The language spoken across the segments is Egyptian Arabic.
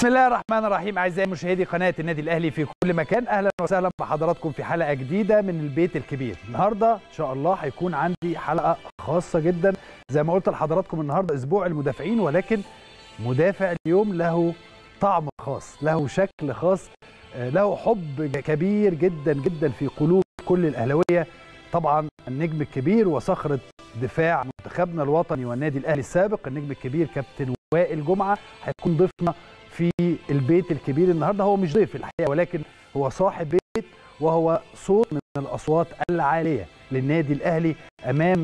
بسم الله الرحمن الرحيم اعزائي مشاهدي قناه النادي الاهلي في كل مكان اهلا وسهلا بحضراتكم في حلقه جديده من البيت الكبير النهارده ان شاء الله هيكون عندي حلقه خاصه جدا زي ما قلت لحضراتكم النهارده اسبوع المدافعين ولكن مدافع اليوم له طعم خاص له شكل خاص آه، له حب كبير جدا جدا في قلوب كل الاهلاويه طبعا النجم الكبير وصخره دفاع منتخبنا الوطني والنادي الاهلي السابق النجم الكبير كابتن وائل جمعه هيكون ضيفنا في البيت الكبير النهارده هو مش ضيف الحقيقه ولكن هو صاحب بيت وهو صوت من الاصوات العاليه للنادي الاهلي امام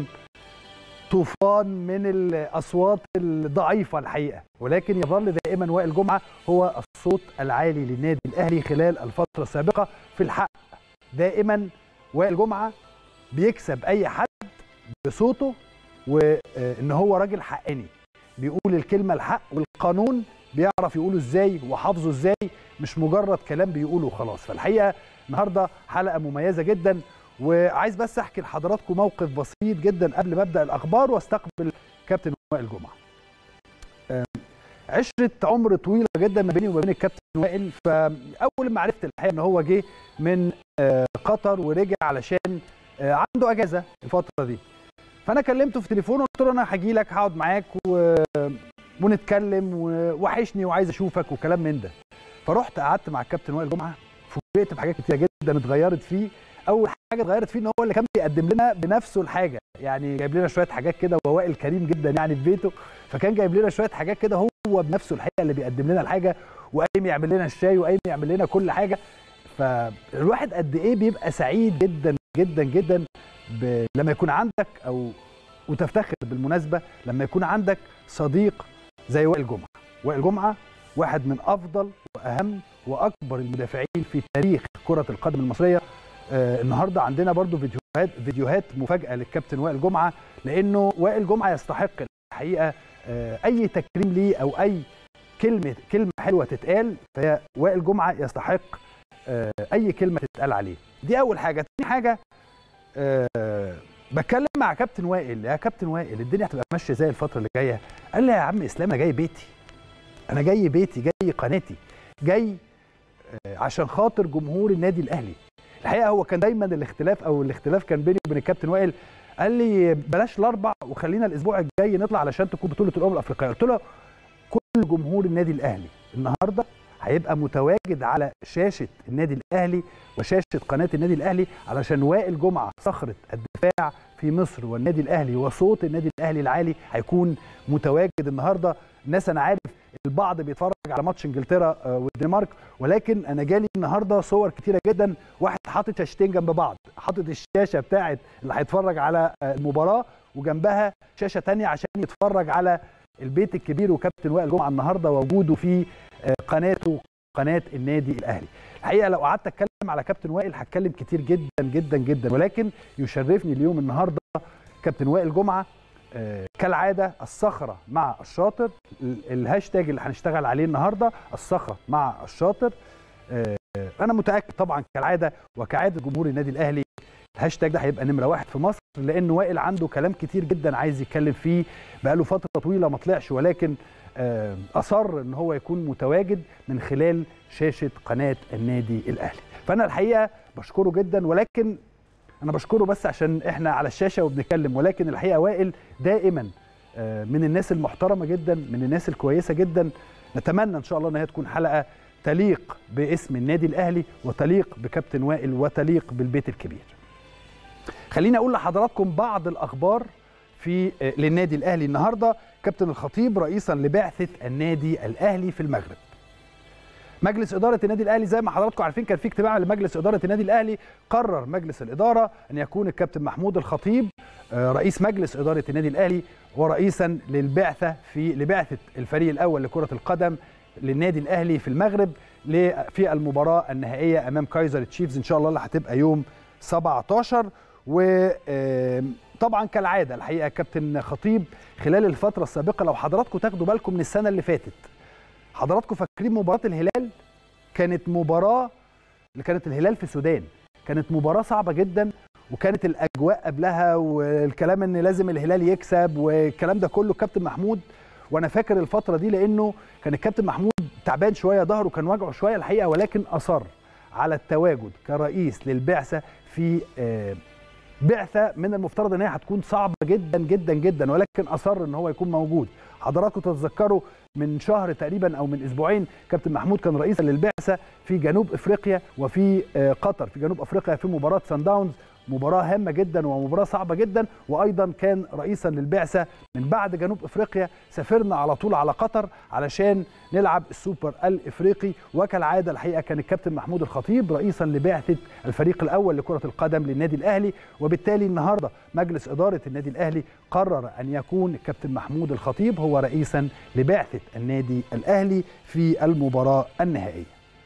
طوفان من الاصوات الضعيفه الحقيقه ولكن يظل دائما وائل جمعه هو الصوت العالي للنادي الاهلي خلال الفتره السابقه في الحق دائما وائل جمعه بيكسب اي حد بصوته وان هو راجل حقاني بيقول الكلمه الحق والقانون بيعرف يقوله ازاي وحافظه ازاي مش مجرد كلام بيقوله وخلاص فالحقيقه النهارده حلقه مميزه جدا وعايز بس احكي لحضراتكم موقف بسيط جدا قبل ما ابدا الاخبار واستقبل كابتن وائل جمعه أم، عشره عمر طويله جدا ما بيني وما بين الكابتن وائل فاول ما عرفت الحقيقه ان هو جه من آه، قطر ورجع علشان آه، عنده اجازه الفتره دي فانا كلمته في تليفون وقلت له انا هاجي لك هقعد معاك و... ونتكلم ووحشني وعايز اشوفك وكلام من ده فرحت قعدت مع الكابتن وائل جمعه فوجئت بحاجات كتيره جدا اتغيرت فيه اول حاجه اتغيرت فيه ان هو اللي كان بيقدم لنا بنفسه الحاجه يعني جايب لنا شويه حاجات كده وهو وائل كريم جدا يعني في بيته فكان جايب لنا شويه حاجات كده هو بنفسه الحقيقه اللي بيقدم لنا الحاجه وقايم يعمل لنا الشاي وقايم يعمل لنا كل حاجه فالواحد قد ايه بيبقى سعيد جدا جدا جدا ب... لما يكون عندك او وتفتخر بالمناسبه لما يكون عندك صديق زي وائل جمعه وائل جمعه واحد من افضل واهم واكبر المدافعين في تاريخ كره القدم المصريه آه النهارده عندنا برضو فيديوهات فيديوهات مفاجاه للكابتن وائل جمعه لانه وائل جمعه يستحق الحقيقه آه اي تكريم ليه او اي كلمه كلمه حلوه تتقال فهي وائل جمعه يستحق آه اي كلمه تتقال عليه دي اول حاجه تاني حاجه آه بتكلم مع كابتن وائل يا كابتن وائل الدنيا هتبقى ماشيه زي الفتره اللي جايه قال لي يا عم اسلام انا جاي بيتي انا جاي بيتي جاي قناتي جاي آه، عشان خاطر جمهور النادي الاهلي الحقيقه هو كان دايما الاختلاف او الاختلاف كان بيني وبين الكابتن وائل قال لي بلاش الاربع وخلينا الاسبوع الجاي نطلع علشان تكون بطوله الامم الافريقيه قلت له كل جمهور النادي الاهلي النهارده هيبقى متواجد على شاشه النادي الاهلي وشاشه قناه النادي الاهلي علشان وائل جمعه صخره الدفاع في مصر والنادي الاهلي وصوت النادي الاهلي العالي هيكون متواجد النهارده الناس انا عارف البعض بيتفرج على ماتش انجلترا آه، والدنمارك ولكن انا جالي النهارده صور كتيره جدا واحد حاطط شاشتين جنب بعض حاطط الشاشه بتاعه اللي هيتفرج على آه، المباراه وجنبها شاشه تانية عشان يتفرج على البيت الكبير وكابتن وائل جمعه النهارده وجوده في آه، قناته قناه النادي الاهلي الحقيقه لو قعدت اتكلم على كابتن وائل هتكلم كتير جدا جدا جدا ولكن يشرفني اليوم النهارده كابتن وائل جمعه آه، كالعاده الصخره مع الشاطر ال- الهاشتاج اللي هنشتغل عليه النهارده الصخره مع الشاطر آه، انا متاكد طبعا كالعاده وكعاده جمهور النادي الاهلي الهاشتاج ده هيبقى نمره واحد في مصر لان وائل عنده كلام كتير جدا عايز يتكلم فيه بقاله فتره طويله ما طلعش ولكن آه، اصر ان هو يكون متواجد من خلال شاشه قناه النادي الاهلي فانا الحقيقه بشكره جدا ولكن انا بشكره بس عشان احنا على الشاشه وبنتكلم ولكن الحقيقه وائل دائما آه، من الناس المحترمه جدا من الناس الكويسه جدا نتمنى ان شاء الله ان هي تكون حلقه تليق باسم النادي الاهلي وتليق بكابتن وائل وتليق بالبيت الكبير خليني اقول لحضراتكم بعض الاخبار في آه، للنادي الاهلي النهارده كابتن الخطيب رئيسا لبعثه النادي الاهلي في المغرب مجلس اداره النادي الاهلي زي ما حضراتكم عارفين كان في اجتماع لمجلس اداره النادي الاهلي قرر مجلس الاداره ان يكون الكابتن محمود الخطيب آه، رئيس مجلس اداره النادي الاهلي ورئيسا للبعثه في لبعثه الفريق الاول لكره القدم للنادي الاهلي في المغرب ل- في المباراه النهائيه امام كايزر تشيفز ان شاء الله اللي هتبقى يوم 17 وطبعا كالعاده الحقيقه كابتن خطيب خلال الفتره السابقه لو حضراتكم تاخدوا بالكم من السنه اللي فاتت حضراتكم فاكرين مباراه الهلال كانت مباراه اللي كانت الهلال في السودان كانت مباراه صعبه جدا وكانت الاجواء قبلها والكلام ان لازم الهلال يكسب والكلام ده كله كابتن محمود وانا فاكر الفتره دي لانه كان الكابتن محمود تعبان شويه ظهره كان وجعه شويه الحقيقه ولكن اصر على التواجد كرئيس للبعثه في آه، بعثه من المفترض ان هي هتكون صعبه جدا جدا جدا ولكن اصر ان هو يكون موجود حضراتكم تتذكروا من شهر تقريبا او من اسبوعين كابتن محمود كان رئيسا للبعثه في جنوب افريقيا وفي آه، قطر في جنوب افريقيا في مباراه سان داونز مباراة هامة جدا ومباراة صعبة جدا وأيضا كان رئيسا للبعثة من بعد جنوب أفريقيا سافرنا على طول على قطر علشان نلعب السوبر الإفريقي وكالعادة الحقيقة كان الكابتن محمود الخطيب رئيسا لبعثة الفريق الأول لكرة القدم للنادي الأهلي وبالتالي النهاردة مجلس إدارة النادي الأهلي قرر أن يكون الكابتن محمود الخطيب هو رئيسا لبعثة النادي الأهلي في المباراة النهائية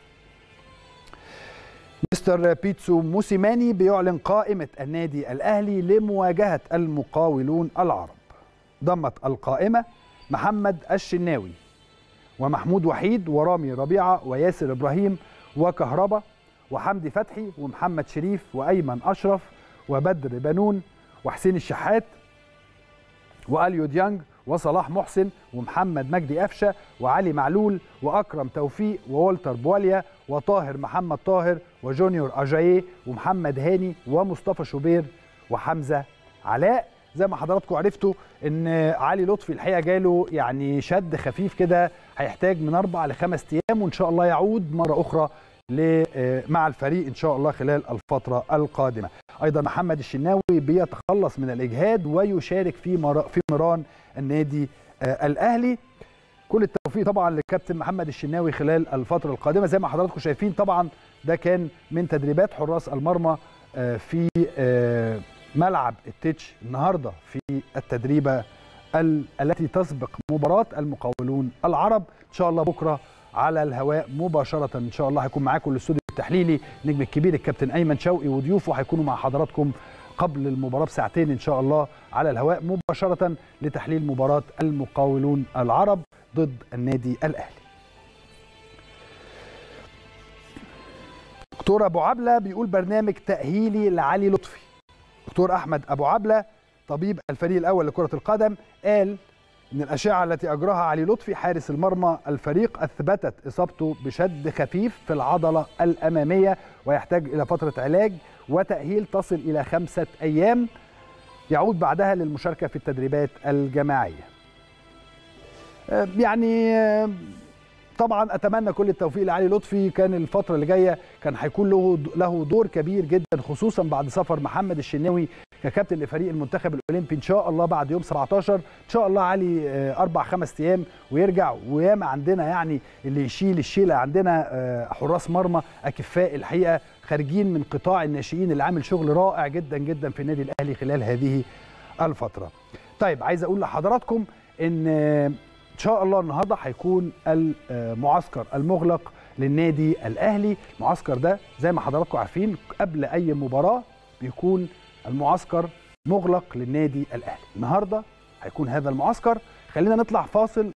مستر بيتسو موسيماني بيعلن قائمة النادي الأهلي لمواجهة المقاولون العرب ضمت القائمة محمد الشناوي ومحمود وحيد ورامي ربيعة وياسر إبراهيم وكهربا وحمدي فتحي ومحمد شريف وأيمن أشرف وبدر بنون وحسين الشحات واليو ديانج وصلاح محسن ومحمد مجدي قفشه وعلي معلول واكرم توفيق وولتر بواليا وطاهر محمد طاهر وجونيور اجاييه ومحمد هاني ومصطفى شوبير وحمزه علاء زي ما حضراتكم عرفتوا ان علي لطفي الحقيقه جاله يعني شد خفيف كده هيحتاج من اربع لخمس ايام وان شاء الله يعود مره اخرى مع الفريق ان شاء الله خلال الفتره القادمه ايضا محمد الشناوي بيتخلص من الاجهاد ويشارك في في مران النادي الاهلي كل التوفيق طبعا للكابتن محمد الشناوي خلال الفتره القادمه زي ما حضراتكم شايفين طبعا ده كان من تدريبات حراس المرمى في ملعب التتش النهارده في التدريبه التي تسبق مباراه المقاولون العرب ان شاء الله بكره على الهواء مباشره ان شاء الله هيكون معاكم الاستوديو التحليلي النجم الكبير الكابتن ايمن شوقي وضيوفه هيكونوا مع حضراتكم قبل المباراه بساعتين ان شاء الله على الهواء مباشره لتحليل مباراه المقاولون العرب ضد النادي الاهلي. دكتور ابو عبله بيقول برنامج تاهيلي لعلي لطفي. دكتور احمد ابو عبله طبيب الفريق الاول لكره القدم قال ان الاشعه التي اجراها علي لطفي حارس المرمى الفريق اثبتت اصابته بشد خفيف في العضله الاماميه ويحتاج الى فتره علاج وتاهيل تصل الى خمسه ايام يعود بعدها للمشاركه في التدريبات الجماعيه. يعني طبعا اتمنى كل التوفيق لعلي لطفي كان الفتره اللي جايه كان هيكون له له دور كبير جدا خصوصا بعد سفر محمد الشناوي ككابتن لفريق المنتخب الاولمبي ان شاء الله بعد يوم 17 ان شاء الله علي اربع خمس ايام ويرجع وياما عندنا يعني اللي يشيل الشيله عندنا حراس مرمى اكفاء الحقيقه خارجين من قطاع الناشئين اللي عامل شغل رائع جدا جدا في النادي الاهلي خلال هذه الفتره. طيب عايز اقول لحضراتكم ان ان شاء الله النهارده هيكون المعسكر المغلق للنادي الاهلي المعسكر ده زي ما حضراتكم عارفين قبل اي مباراه بيكون المعسكر مغلق للنادي الاهلي النهارده هيكون هذا المعسكر خلينا نطلع فاصل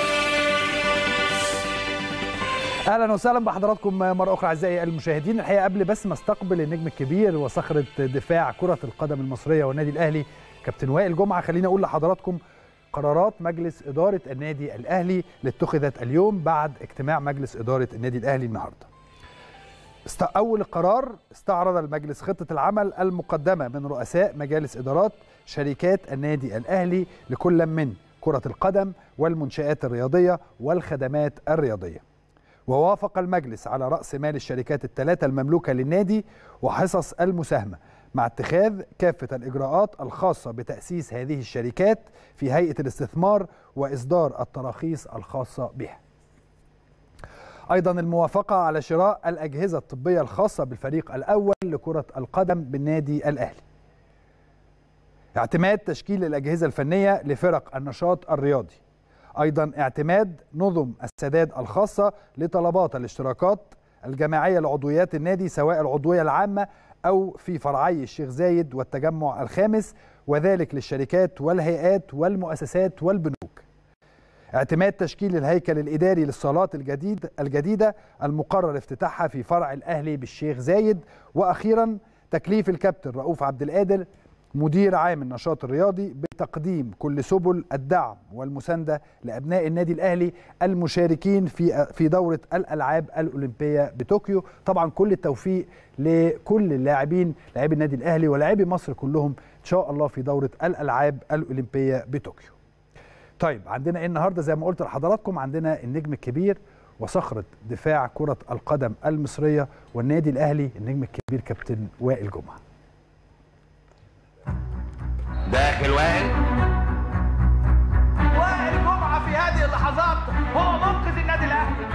اهلا وسهلا بحضراتكم مره اخرى اعزائي المشاهدين الحقيقه قبل بس ما استقبل النجم الكبير وصخره دفاع كره القدم المصريه والنادي الاهلي كابتن وائل جمعه خليني اقول لحضراتكم قرارات مجلس إدارة النادي الأهلي اللي اتخذت اليوم بعد اجتماع مجلس إدارة النادي الأهلي النهاردة أول قرار استعرض المجلس خطة العمل المقدمة من رؤساء مجالس إدارات شركات النادي الأهلي لكل من كرة القدم والمنشآت الرياضية والخدمات الرياضية ووافق المجلس على رأس مال الشركات الثلاثة المملوكة للنادي وحصص المساهمة مع اتخاذ كافة الإجراءات الخاصة بتأسيس هذه الشركات في هيئة الاستثمار وإصدار التراخيص الخاصة بها أيضا الموافقة على شراء الأجهزة الطبية الخاصة بالفريق الأول لكرة القدم بالنادي الأهلي اعتماد تشكيل الأجهزة الفنية لفرق النشاط الرياضي أيضا اعتماد نظم السداد الخاصة لطلبات الاشتراكات الجماعية لعضويات النادي سواء العضوية العامة أو في فرعي الشيخ زايد والتجمع الخامس وذلك للشركات والهيئات والمؤسسات والبنوك اعتماد تشكيل الهيكل الإداري للصالات الجديد الجديدة المقرر افتتاحها في فرع الأهلي بالشيخ زايد وأخيرا تكليف الكابتن رؤوف عبد القادر مدير عام النشاط الرياضي بتقديم كل سبل الدعم والمسانده لابناء النادي الاهلي المشاركين في في دوره الالعاب الاولمبيه بطوكيو طبعا كل التوفيق لكل اللاعبين لاعبي النادي الاهلي ولاعبي مصر كلهم ان شاء الله في دوره الالعاب الاولمبيه بطوكيو طيب عندنا ايه النهارده زي ما قلت لحضراتكم عندنا النجم الكبير وصخره دفاع كره القدم المصريه والنادي الاهلي النجم الكبير كابتن وائل جمعه داخل وائل وائل جمعه في هذه اللحظات هو منقذ النادي الاهلي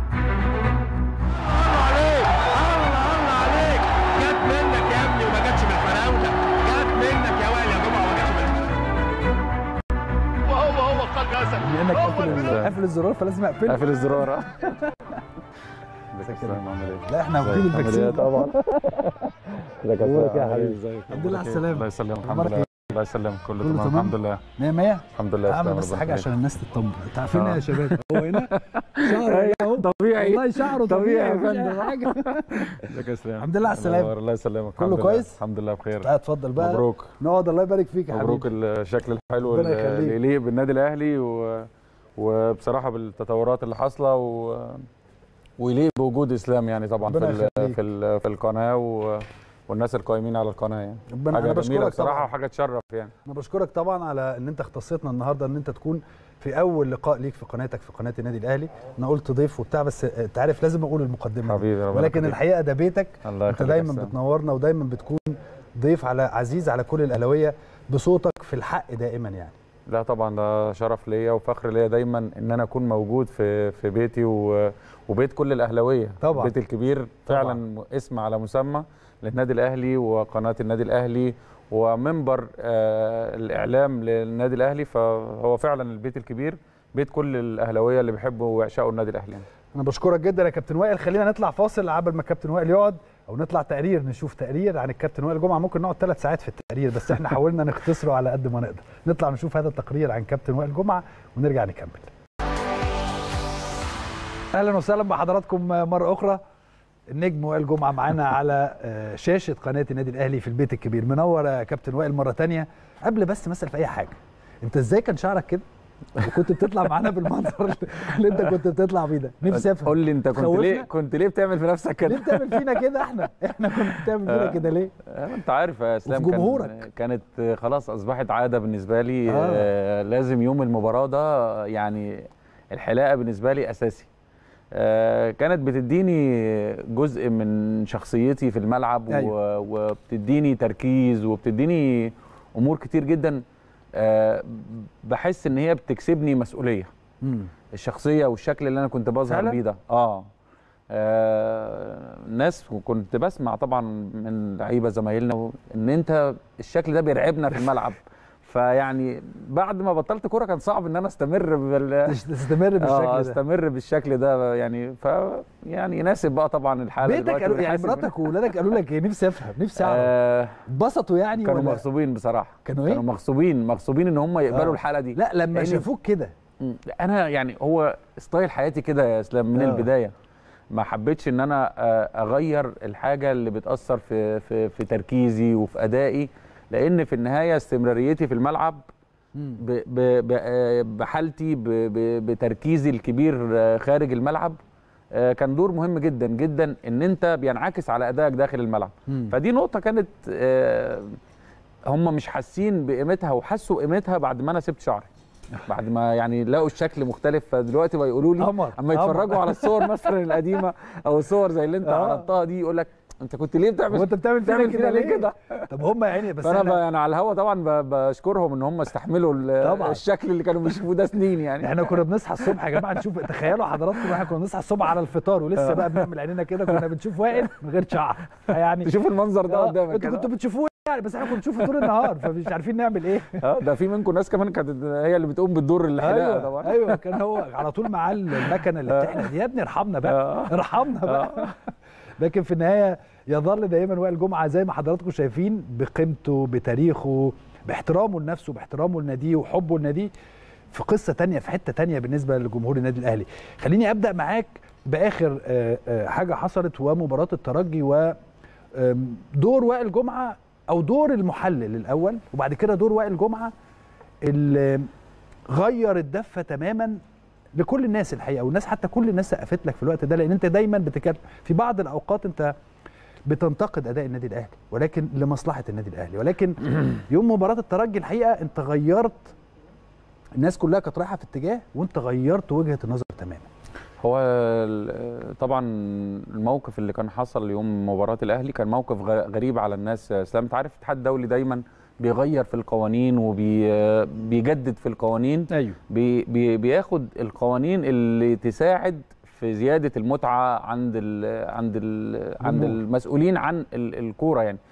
عليك الله الله عليك جت منك يا ابني وما جاتش من الفراوله جت منك يا وائل يا جمعه وما جاتش من وهو هو قد جسد بما انك هو قافل البلاد. قافل الزرار فلازم اقفله قافل الزرار اه السلام عامل ايه؟ لا احنا واخدين ازيك؟ عامل ايه الفاكسين طبعا ازيك يا أخبارك سلام؟ يا عامل ايه؟ حبيبي؟ ازيك؟ الحمد لله على أخبارك ايه؟ السلامة. الله يسلمك الحمد أخبارك لله ايه؟ الله يسلمك كله كله تمام تمام؟ الحمد لله مية مية الحمد لله اعمل تمام، بس ربنا حاجه يخليك. عشان الناس تطمن انت عارفين آه. يا شباب هو هنا شعره اهو طبيعي والله شعره طبيعي يا طبيعي مفيش فندم. أي حاجه ازيك يا اسلام الحمد لله على السلامة. الله- الله يسلمك كله الحمد لله. كويس؟ الحمد لله بخير لا اتفضل بقى مبروك نقعد الله يبارك فيك يا مبروك حبيبي الشكل الحلو ربنا اللي يخليك. اللي يليق بالنادي الاهلي و... وبصراحه بالتطورات اللي حاصله و... ويليق بوجود اسلام يعني طبعا في ربنا ال... يخليك. في ال... في القناه و... والناس القائمين على القناه يعني ربنا انا حاجه جميله بشكرك بصراحه طبعا وحاجه تشرف يعني انا بشكرك طبعا على ان انت اختصيتنا النهارده ان انت تكون في اول لقاء ليك في قناتك في قناه النادي الاهلي انا قلت ضيف وبتاع بس انت عارف لازم اقول المقدمه دي. حبيبي ربنا ولكن يخليك. الحقيقه ده بيتك الله انت يخليك يا دايما اسلام. بتنورنا ودايما بتكون ضيف على عزيز على كل الاهلاويه بصوتك في الحق دائما يعني لا طبعا ده شرف ليا وفخر ليا دايما ان انا اكون موجود في في بيتي و... وبيت كل الاهلاويه طبعا. البيت الكبير فعلا اسم على مسمى للنادي الاهلي وقناه النادي الاهلي ومنبر آه الاعلام للنادي الاهلي فهو فعلا البيت الكبير بيت كل الاهلاويه اللي بيحبوا ويعشقوا النادي الاهلي يعني. انا بشكرك جدا يا كابتن وائل خلينا نطلع فاصل قبل ما الكابتن وائل يقعد او نطلع تقرير نشوف تقرير عن الكابتن وائل جمعه ممكن نقعد ثلاث ساعات في التقرير بس احنا حاولنا نختصره على قد ما نقدر نطلع نشوف هذا التقرير عن كابتن وائل جمعه ونرجع نكمل اهلا وسهلا بحضراتكم مره اخرى النجم وائل جمعه معانا على آه، شاشه قناه النادي الاهلي في البيت الكبير منور يا كابتن وائل مره تانية قبل بس مثل في اي حاجه انت ازاي كان شعرك كده وكنت بتطلع معانا بالمنظر اللي انت كنت بتطلع بيه ده نفسي افهم قول لي انت كنت خوفنا؟ ليه كنت ليه بتعمل في نفسك ليه كده بتعمل فينا كده احنا احنا كنا بتعمل فينا كده ليه آه، انت عارف يا اسلام وفي جمهورك. كان كانت آه، خلاص اصبحت عاده بالنسبه لي آه. آه. لازم يوم المباراه ده آه، يعني الحلاقه بالنسبه لي اساسي آه، كانت بتديني جزء من شخصيتي في الملعب أيوة. و- وبتديني تركيز وبتديني امور كتير جدا آه، بحس ان هي بتكسبني مسؤوليه الشخصيه والشكل اللي انا كنت بظهر فعلا؟ بيه ده اه آه، ناس كنت بسمع طبعا من لعيبه زمايلنا و- ان انت الشكل ده بيرعبنا في الملعب فيعني بعد ما بطلت كوره كان صعب ان انا استمر بال تش- تستمر بالشكل آه ده استمر بالشكل ده يعني ف يعني يناسب بقى طبعا الحاله بيتك دلوقتي قالوا يعني ويناسب- مراتك واولادك قالوا لك ايه نفسي افهم نفسي اعرف آه اتبسطوا يعني كانوا ولا مغصوبين بصراحه كانوا ايه؟ كانوا مغصوبين مغصوبين ان هم يقبلوا آه. الحاله دي لا لما لأن- شافوك كده مم. انا يعني هو ستايل حياتي كده يا اسلام من آه. آه. البدايه ما حبيتش ان انا آه، اغير الحاجه اللي بتاثر في في في تركيزي وفي ادائي لان في النهايه استمراريتي في الملعب ب- ب- ب- آه، بحالتي ب- ب- بتركيزي الكبير آه، خارج الملعب آه، كان دور مهم جدا جدا ان انت بينعكس على ادائك داخل الملعب مم. فدي نقطه كانت آه، هم مش حاسين بقيمتها وحسوا قيمتها بعد ما انا سبت شعري بعد ما يعني لقوا الشكل مختلف فدلوقتي بقى يقولوا لي قمر، اما يتفرجوا قمر. على الصور مثلا القديمه او الصور زي اللي انت آه. عرضتها دي يقول لك انت كنت ليه بتعمل هو انت بتعمل فينا بتعمل كده فينا ليه ليه كده طب هم يعني بس فانا احنا ب- يعني على الهوا طبعا ب- بشكرهم ان هم استحملوا ال- طبعاً. الشكل اللي كانوا بيشوفوه ده سنين يعني احنا كنا بنصحى الصبح يا جماعه نشوف تخيلوا حضراتكم احنا كنا بنصحى الصبح على الفطار ولسه بقى بنعمل عينينا كده كنا بنشوف وائل من غير شعر يعني تشوف المنظر ده آه، قدامك انتوا كده. كنتوا بتشوفوه يعني بس احنا كنا بنشوفه طول النهار فمش عارفين نعمل ايه اه ده في منكم ناس كمان كانت هي اللي بتقوم بالدور الحلاقه ايوه طبعا ايوه كان هو على طول معاه المكنه اللي بتحلق دي يا ابني ارحمنا بقى آه. ارحمنا بقى لكن في النهايه يظل دايما وائل جمعه زي ما حضراتكم شايفين بقيمته بتاريخه باحترامه لنفسه باحترامه لناديه وحبه لناديه في قصه تانية في حته تانية بالنسبه لجمهور النادي الاهلي خليني ابدا معاك باخر آه، آه، حاجه حصلت ومباراه الترجي و آم، دور وائل جمعه او دور المحلل الاول وبعد كده دور وائل جمعه اللي غير الدفه تماما لكل الناس الحقيقه والناس حتى كل الناس سقفت لك في الوقت ده لان انت دايما بتكلم في بعض الاوقات انت بتنتقد اداء النادي الاهلي ولكن لمصلحه النادي الاهلي ولكن يوم مباراه الترجي الحقيقه انت غيرت الناس كلها كانت رايحه في اتجاه وانت غيرت وجهه النظر تماما هو ال- طبعا الموقف اللي كان حصل يوم مباراه الاهلي كان موقف غ- غريب على الناس يا اسلام انت عارف الاتحاد الدولي دايما بيغير في القوانين وبيجدد في القوانين ايوه بي بي بياخد القوانين اللي تساعد في زياده المتعه عند ال عند ال عند جمهور. المسؤولين عن ال- الكوره يعني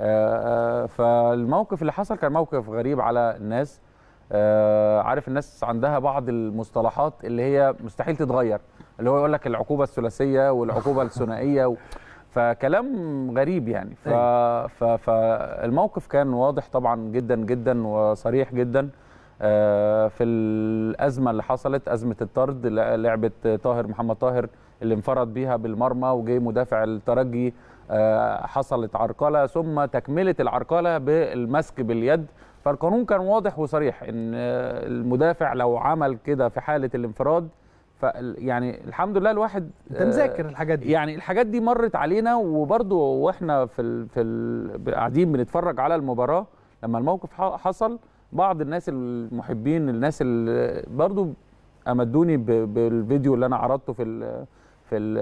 آه، آه، فالموقف اللي حصل كان موقف غريب على الناس آه، عارف الناس عندها بعض المصطلحات اللي هي مستحيل تتغير اللي هو يقول لك العقوبه الثلاثيه والعقوبه الثنائيه و... فكلام غريب يعني ف... ف... فالموقف كان واضح طبعا جدا جدا وصريح جدا آه، في الازمه اللي حصلت ازمه الطرد ل- لعبه طاهر محمد طاهر اللي انفرد بيها بالمرمى وجاي مدافع الترجي آه، حصلت عرقله ثم تكمله العرقله بالمسك باليد فالقانون كان واضح وصريح ان آه، المدافع لو عمل كده في حاله الانفراد ف يعني الحمد لله الواحد انت مذاكر الحاجات دي يعني الحاجات دي مرت علينا وبرضو واحنا في ال في ال قاعدين بنتفرج على المباراه لما الموقف ح- حصل بعض الناس المحبين الناس اللي برضو امدوني ب- بالفيديو اللي انا عرضته في ال في ال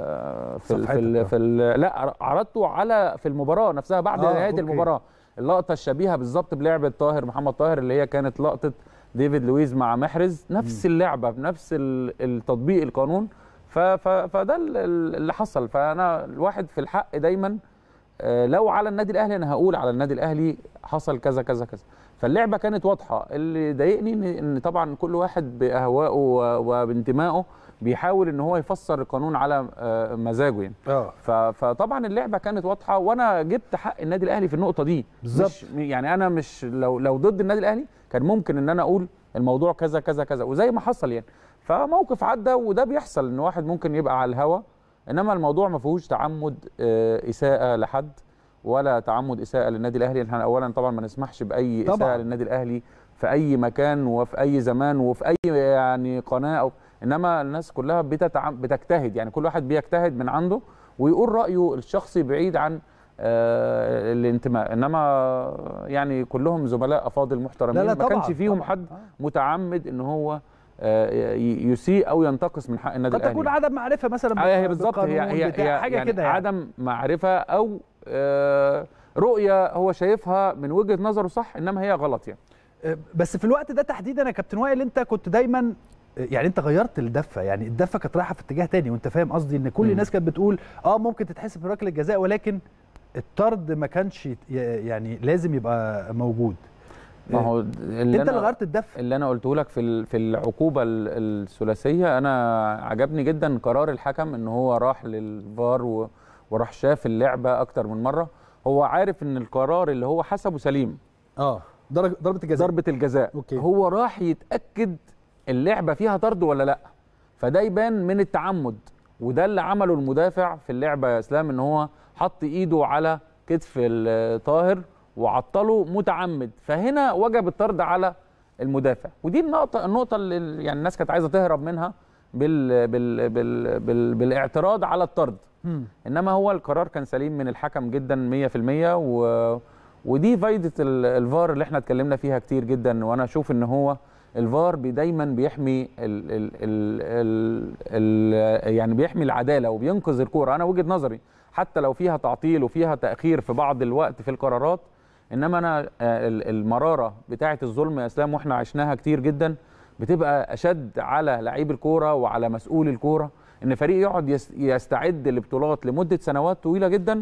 في ال في, صفحتك، ال في ال لا عرضته على في المباراه نفسها بعد آه، نهايه أوكي. المباراه اللقطه الشبيهه بالظبط بلعبه طاهر محمد طاهر اللي هي كانت لقطه ديفيد لويز مع محرز نفس اللعبه بنفس ال- التطبيق القانون ف- ف- فده ال- ال- اللي حصل فانا الواحد في الحق دايما آه، لو على النادي الاهلي انا هقول على النادي الاهلي حصل كذا كذا كذا فاللعبه كانت واضحه اللي ضايقني ان إن طبعا كل واحد باهوائه و- وبانتمائه بيحاول ان هو يفسر القانون على آه، مزاجه يعني اه ف- فطبعا اللعبه كانت واضحه وانا جبت حق النادي الاهلي في النقطه دي بالظبط. مش يعني انا مش لو لو ضد النادي الاهلي كان ممكن ان انا اقول الموضوع كذا كذا كذا وزي ما حصل يعني فموقف عدى وده بيحصل ان واحد ممكن يبقى على الهوا انما الموضوع ما فيهوش تعمد آه، اساءه لحد ولا تعمد اساءه للنادي الاهلي احنا اولا طبعا ما نسمحش باي طبعاً. اساءه للنادي الاهلي في اي مكان وفي اي زمان وفي اي يعني قناه او انما الناس كلها بتتعم بتجتهد يعني كل واحد بيجتهد من عنده ويقول رايه الشخصي بعيد عن آه الانتماء انما يعني كلهم زملاء افاضل محترمين لا لا ما طبعا كانش فيهم طبعاً. حد آه. متعمد ان هو آه، ي- يسيء او ينتقص من حق النادي قد الاهلي تكون عدم معرفه مثلا آه، هي بالظبط هي بالقانون هي, بتاع هي حاجه يعني كده يعني. عدم معرفه او آه، رؤيه هو شايفها من وجهه نظره صح انما هي غلط يعني آه، بس في الوقت ده تحديدا يا كابتن وائل انت كنت دايما آه، يعني انت غيرت الدفه يعني الدفه كانت رايحه في اتجاه تاني وانت فاهم قصدي ان كل مم. الناس كانت بتقول اه ممكن تتحسب في ركله الجزاء ولكن الطرد ما كانش يت- يعني لازم يبقى موجود ما هو اللي انت اللي أنا- غيرت الدفه اللي انا قلته لك في ال- في العقوبه ال- الثلاثيه انا عجبني جدا قرار الحكم ان هو راح للفار و- وراح شاف اللعبه اكتر من مره هو عارف ان القرار اللي هو حسبه سليم اه ضربه ضربه الجزاء ضربه الجزاء أوكي. هو راح يتاكد اللعبه فيها طرد ولا لا فده يبان من التعمد وده اللي عمله المدافع في اللعبه يا اسلام ان هو حط ايده على كتف الطاهر وعطله متعمد فهنا وجب الطرد على المدافع ودي النقطه النقطه اللي يعني الناس كانت عايزه تهرب منها بال بال بال بال بالاعتراض على الطرد مم. انما هو القرار كان سليم من الحكم جدا 100% و... ودي فايده ال- الفار اللي احنا اتكلمنا فيها كتير جدا وانا اشوف ان هو الفار بي دايما بيحمي ال ال ال ال ال يعني بيحمي العداله وبينقذ الكوره انا وجهه نظري حتى لو فيها تعطيل وفيها تاخير في بعض الوقت في القرارات انما انا آه، ال- المراره بتاعه الظلم يا اسلام واحنا عشناها كتير جدا بتبقى اشد على لعيب الكوره وعلى مسؤول الكوره ان فريق يقعد يس- يستعد لبطولات لمده سنوات طويله جدا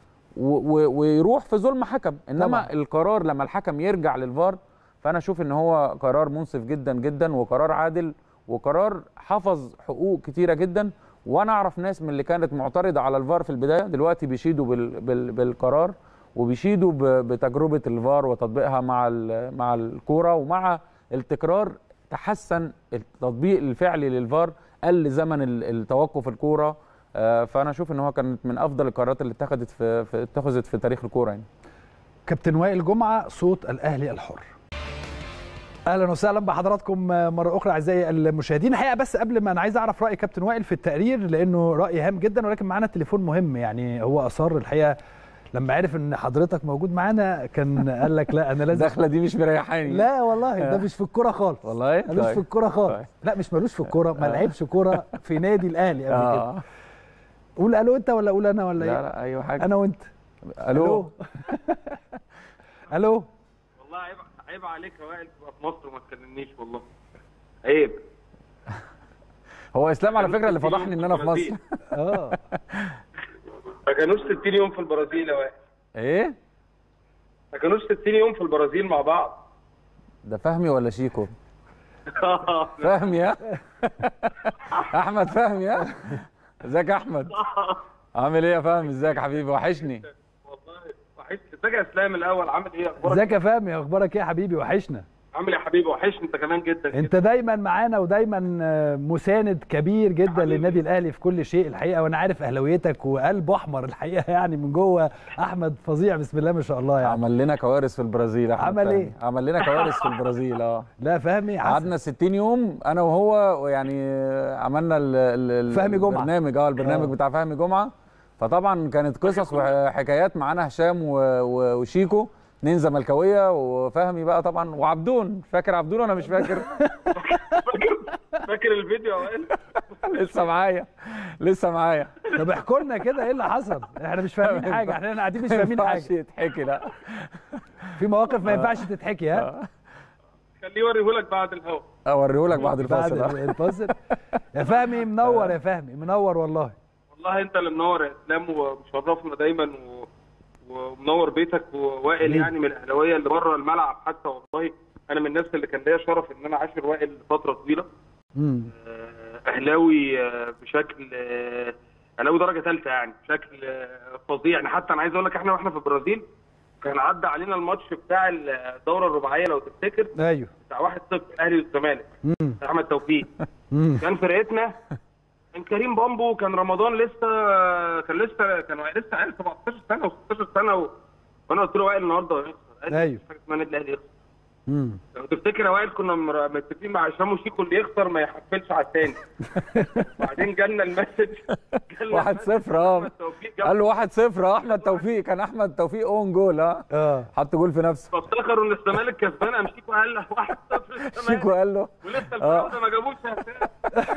و- و- ويروح في ظلم حكم انما طبعاً. طبعا. القرار لما الحكم يرجع للفار فانا اشوف ان هو قرار منصف جدا جدا وقرار عادل وقرار حفظ حقوق كتيره جدا وانا اعرف ناس من اللي كانت معترضه على الفار في البدايه دلوقتي بيشيدوا بال بال بالقرار وبيشيدوا ب- بتجربه الفار وتطبيقها مع ال- مع الكوره ومع التكرار تحسن التطبيق الفعلي للفار قل زمن ال- التوقف الكوره آه، فانا اشوف ان هو كانت من افضل القرارات اللي اتخذت في, في اتخذت في تاريخ الكوره يعني كابتن وائل جمعه صوت الاهلي الحر اهلا وسهلا بحضراتكم مره اخرى اعزائي المشاهدين الحقيقه بس قبل ما انا عايز اعرف راي كابتن وائل في التقرير لانه راي هام جدا ولكن معانا تليفون مهم يعني هو اصر الحقيقه لما عرف ان حضرتك موجود معانا كان قال لك لا انا لازم الدخله دي مش مريحاني لا والله ده مش في الكوره خالص والله ملوش في طيب. الكوره خالص طيب. لا مش ملوش في الكوره ما لعبش كوره في نادي الاهلي قبل كده اه قول الو انت ولا قول انا ولا لا ايه لا ايوه حاجه انا وانت الو الو والله عيب عيب عليك يا وائل تبقى في مصر وما تكلمنيش والله عيب هو اسلام على فكره اللي فضحني ان انا في مصر اه ما كانوش 60 يوم في البرازيل يا وائل ايه ما كانوش 60 يوم في البرازيل مع بعض ده فهمي ولا شيكو فهمي يا احمد فهمي يا ازيك يا احمد عامل ايه يا فهمي ازيك يا حبيبي وحشني والله وحشني ازيك يا اسلام الاول عامل ايه اخبارك ازيك يا فهمي اخبارك ايه يا حبيبي وحشنا عامل ايه يا حبيبي وحشني انت كمان جدا انت دايما معانا ودايما آه، مساند كبير جدا حبيبي. للنادي الاهلي في كل شيء الحقيقه وانا عارف اهلاويتك وقلب احمر الحقيقه يعني من جوه احمد فظيع بسم الله ما شاء الله يعني عمل لنا كوارث في البرازيل يا احمد عمل فهمي. إيه؟ عمل لنا كوارث في البرازيل اه لا فهمي حسن قعدنا 60 يوم انا وهو ويعني عملنا ال ال ال- فهمي جمعة. البرنامج اه البرنامج آه. بتاع فهمي جمعه فطبعا كانت قصص وحكايات معانا هشام و- و- وشيكو اتنين زملكاويه وفهمي بقى طبعا وعبدون فاكر عبدون انا مش فاكر فاكر فاكر الفيديو يا وائل لسه معايا لسه معايا طب احكوا لنا كده ايه اللي حصل احنا مش فاهمين حاجه احنا قاعدين مش ما فاهمين ينفعش حاجه يتحكي لا في مواقف ما ينفعش تتحكي ها خليه يوريهولك بعد الهوا اوريهولك بعد بعد الفاصل آه. الفاصل يا فهمي منور يا فهمي منور والله والله انت اللي منور يا اسلام ومشرفنا دايما و... ومنور بيتك ووائل حبيبي. يعني من الاهلاويه اللي بره الملعب حتى والله انا من الناس اللي كان ليا شرف ان انا عاشر وائل فتره طويله امم آه، اهلاوي آه، بشكل آه، اهلاوي درجه ثالثه يعني بشكل آه، فظيع يعني حتى انا عايز اقول لك احنا واحنا في البرازيل كان عدى علينا الماتش بتاع الدوره الرباعيه لو تفتكر ايوه بتاع 1-0 الاهلي والزمالك امم بتاع احمد توفيق امم كان فرقتنا كان كريم بامبو كان رمضان لسه كان لسه كان لسه عيل 17 سنه و16 سنه و... وانا قلت له وائل النهارده هيخسر قال لي أيوه. مفيش حاجه اسمها النادي الاهلي يخسر امم لو تفتكر يا وائل كنا مر- متفقين مع هشام وشيكو اللي يخسر ما يحفلش على الثاني بعدين جالنا المسج جالنا واحد المسج صفر، اه. أحمد توفيق جاب قال له 1 0 اه احمد توفيق كان احمد توفيق اون جول اه اه حط جول في نفسه فافتكروا ان الزمالك كسبان قام شيكو قال له 1 0 شيكو الزمالك قال له ولسه الفراوده ما جابوش اهداف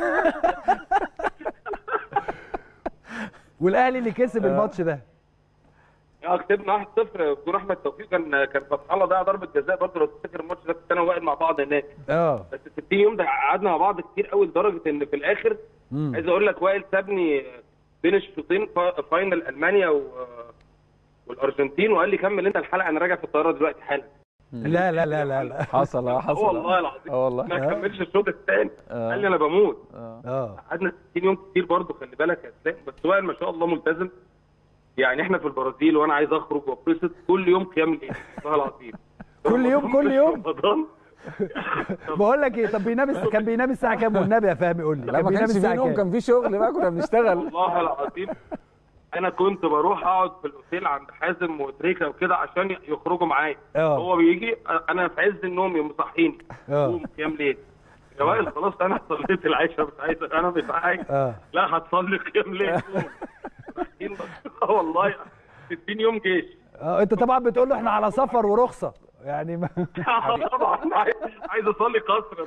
والاهلي اللي كسب الماتش ده اه كسبنا 1-0 بدون احمد توفيق كان كان فتح الله ضيع ضربه جزاء برضه لو تفتكر الماتش ده كنت انا وائل مع بعض هناك اه بس 60 يوم ده قعدنا مع بعض كتير قوي لدرجه ان في الاخر مم. عايز اقول لك وائل سابني بين الشوطين فا- فاينل المانيا و... والارجنتين وقال لي كمل انت الحلقه انا راجع في الطياره دلوقتي حالا لا لا لا لا لا حصل اه اه حصل والله العظيم اه والله ما كملش الشوط الثاني آه. قال لي انا بموت اه قعدنا 60 يوم كتير برضه خلي بالك يا اسلام بس وائل ما شاء الله ملتزم يعني احنا في البرازيل وانا عايز اخرج واتبسط كل يوم قيام الليل والله العظيم كل يوم- كل يوم؟ رمضان بقول لك ايه طب بينام الس- كان بينام الساعه كام والنبي يا فهمي قول لي لا كان ما بينام كانش فيه نوم كان في شغل بقى كنا بنشتغل والله العظيم انا كنت بروح اقعد في الاوتيل عند حازم وتريكا وكده عشان يخرجوا معايا اه. هو بيجي انا في عز النوم يقوم مصحيني اه. قوم قيام ليل يا وائل خلاص انا صليت العشاء مش عايز انا مش عايز اه لا هتصلي قيام ليل قوم. صحيين بس. اه والله 60 يوم جيش اه انت طبعا بتقول له احنا على سفر ورخصه يعني ما طبعا عايز عايز اصلي قصر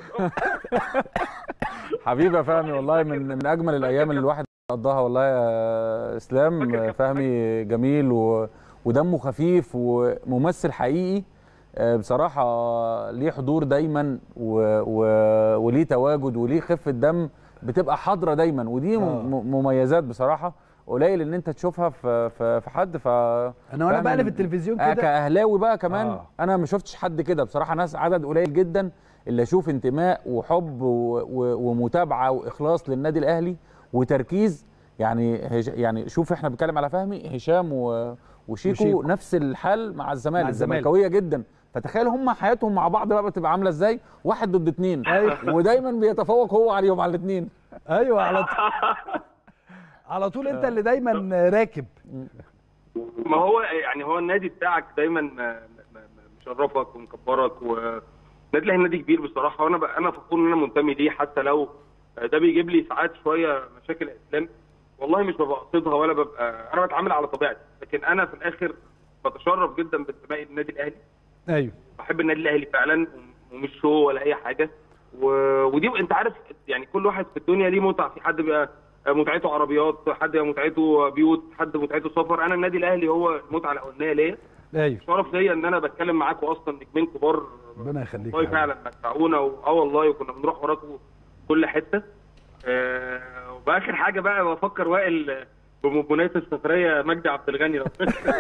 حبيبي يا فهمي والله من من اجمل الايام اللي الواحد قضاها والله يا اسلام فهمي جميل و... ودمه خفيف وممثل حقيقي آه، بصراحه ليه حضور دايما و... و... وليه تواجد وليه خفه دم بتبقى حاضره دايما ودي م... آه. م- مميزات بصراحه قليل ان انت تشوفها في في, في حد ف انا وانا فهمي بقلب التلفزيون آه كده كاهلاوي بقى كمان آه. آه. انا ما شفتش حد كده بصراحه ناس عدد قليل جدا اللي اشوف انتماء وحب و... و... ومتابعه واخلاص للنادي الاهلي وتركيز يعني هش... يعني شوف احنا بنتكلم على فهمي هشام و... وشيكو, وشيكو. وشيكو نفس الحال مع الزمالك مع الزمالك. زملكاويه جدا فتخيل هم حياتهم مع بعض بقى بتبقى عامله ازاي واحد ضد اتنين أيوة. ودايما بيتفوق هو عليهم على الاتنين ايوه على طول على طول انت اللي دايما راكب ما هو يعني هو النادي بتاعك دايما م- م- مشرفك ومكبرك والنادي الاهلي نادي كبير بصراحه وانا ب- انا فخور ان انا منتمي ليه حتى لو ده بيجيب لي ساعات شويه مشاكل اسلام والله مش ببقى قصدها ولا ببقى انا بتعامل على طبيعتي لكن انا في الاخر بتشرف جدا بانتمائي للنادي الاهلي ايوه بحب النادي الاهلي فعلا ومش شو ولا اي حاجه و... ودي انت عارف يعني كل واحد في الدنيا ليه متعه في حد بيبقى متعته عربيات حد بيبقى متعته بيوت حد متعته سفر انا النادي الاهلي هو المتعه الاولانيه ليا ايوه شرف ليا ان انا بتكلم معاكم اصلا نجمين كبار ربنا يخليك والله يا حبيبي. فعلا متعونا و... اه والله وكنا بنروح وراكم كل حته آه وباخر حاجه بقى بفكر وائل بمناسبه السفريه مجدي عبد الغني لو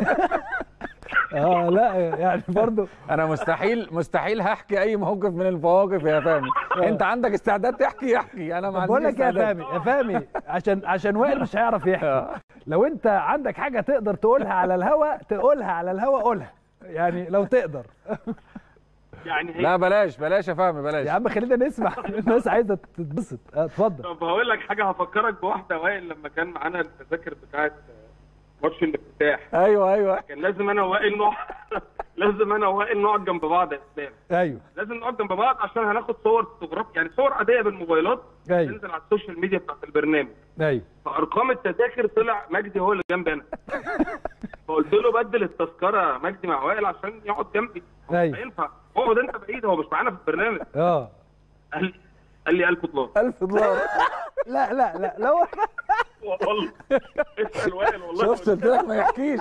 اه لا يعني برضو انا مستحيل مستحيل هحكي اي موقف من المواقف يا فهمي انت عندك استعداد تحكي احكي انا ما عنديش بقول لك يا استعداد. فهمي يا فهمي عشان عشان وائل مش هيعرف يحكي لو انت عندك حاجه تقدر تقولها على الهوا تقولها على الهوا قولها يعني لو تقدر يعني هي لا بلاش بلاش يا فهمي بلاش يا عم خلينا نسمع الناس عايزه تتبسط اه، اتفضل طب هقول لك حاجه هفكرك بواحده وائل لما كان معانا التذاكر بتاعت ماتش الافتتاح ايوه ايوه كان لازم انا ووائل نقعد لازم انا ووائل نقعد جنب بعض يا اسلام ايوه لازم نقعد جنب بعض عشان هناخد صور فوتوغراف يعني صور عاديه بالموبايلات ايوه تنزل على السوشيال ميديا بتاعت البرنامج ايوه فارقام التذاكر طلع مجدي هو اللي جنبي انا فقلت له بدل التذكره مجدي مع وائل عشان يقعد جنبي هو مش أيوة. هينفع اقعد انت بعيد هو مش معانا في البرنامج اه قال لي قال لي 1000 دولار 1000 دولار لا لا لا لو والله اسال وائل والله شفت قلت لك ما يحكيش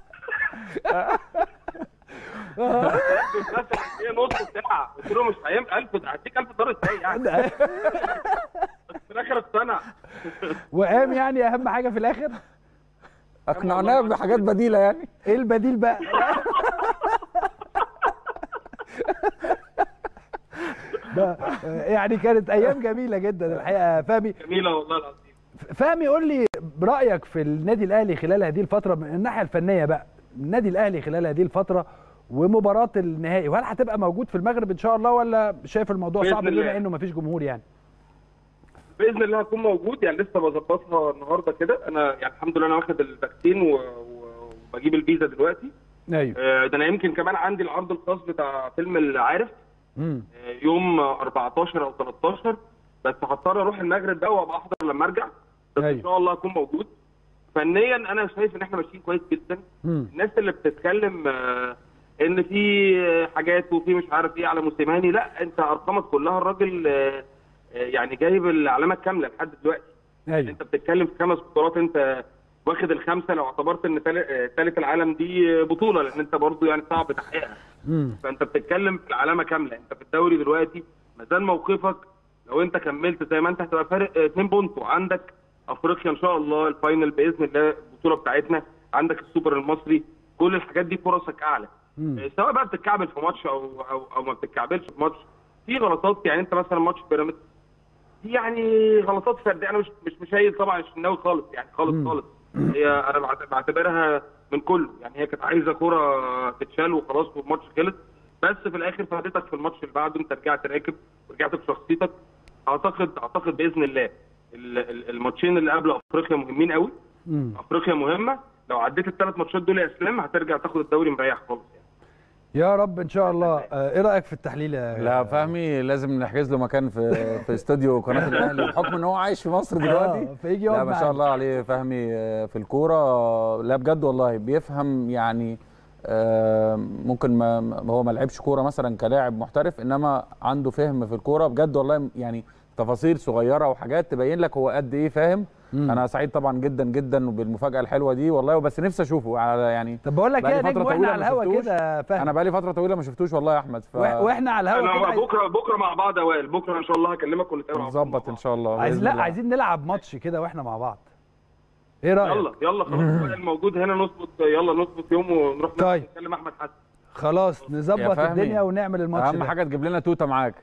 مثلا هي نص ساعه قلت له مش هينفع 1000 هديك 1000 دولار ازاي يعني بس في الاخر اقتنع وقام يعني اهم حاجه في الاخر اقنعناه بحاجات بديله يعني ايه البديل بقى ده يعني كانت ايام جميله جدا الحقيقه يا فهمي جميله والله العظيم فهمي قول لي برايك في النادي الاهلي خلال هذه الفتره من الناحيه الفنيه بقى النادي الاهلي خلال هذه الفتره ومباراه النهائي وهل هتبقى موجود في المغرب ان شاء الله ولا شايف الموضوع بإذن صعب بما الله. انه مفيش جمهور يعني باذن الله هكون موجود يعني لسه بظبطها النهارده كده انا يعني الحمد لله انا واخد الفاكسين و- و- وبجيب الفيزا دلوقتي ايوه آه، ده انا يمكن كمان عندي العرض الخاص بتاع فيلم العارف امم آه، يوم 14 او 13 بس هضطر اروح المغرب بقى وابقى احضر لما ارجع بس أيوة. ان شاء الله هكون موجود فنيا انا شايف ان احنا ماشيين كويس جدا امم الناس اللي بتتكلم آه، ان في حاجات وفي مش عارف ايه على موسيماني لا انت ارقامك كلها الراجل آه، آه، يعني جايب العلامه الكامله لحد دلوقتي ايوه انت بتتكلم في خمس بطولات انت واخد الخمسه لو اعتبرت ان ثالث العالم دي بطوله لان انت برضو يعني صعب تحقيقها امم فانت بتتكلم في العلامه كامله انت في الدوري دلوقتي ما زال موقفك لو انت كملت زي ما انت هتبقى فارق 2 بونت وعندك افريقيا ان شاء الله الفاينل باذن الله البطوله بتاعتنا عندك السوبر المصري كل الحاجات دي فرصك اعلى مم. اه، سواء بقى بتتكعبل في ماتش او او او ما بتتكعبلش في ماتش في غلطات يعني انت مثلا ماتش بيراميدز دي يعني غلطات فرديه انا مش مش مشايل طبعا الشناوي خالص يعني خالص خالص هي انا بعت- بعتبرها من كله يعني هي كانت عايزه كوره تتشال وخلاص والماتش خلص بس في الاخر فادتك في الماتش اللي بعده انت رجعت راكب ورجعت بشخصيتك اعتقد اعتقد باذن الله ال- ال- الماتشين اللي قبل افريقيا مهمين قوي امم افريقيا مهمه لو عديت الثلاث ماتشات دول يا اسلام هترجع تاخد الدوري مريح خالص يعني يا رب ان شاء الله آه، ايه رايك في التحليل يا لا فهمي لازم نحجز له مكان في في استوديو قناه الاهلي بحكم ان هو عايش في مصر دلوقتي آه، فيجي يقعد لا ما معانا. شاء الله عليه فهمي آه، في الكوره لا بجد والله بيفهم يعني آه، ممكن ما ما- هو ما لعبش كوره مثلا كلاعب محترف انما عنده فهم في الكوره بجد والله يعني تفاصيل صغيره وحاجات تبين لك هو قد ايه فاهم مم. انا سعيد طبعا جدا جدا بالمفاجاه الحلوه دي والله بس نفسي اشوفه على يعني طب بقول لك ايه بقالي يا فترة نجم واحنا طويلة على ما الهوا شفتوش. كده فاهم انا بقالي فتره طويله ما شفتوش والله يا احمد ف... وإح- واحنا على الهوا انا كده بكره بكره مع بعض يا وائل بكره ان شاء الله هكلمك ونتقابل مع بعض. نظبط ان شاء الله عايز بإذن لا الله. عايزين نلعب ماتش كده واحنا مع بعض ايه رايك يلا يلا خلاص وائل موجود هنا نظبط يلا نظبط يوم ونروح طيب. نكلم احمد حسن خلاص يا نظبط فهمي. الدنيا ونعمل الماتش اهم ده. حاجه تجيب لنا توته معاك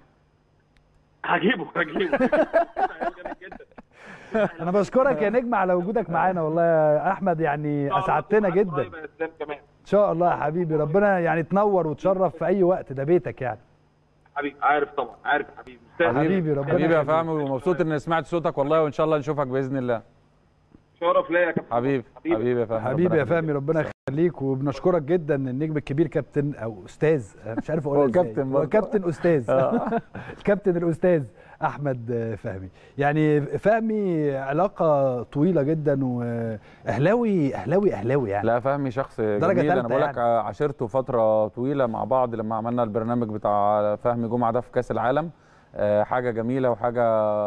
هجيبه هجيبه جامد جدا انا بشكرك يا نجم على وجودك معانا والله يا احمد يعني اسعدتنا جدا قريب يا اسلام كمان ان شاء الله يا حبيبي ربنا يعني تنور وتشرف في اي وقت ده بيتك يعني حبيبي عارف طبعا عارف يا حبيبي حبيبي، ربنا حبيبي يا يخليك. فهمي ومبسوط اني سمعت صوتك والله وان شاء الله نشوفك باذن الله شرف ليا يا كابتن حبيبي حبيبي يا فهمي حبيبي ربنا يا يخليك. فهمي ربنا يخليك وبنشكرك جدا النجم الكبير كابتن او استاذ أنا مش عارف هو اقول ازاي كابتن هو برضه. كابتن استاذ الكابتن الاستاذ احمد فهمي يعني فهمي علاقه طويله جدا واهلاوي اهلاوي اهلاوي يعني لا فهمي شخص جميل درجة انا تالتة بقول لك يعني. عاشرته فتره طويله مع بعض لما عملنا البرنامج بتاع فهمي جمعه ده في كاس العالم آه، حاجه جميله وحاجه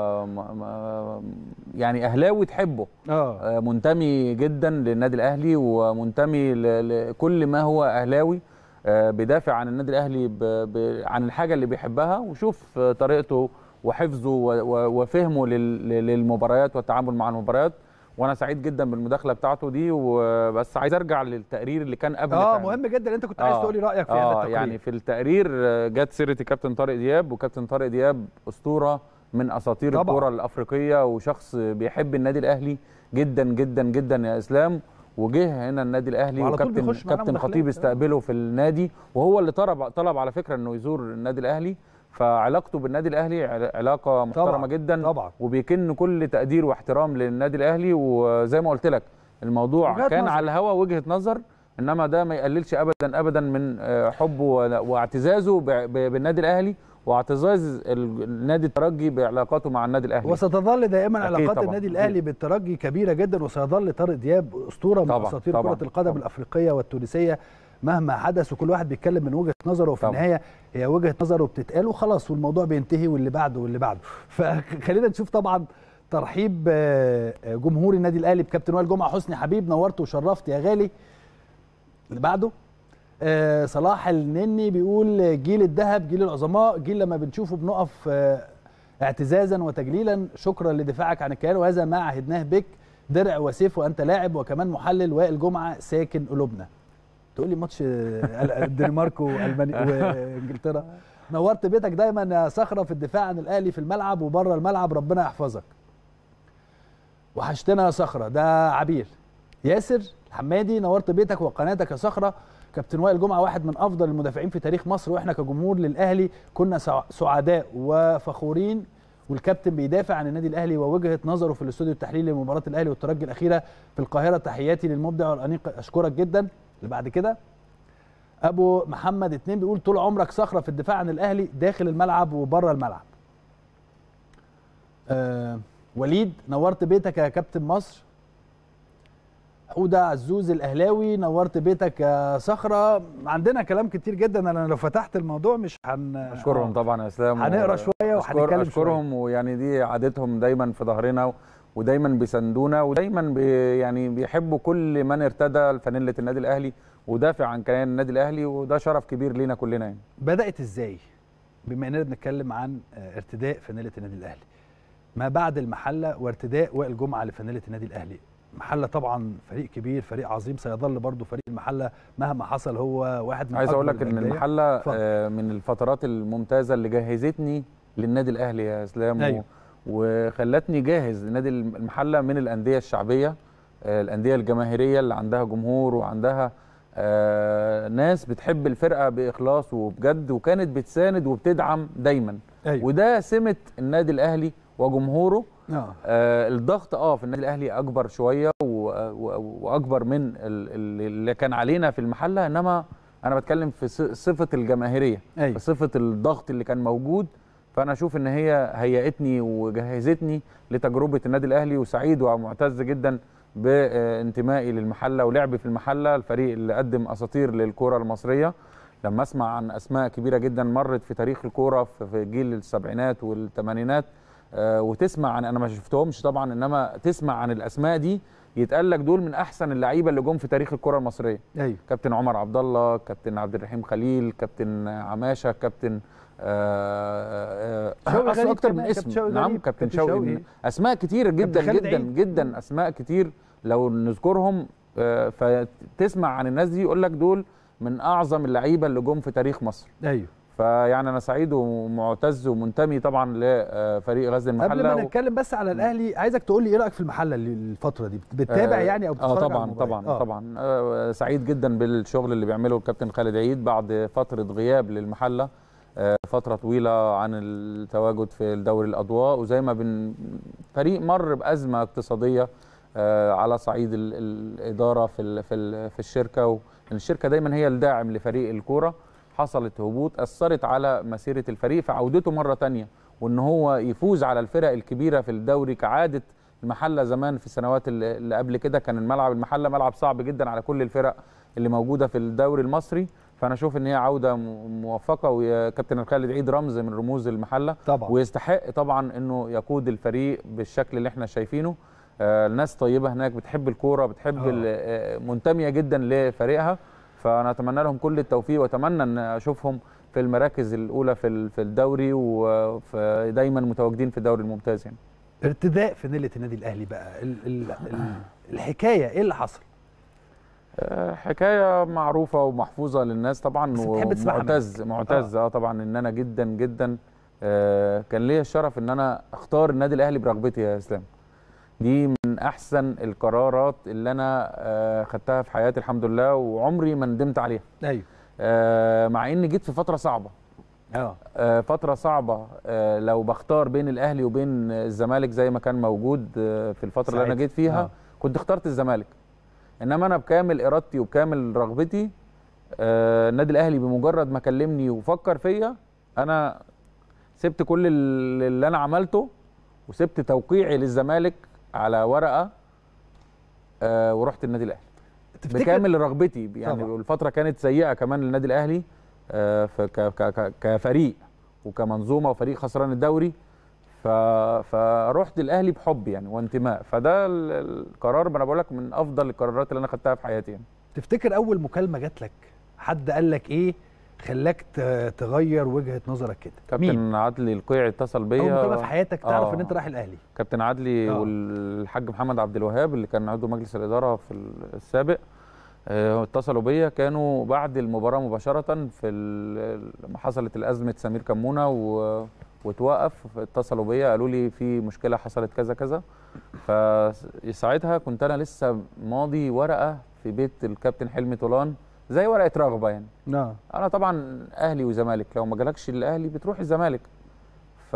م- م- يعني اهلاوي تحبه اه آه، منتمي جدا للنادي الاهلي ومنتمي ل- لكل ما هو اهلاوي آه، بيدافع عن النادي الاهلي ب... ب... عن الحاجه اللي بيحبها وشوف آه، طريقته وحفظه و... و... وفهمه لل... للمباريات والتعامل مع المباريات وانا سعيد جدا بالمداخله بتاعته دي وبس عايز ارجع للتقرير اللي كان قبل اه فهمي. مهم جدا انت كنت عايز آه، تقولي رايك في هذا اه التقرير يعني في التقرير آه، جت سيره الكابتن طارق دياب وكابتن طارق دياب اسطوره من اساطير طبعاً. الكره الافريقيه وشخص بيحب النادي الاهلي جدا جدا جدا يا اسلام وجه هنا النادي الاهلي وعلى طول وكابتن بيخش معانا كابتن مداخلات. خطيب استقبله في النادي وهو اللي طلب طلب على فكره انه يزور النادي الاهلي فعلاقته بالنادي الاهلي عل- علاقه محترمه طبعاً، جدا طبعا وبيكن كل تقدير واحترام للنادي الاهلي وزي ما قلت لك الموضوع وجهة كان نظر. على الهوا وجهه نظر انما ده ما يقللش ابدا ابدا من آه، حبه ولا- واعتزازه ب- ب- بالنادي الاهلي واعتزاز ال- النادي الترجي بعلاقاته مع النادي الاهلي وستظل دائما أكيد علاقات طبعاً، النادي أكيد. الاهلي بالترجي كبيره جدا وسيظل طارق دياب اسطوره من طبعاً، اساطير طبعاً، كره القدم طبعاً. الافريقيه والتونسيه مهما حدث وكل واحد بيتكلم من وجهه نظره وفي طبعاً. النهايه هي وجهه نظره بتتقال وخلاص والموضوع بينتهي واللي بعده واللي بعده فخلينا نشوف طبعا ترحيب آه، آه، جمهور النادي الاهلي بكابتن وائل جمعه حسني حبيب نورت وشرفت يا غالي اللي بعده آه، صلاح النني بيقول جيل الذهب جيل العظماء جيل لما بنشوفه بنقف آه، اعتزازا وتجليلا شكرا لدفاعك عن الكيان وهذا ما عهدناه بك درع وسيف وانت لاعب وكمان محلل وائل جمعه ساكن قلوبنا تقول لي ماتش آه، الدنمارك والمانيا وانجلترا نورت بيتك دايما يا صخره في الدفاع عن الاهلي في الملعب وبره الملعب ربنا يحفظك وحشتنا يا صخره ده عبير ياسر الحمادي نورت بيتك وقناتك يا صخره كابتن وائل جمعه واحد من افضل المدافعين في تاريخ مصر واحنا كجمهور للاهلي كنا سع- سعداء وفخورين والكابتن بيدافع عن النادي الاهلي ووجهه نظره في الاستوديو التحليلي لمباراه الاهلي والترجي الاخيره في القاهره تحياتي للمبدع والانيق اشكرك جدا اللي بعد كده ابو محمد اتنين بيقول طول عمرك صخره في الدفاع عن الاهلي داخل الملعب وبره الملعب آه وليد نورت بيتك يا كابتن مصر حوده عزوز الاهلاوي نورت بيتك يا صخره عندنا كلام كتير جدا انا لو فتحت الموضوع مش هن اشكرهم آه. طبعا يا اسلام هنقرا و- شوية أشكر- وهنتكلم اشكرهم ويعني دي عادتهم دايما في ظهرنا و- ودايما بيساندونا ودايما بي يعني بيحبوا كل من ارتدى فانيله النادي الاهلي ودافع عن كيان النادي الاهلي وده شرف كبير لينا كلنا يعني بدات ازاي بما اننا بنتكلم عن آه، ارتداء فانيله النادي الاهلي ما بعد المحله وارتداء وائل جمعه لفانيله النادي الاهلي محله طبعا فريق كبير فريق عظيم سيظل برضه فريق المحله مهما حصل هو واحد من عايز أكبر اقول لك ان الأندية. المحله اتفضل. آه، من الفترات الممتازه اللي جهزتني للنادي الاهلي يا اسلام و- أيوة. وخلتني جاهز لنادي المحله من الانديه الشعبيه آه، الانديه الجماهيريه اللي عندها جمهور وعندها آه، ناس بتحب الفرقه باخلاص وبجد وكانت بتساند وبتدعم دايما أيوة. وده سمه النادي الاهلي وجمهوره اه آه الضغط اه في النادي الاهلي اكبر شويه و- و- واكبر من ال- ال- اللي كان علينا في المحله انما انا بتكلم في ص- صفه الجماهيريه أيوة. في صفه الضغط اللي كان موجود فانا اشوف ان هي هيئتني وجهزتني لتجربه النادي الاهلي وسعيد ومعتز جدا بانتمائي للمحله ولعبي في المحله الفريق اللي قدم اساطير للكره المصريه لما اسمع عن اسماء كبيره جدا مرت في تاريخ الكوره في في جيل السبعينات والثمانينات آه، وتسمع عن انا ما شفتهمش طبعا انما تسمع عن الاسماء دي يتقال لك دول من احسن اللعيبه اللي جم في تاريخ الكره المصريه ايوه كابتن عمر عبد الله كابتن عبد الرحيم خليل كابتن عماشه كابتن آه، آه، شوقي أصل غريب اكتر كمان، من كابتن اسم شوقي نعم غريب، كابتن كابتن شوقي شوقي. اسماء كتير جدا خالد جدا عيد. جدا اسماء كتير لو نذكرهم آه، فتسمع عن الناس دي يقول لك دول من اعظم اللعيبه اللي جم في تاريخ مصر ايوه فيعني انا سعيد ومعتز ومنتمي طبعا لفريق غزل قبل المحله ما نتكلم بس على الاهلي عايزك تقول لي ايه رايك في المحله اللي- الفتره دي بتتابع آه، يعني او اه بتتفرج على طبعا المباريات؟ طبعا آه. طبعا آه سعيد جدا بالشغل اللي بيعمله الكابتن خالد عيد بعد فتره غياب للمحله آه فتره طويله عن التواجد في دوري الاضواء وزي ما بن فريق مر بازمه اقتصاديه آه، على صعيد ال- الاداره في ال- في ال- في الشركه و- لأن الشركه دايما هي الداعم لفريق الكوره حصلت هبوط اثرت على مسيره الفريق في عودته مره تانية وان هو يفوز على الفرق الكبيره في الدوري كعاده المحله زمان في السنوات اللي اللي قبل كده كان الملعب المحله ملعب صعب جدا على كل الفرق اللي موجوده في الدوري المصري فانا اشوف ان هي عوده م- موفقه وكابتن خالد عيد رمز من رموز المحله طبعا ويستحق طبعا انه يقود الفريق بالشكل اللي احنا شايفينه آه، الناس طيبه هناك بتحب الكوره بتحب آه. ال- آه، منتميه جدا لفريقها فانا اتمنى لهم كل التوفيق واتمنى ان اشوفهم في المراكز الاولى في ال- في الدوري ودايما متواجدين في الدوري الممتاز يعني ارتداء في نيله النادي الاهلي بقى ال ال ال الحكايه ايه اللي حصل؟ آه، حكايه معروفه ومحفوظه للناس طبعا بس بتحب تسمعها ومعتز معتز اه طبعا ان انا جدا جدا آه، كان ليا الشرف ان انا اختار النادي الاهلي برغبتي يا اسلام دي من احسن القرارات اللي انا آه، خدتها في حياتي الحمد لله وعمري ما ندمت عليها ايوه آه، مع اني جيت في فتره صعبه اه آه، فتره صعبه آه، لو بختار بين الاهلي وبين الزمالك زي ما كان موجود آه، في الفتره اللي انا ساعتها. جيت فيها آه. كنت اخترت الزمالك انما انا بكامل ارادتي وبكامل رغبتي آه، النادي الاهلي بمجرد ما كلمني وفكر فيا انا سبت كل ال- اللي انا عملته وسبت توقيعي للزمالك على ورقه آه، ورحت النادي الاهلي تفتكر بكامل رغبتي يعني طبعا. الفتره كانت سيئه كمان للنادي الاهلي آه، ف- ك- ك- ك- كفريق وكمنظومه وفريق خسران الدوري ف... فرحت الاهلي بحب يعني وانتماء فده ال- القرار ما انا بقول لك من افضل القرارات اللي انا خدتها في حياتي يعني تفتكر اول مكالمه جات لك حد قال لك ايه خلاك ت- تغير وجهه نظرك كده مين كابتن عدلي القيعي اتصل بيا اول مكالمه في حياتك تعرف آه. ان انت رايح الاهلي كابتن عدلي آه. والحاج محمد عبد الوهاب اللي كان عضو مجلس الاداره في السابق آه، اتصلوا بيا كانوا بعد المباراه مباشره في ال- لما حصلت الازمه سمير كمونه و... وتوقف اتصلوا بيا قالوا لي في مشكله حصلت كذا كذا فساعتها كنت انا لسه ماضي ورقه في بيت الكابتن حلمي طولان زي ورقه رغبه يعني اه انا طبعا اهلي وزمالك لو ما جالكش الاهلي بتروح الزمالك ف...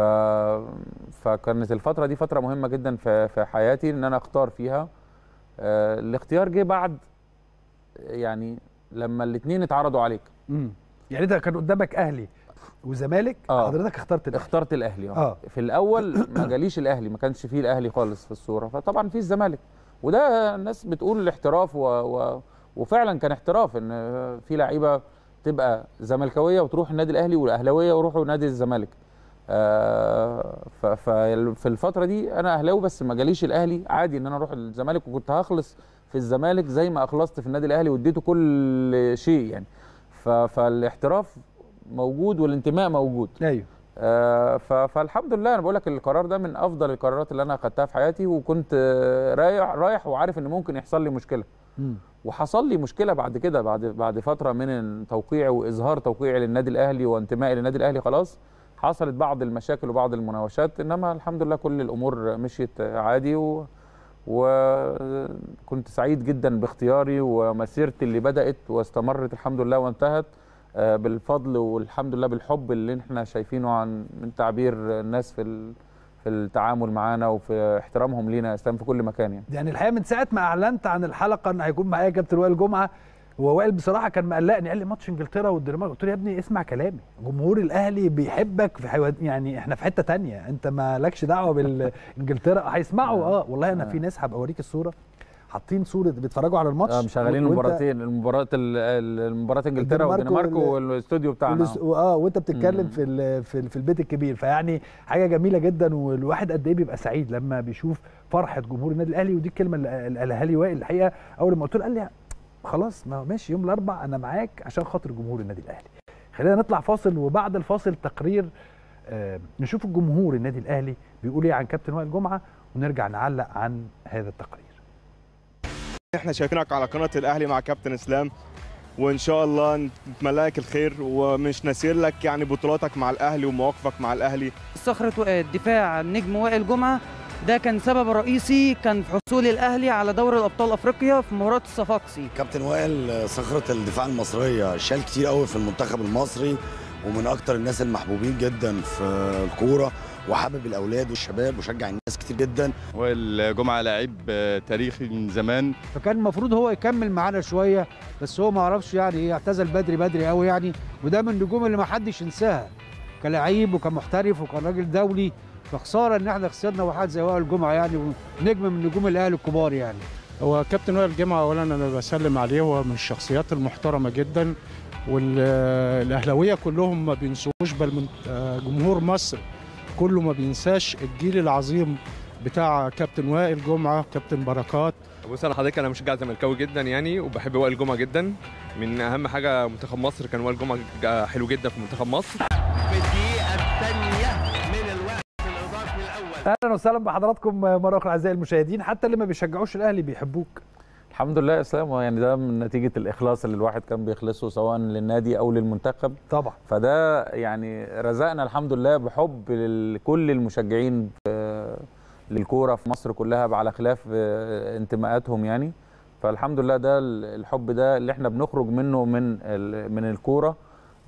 فكانت الفتره دي فتره مهمه جدا في في حياتي ان انا اختار فيها آه الاختيار جه بعد يعني لما الاثنين اتعرضوا عليك امم يعني انت كان قدامك اهلي وزمالك آه. حضرتك اخترت الاهلي اخترت الاهلي آه. اه في الاول ما جاليش الاهلي ما كانش فيه الاهلي خالص في الصوره فطبعا في الزمالك وده الناس بتقول الاحتراف و... و... وفعلا كان احتراف ان في لعيبه تبقى زملكاويه وتروح النادي الاهلي والاهلاويه ويروحوا نادي الزمالك آه ف... ففي الفتره دي انا اهلاوي بس ما جاليش الاهلي عادي ان انا اروح الزمالك وكنت هخلص في الزمالك زي ما اخلصت في النادي الاهلي واديته كل شيء يعني ف... فالاحتراف موجود والانتماء موجود ايوه آه، ف- فالحمد لله انا بقول لك القرار ده من افضل القرارات اللي انا اخدتها في حياتي وكنت آه، رايح رايح وعارف ان ممكن يحصل لي مشكله امم وحصل لي مشكله بعد كده بعد بعد فتره من توقيعي واظهار توقيعي للنادي الاهلي وانتمائي للنادي الاهلي خلاص حصلت بعض المشاكل وبعض المناوشات انما الحمد لله كل الامور مشيت عادي و وكنت سعيد جدا باختياري ومسيرتي اللي بدات واستمرت الحمد لله وانتهت آه، بالفضل والحمد لله بالحب اللي احنا شايفينه عن من تعبير الناس في ال- في التعامل معانا وفي احترامهم لينا يا اسلام في كل مكان يعني يعني الحقيقه من ساعه ما اعلنت عن الحلقه ان هيكون معايا كابتن وائل جمعه ووائل بصراحه كان مقلقني قال لي ماتش انجلترا والدنمارك قلت له يا ابني اسمع كلامي جمهور الاهلي بيحبك في حيوان يعني احنا في حته تانية انت مالكش دعوه بالانجلترا هيسمعوا اه والله انا في ناس هبقى اوريك الصوره حاطين صوره بيتفرجوا على الماتش اه مشغلين وأنت- المباراتين المباراه ال- المباراه انجلترا الدنمارك والدنمارك وال- والاستوديو بتاعنا والس- اه وانت بتتكلم مم. في ال- في ال- في البيت الكبير فيعني حاجه جميله جدا والواحد قد ايه بيبقى سعيد لما بيشوف فرحه جمهور النادي الاهلي ودي الكلمه اللي اللي قالها لي وائل الحقيقه اول ما قلت له قال لي خلاص ما هو ماشي يوم الاربع انا معاك عشان خاطر جمهور النادي الاهلي خلينا نطلع فاصل وبعد الفاصل تقرير آه نشوف الجمهور النادي الاهلي بيقول ايه عن كابتن وائل جمعه ونرجع نعلق عن هذا التقرير احنا شايفينك على قناه الاهلي مع كابتن اسلام وان شاء الله نتمنى لك الخير ومش ناسير لك يعني بطولاتك مع الاهلي ومواقفك مع الاهلي صخرة الدفاع النجم وائل جمعة ده كان سبب رئيسي كان في حصول الأهلي على دوري الأبطال أفريقيا في مباراة الصفاقسي كابتن وائل صخرة الدفاع المصرية شال كتير قوي في المنتخب المصري ومن اكتر الناس المحبوبين جدا في الكوره وحابب الاولاد والشباب وشجع الناس كتير جدا والجمعه لعيب تاريخي من زمان فكان المفروض هو يكمل معانا شويه بس هو ما عرفش يعني ايه اعتزل بدري بدري قوي يعني وده من النجوم اللي ما حدش ينساها كلاعب وكمحترف وكان راجل دولي فخساره ان احنا خسرنا واحد زي وائل الجمعه يعني ونجم من نجوم الاهلي الكبار يعني هو كابتن وائل الجمعه اولا انا بسلم عليه هو من الشخصيات المحترمه جدا والاهلاويه كلهم ما بينسوش بل من جمهور مصر كله ما بينساش الجيل العظيم بتاع كابتن وائل جمعه كابتن بركات بص انا حضرتك انا مشجع زملكاوي جدا يعني وبحب وائل جمعه جدا من اهم حاجه منتخب مصر كان وائل جمعه حلو جدا في منتخب مصر في الدقيقه الثانيه من الوقت الاضافي الاول اهلا وسهلا بحضراتكم مره اخرى اعزائي المشاهدين حتى اللي ما بيشجعوش الاهلي بيحبوك الحمد لله يا اسلام يعني ده من نتيجه الاخلاص اللي الواحد كان بيخلصه سواء للنادي او للمنتخب طبعا فده يعني رزقنا الحمد لله بحب لكل المشجعين للكوره في مصر كلها على خلاف انتماءاتهم يعني فالحمد لله ده الحب ده اللي احنا بنخرج منه من من الكوره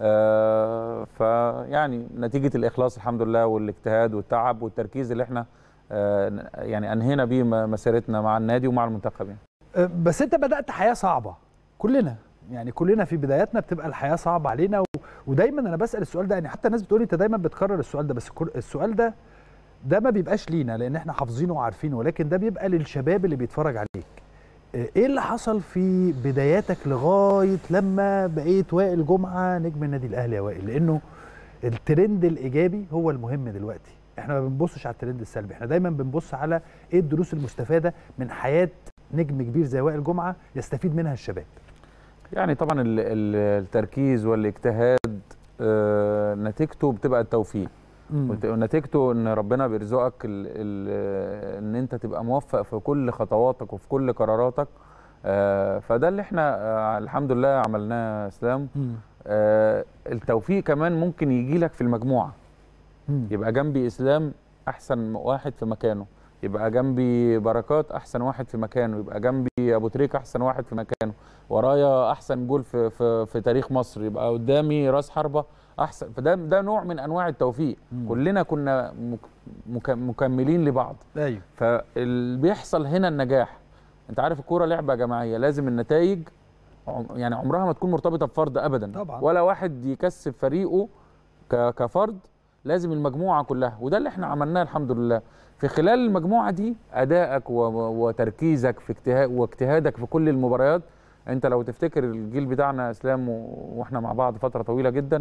فيعني نتيجه الاخلاص الحمد لله والاجتهاد والتعب والتركيز اللي احنا يعني انهينا بيه مسيرتنا مع النادي ومع المنتخب يعني. بس انت بدات حياه صعبه كلنا يعني كلنا في بداياتنا بتبقى الحياه صعبه علينا و... ودايما انا بسال السؤال ده يعني حتى الناس بتقول انت دايما بتكرر السؤال ده بس السؤال ده ده ما بيبقاش لينا لان احنا حافظينه وعارفينه ولكن ده بيبقى للشباب اللي بيتفرج عليك ايه اللي حصل في بداياتك لغايه لما بقيت وائل جمعه نجم النادي الاهلي يا وائل لانه الترند الايجابي هو المهم دلوقتي احنا ما بنبصش على الترند السلبي احنا دايما بنبص على ايه الدروس المستفاده من حياه نجم كبير زي وائل جمعه يستفيد منها الشباب يعني طبعا التركيز والاجتهاد نتيجته بتبقى التوفيق ونتيجته ان ربنا بيرزقك ال ال ان انت تبقى موفق في كل خطواتك وفي كل قراراتك فده اللي احنا الحمد لله عملناه يا اسلام التوفيق كمان ممكن يجي لك في المجموعه يبقى جنبي اسلام احسن واحد في مكانه يبقى جنبي بركات احسن واحد في مكانه يبقى جنبي ابو تريك احسن واحد في مكانه ورايا احسن جول في في, في تاريخ مصر يبقى قدامي راس حربه احسن فده ده نوع من انواع التوفيق مم. كلنا كنا مكملين لبعض ايوه فاللي بيحصل هنا النجاح انت عارف الكوره لعبه جماعيه لازم النتائج يعني عمرها ما تكون مرتبطه بفرد ابدا طبعا. ولا واحد يكسب فريقه كفرد لازم المجموعه كلها وده اللي احنا عملناه الحمد لله في خلال المجموعه دي ادائك وتركيزك في اجتهاد واجتهادك في كل المباريات انت لو تفتكر الجيل بتاعنا اسلام واحنا مع بعض فتره طويله جدا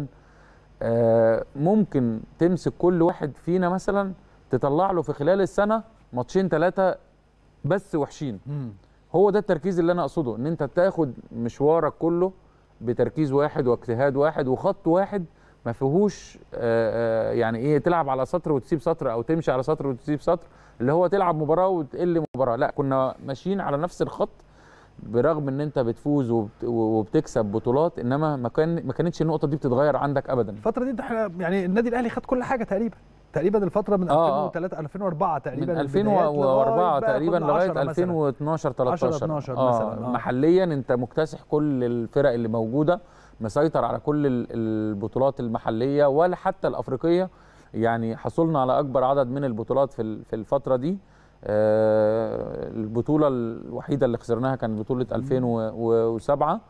ممكن تمسك كل واحد فينا مثلا تطلع له في خلال السنه ماتشين ثلاثه بس وحشين مم. هو ده التركيز اللي انا اقصده ان انت تاخد مشوارك كله بتركيز واحد واجتهاد واحد وخط واحد ما فيهوش آآ آآ يعني ايه تلعب على سطر وتسيب سطر او تمشي على سطر وتسيب سطر اللي هو تلعب مباراه وتقل مباراه لا كنا ماشيين على نفس الخط برغم ان انت بتفوز وبت وبتكسب بطولات انما ما كان ما كانتش النقطه دي بتتغير عندك ابدا الفتره دي احنا يعني النادي الاهلي خد كل حاجه تقريبا تقريبا الفتره من آه. 2003 2004 تقريبا من 2004 تقريبا لغايه 2012 13 10 12 آه. مثلا آه. محليا انت مكتسح كل الفرق اللي موجوده مسيطر على كل البطولات المحليه ولا حتى الافريقيه يعني حصلنا على اكبر عدد من البطولات في في الفتره دي آه البطوله الوحيده اللي خسرناها كانت بطوله 2007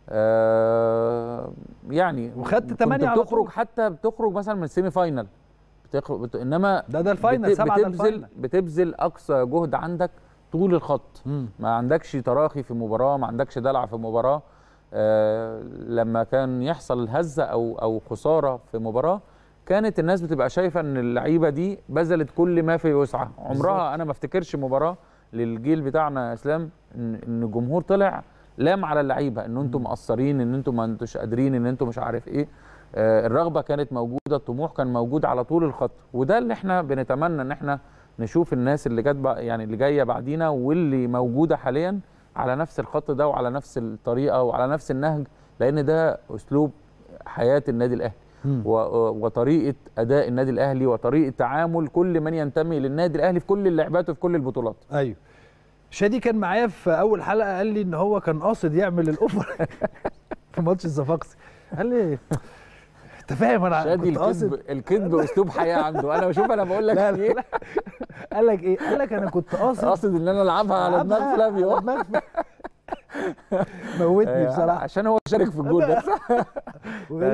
آه يعني وخدت 8 على بتخرج حتى بتخرج مثلا من السيمي فاينل بتخرج بت... انما ده ده الفاينل سبعه بتبذل الفاينل. بتبذل اقصى جهد عندك طول الخط مم. ما عندكش تراخي في مباراه ما عندكش دلع في مباراه آه لما كان يحصل هزه او او خساره في مباراه كانت الناس بتبقى شايفه ان اللعيبه دي بذلت كل ما في وسعها عمرها انا ما افتكرش مباراه للجيل بتاعنا يا اسلام ان ان الجمهور طلع لام على اللعيبه ان انتم مقصرين ان انتم ما انتوش قادرين ان انتم مش عارف ايه آه الرغبه كانت موجوده الطموح كان موجود على طول الخط وده اللي احنا بنتمنى ان احنا نشوف الناس اللي جت يعني اللي جايه بعدينا واللي موجوده حاليا على نفس الخط ده وعلى نفس الطريقه وعلى نفس النهج لان ده اسلوب حياه النادي الاهلي وطريقه اداء النادي الاهلي وطريقه تعامل كل من ينتمي للنادي الاهلي في كل اللعبات وفي كل البطولات ايوه شادي كان معايا في اول حلقه قال لي ان هو كان قاصد يعمل الاوفر في ماتش الصفاقسي قال لي انت فاهم انا شادي كنت قاصد الكذب الكذب اسلوب حياه عنده انا بشوف انا بقول لك لا، لا، ايه قال لك ايه قال لك انا كنت قاصد قاصد ان انا العبها على دماغ ألعبها فلافيو على دماغ فلافيو. موتني آه، بصراحه عشان هو شارك في الجول بس وغير-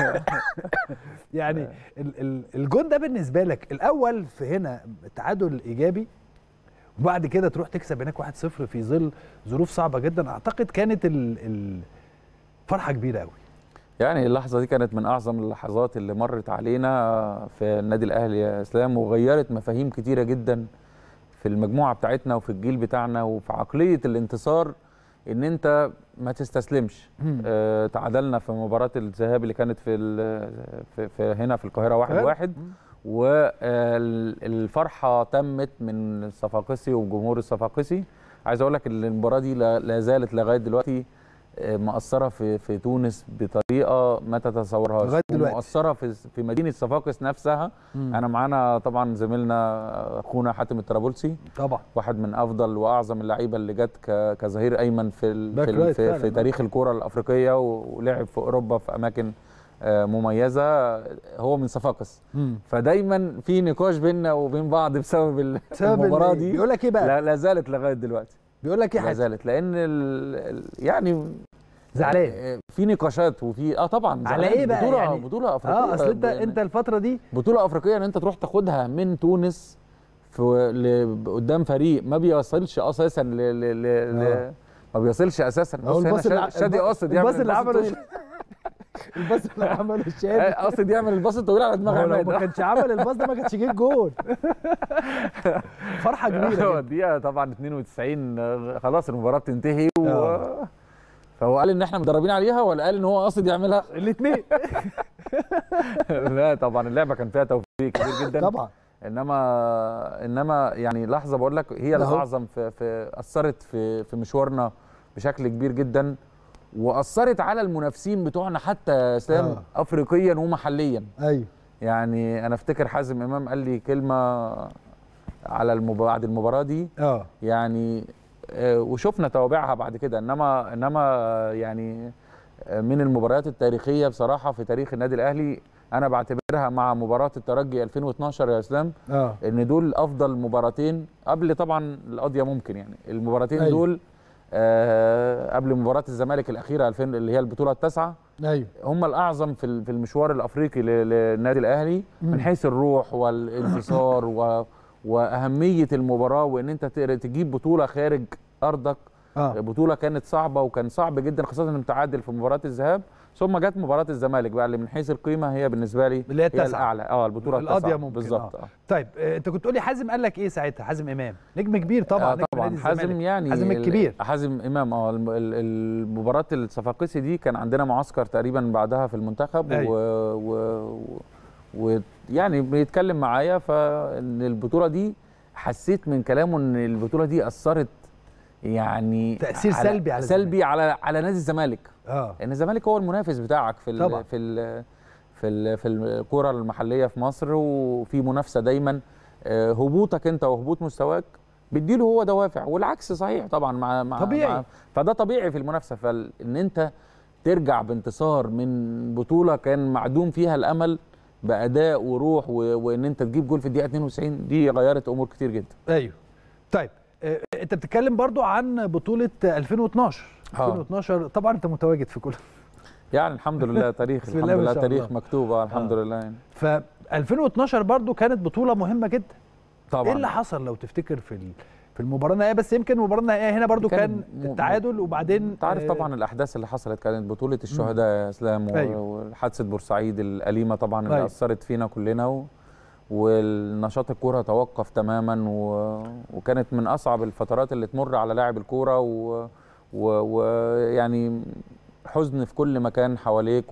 يعني ال- ال- الجون ده بالنسبه لك الاول في هنا تعادل ايجابي وبعد كده تروح تكسب هناك 1-0 في ظل ظروف صعبه جدا اعتقد كانت ال- ال- فرحه كبيره قوي يعني اللحظه دي كانت من اعظم اللحظات اللي مرت علينا في النادي الاهلي يا اسلام وغيرت مفاهيم كتيره جدا في المجموعه بتاعتنا وفي الجيل بتاعنا وفي عقليه الانتصار ان انت ما تستسلمش آه تعادلنا في مباراه الذهاب اللي كانت في, ال- في, في هنا في القاهره واحد حلو. واحد والفرحه تمت من الصفاقسي وجمهور الصفاقسي عايز اقول لك ان المباراه دي لا لا زالت لغايه دلوقتي آه، مأثرة في في تونس بطريقة ما تتصورهاش لغاية دلوقتي. ومؤثرة في في مدينة صفاقس نفسها مم. أنا معانا طبعا زميلنا أخونا حاتم الطرابلسي طبعا واحد من أفضل وأعظم اللعيبة اللي جت ك- كظهير أيمن في ال- باك في, ال- رايت في, فعلا. في تاريخ الكرة الأفريقية و- ولعب في أوروبا في أماكن آه، مميزة هو من صفاقس مم. فدايما في نقاش بيننا وبين بعض بسبب ال- بسبب المباراة ال- دي بيقول لك ايه بقى لا, لا زالت لغاية دلوقتي بيقول لك ايه لا حاجه زالت لأن ال ال يعني زعلان آه، في نقاشات وفي اه طبعا على زعلان. ايه بقى بطولة يعني؟ بطولة أفريقية اه اصل انت ب- انت الفتره دي بطولة أفريقية إن أنت تروح تاخدها من تونس في ل- قدام فريق ما بيوصلش أساسا ل, ل, ل, آه. ل ما بيوصلش أساسا هو بص هنا الباص اللي شا- ع- شادي الب- قاصد يعمل الباص اللي الباص عمله الطويل. الباص اللي عمله الشادي آه، قاصد يعمل الباص الطويل على دماغ هو لو عماد ما كانش عمل الباص ده ما كانش جه الجول فرحه كبيره هو جدا الدقيقة طبعا 92 آه، خلاص المباراة بتنتهي و... آه. فهو قال ان احنا مدربين عليها ولا قال ان هو قاصد يعملها؟ الاثنين لا طبعا اللعبة كان فيها توفيق كبير جدا طبعا انما انما يعني لحظه بقول لك هي ده هو. الاعظم في, في اثرت في في مشوارنا بشكل كبير جدا واثرت على المنافسين بتوعنا حتى يا اسلام آه. افريقيا ومحليا ايوه يعني انا افتكر حازم امام قال لي كلمه على المب... بعد المباراه دي اه يعني آه، وشفنا توابعها بعد كده انما انما آه، يعني آه، من المباريات التاريخيه بصراحه في تاريخ النادي الاهلي انا بعتبرها مع مباراه الترجي 2012 يا اسلام اه ان دول افضل مباراتين قبل طبعا القضيه ممكن يعني المباراتين أيوة. أيوه. دول آه قبل مباراه الزمالك الاخيره 2000 اللي هي البطوله التاسعه ايوه هم الاعظم في ال- في المشوار الافريقي ل- للنادي الاهلي مم. من حيث الروح والانتصار و واهميه المباراه وان انت تقدر تجيب بطوله خارج ارضك اه بطوله كانت صعبه وكان صعب جدا خاصه انك تعادل في مباراه الذهاب ثم جت مباراه الزمالك بقى اللي من حيث القيمه هي بالنسبه لي اللي هي هي التاسعة. الاعلى اه البطوله القاضية التاسعه ممكن، بالظبط آه. اه طيب آه، انت كنت تقولي حازم قال لك ايه ساعتها حازم امام نجم كبير طبعا آه نجم طبعا نادي حازم الزمالك. يعني حازم ال- الكبير حازم امام اه الم- ال- المباراه الصفاقسي دي كان عندنا معسكر تقريبا بعدها في المنتخب أيوة. و... و... ويعني بيتكلم معايا فان البطوله دي حسيت من كلامه ان البطوله دي اثرت يعني تأثير سلبي على سلبي على على نادي الزمالك اه لان الزمالك هو المنافس بتاعك في طبعا. ال في ال في ال في الكره المحليه في مصر وفي منافسه دايما آه، هبوطك انت وهبوط مستواك بيديله هو دوافع والعكس صحيح طبعا مع مع طبيعي. مع فده طبيعي في المنافسه فان انت ترجع بانتصار من بطوله كان معدوم فيها الامل باداء وروح و... وان انت تجيب جول في الدقيقه 92 دي غيرت امور كتير جدا ايوه طيب آه، انت بتتكلم برضو عن بطوله 2012 آه. 2012 طبعا انت متواجد في كل يعني الحمد لله تاريخ بسم الحمد الله ما لله شاء تاريخ الله. مكتوب آه، الحمد آه. لله يعني ف 2012 برضو كانت بطوله مهمه جدا طبعا ايه اللي حصل لو تفتكر في ال- في المباراه النهائيه بس يمكن المباراه النهائيه هنا برضو كان كان م- التعادل وبعدين انت عارف آه، طبعا الاحداث اللي حصلت كانت بطوله الشهداء يا اسلام و- أيوة. وحادثه بورسعيد الاليمه طبعا اللي أيوة. اثرت فينا كلنا و... والنشاط الكوره توقف تماما و... وكانت من اصعب الفترات اللي تمر على لاعب الكوره ويعني و... و... يعني حزن في كل مكان حواليك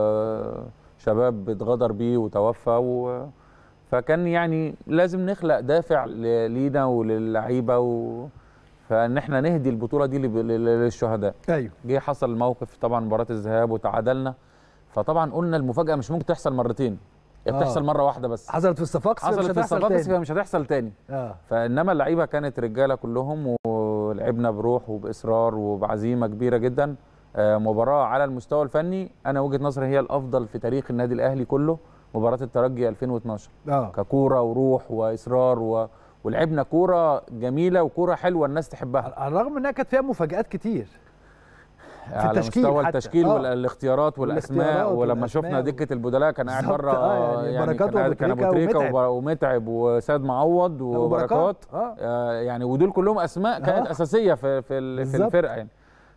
وشباب اتغدر بيه وتوفى و... فكان يعني لازم نخلق دافع ل- لينا وللعيبه و... فان احنا نهدي البطوله دي لب- لل- للشهداء ايوه جه حصل الموقف طبعا مباراه الذهاب وتعادلنا فطبعا قلنا المفاجاه مش ممكن تحصل مرتين هي آه. بتحصل مره واحده بس حصلت في الصفاقس مش حصلت في هتحصل الصفاقس تاني. فمش هتحصل تاني اه فانما اللعيبه كانت رجاله كلهم ولعبنا بروح وباصرار وبعزيمه كبيره جدا آه، مباراه على المستوى الفني انا وجهه نظري هي الافضل في تاريخ النادي الاهلي كله مباراه الترجي 2012 اه ككوره وروح واصرار و... ولعبنا كوره جميله وكوره حلوه الناس تحبها على الرغم انها كانت فيها مفاجات كتير على التشكيل مستوى حتى. التشكيل آه. والاختيارات والاسماء والاختيارات ولما والأسماء شفنا و- دكه البدلاء كان قاعد بالظبط، بره آه، يعني بركات كان قاعد- كان وأبو ابو تريكة تريكه ومتعب. وب- ومتعب وسيد معوض وبركات آه. آه، يعني ودول كلهم اسماء كانت آه. اساسيه في في, ال- في بالظبط. الفرقه يعني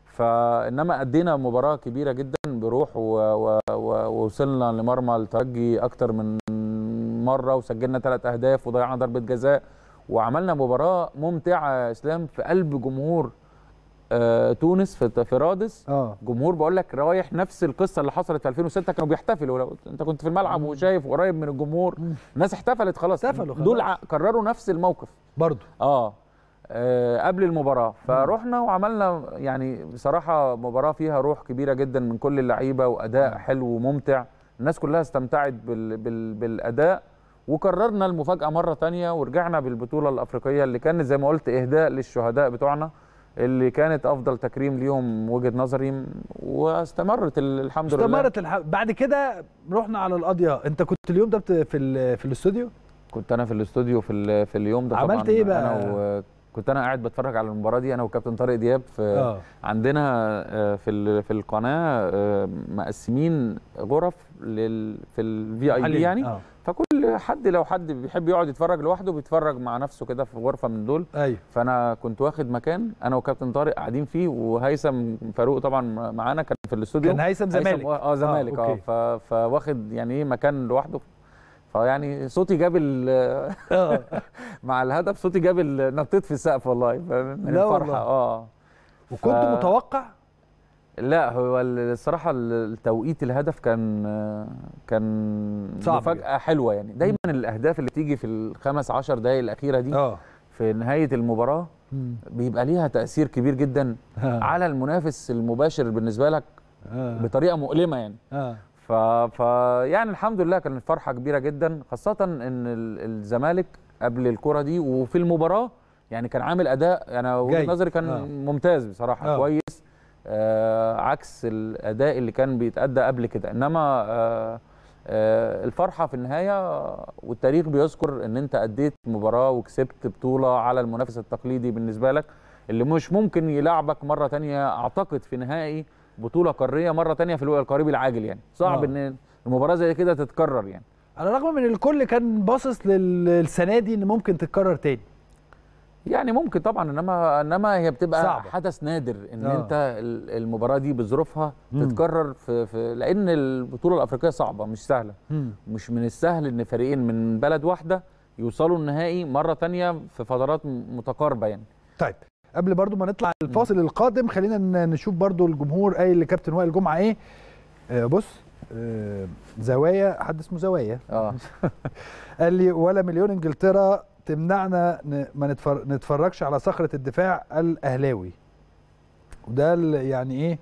فانما ادينا مباراه كبيره جدا بروح و- و- و- ووصلنا لمرمى الترجي اكتر من مره وسجلنا ثلاث اهداف وضيعنا ضربه جزاء وعملنا مباراه ممتعه يا اسلام في قلب جمهور آه، تونس في في رادس اه جمهور بقول لك رايح نفس القصه اللي حصلت في 2006 كانوا بيحتفلوا لو انت كنت في الملعب وشايف قريب من الجمهور الناس احتفلت خلاص احتفلوا خلاص. دول ع- كرروا نفس الموقف برضو اه آه، قبل المباراه فرحنا وعملنا يعني بصراحه مباراه فيها روح كبيره جدا من كل اللعيبه واداء حلو وممتع الناس كلها استمتعت بال بال بالاداء وكررنا المفاجاه مره تانية ورجعنا بالبطوله الافريقيه اللي كانت زي ما قلت اهداء للشهداء بتوعنا اللي كانت افضل تكريم ليهم وجهه نظري واستمرت ال- الحمد لله استمرت الح... بعد كده رحنا على القضيه انت كنت اليوم ده بت... في ال... في الاستوديو كنت انا في الاستوديو في ال- في اليوم ده طبعا عملت إيه بقى؟ انا و... كنت انا قاعد بتفرج على المباراه دي انا وكابتن طارق دياب في اه عندنا آه، في ال- في القناه آه، مقسمين غرف لل في الفي اي بي محلين. يعني آه. فكل حد لو حد بيحب يقعد يتفرج لوحده بيتفرج مع نفسه كده في غرفه من دول ايوه فانا كنت واخد مكان انا وكابتن طارق قاعدين فيه وهيثم فاروق طبعا معانا كان في الاستوديو كان هيثم زمالك. اه زمالك اه, أوكي. ف... فواخد يعني ايه مكان لوحده فيعني صوتي جاب ال مع الهدف صوتي جاب ال- نطيت في السقف والله ف- من لا الفرحه والله. اه وكنت ف- متوقع لا هو ال- الصراحه ال- التوقيت الهدف كان كان صعب مفاجاه حلوه يعني دايما الاهداف اللي تيجي في الخمس عشر دقائق الاخيره دي اه في نهايه المباراه بيبقى ليها تاثير كبير جدا آه. على المنافس المباشر بالنسبه لك آه. بطريقه مؤلمه يعني اه ف... ف يعني الحمد لله كانت فرحه كبيره جدا خاصه ان ال- الزمالك قبل الكره دي وفي المباراه يعني كان عامل اداء انا وجهه جيد. نظري كان آه. ممتاز بصراحه آه. كويس آه عكس الاداء اللي كان بيتادى قبل كده انما آه آه الفرحه في النهايه والتاريخ بيذكر ان انت اديت مباراه وكسبت بطوله على المنافس التقليدي بالنسبه لك اللي مش ممكن يلعبك مره تانية اعتقد في نهائي بطوله قاريه مره تانية في الوقت القريب العاجل يعني صعب آه. ان المباراه زي كده تتكرر يعني على الرغم من الكل كان باصص للسنه دي ان ممكن تتكرر تاني يعني ممكن طبعا انما انما هي بتبقى صعبة. صعبة. حدث نادر ان آه. آه. انت ال- المباراه دي بظروفها مم. تتكرر في, في لان البطوله الافريقيه صعبه مش سهله مم. مش من السهل ان فريقين من بلد واحده يوصلوا النهائي مره تانية في فترات م- متقاربه يعني طيب قبل برضو ما نطلع الفاصل القادم خلينا ن- نشوف برضو الجمهور قايل لكابتن وائل جمعه ايه آه بص آه زوايا حد اسمه زوايا اه قال لي ولا مليون انجلترا تمنعنا ن- ما نتفر... نتفرجش على صخره الدفاع الاهلاوي وده ال- يعني ايه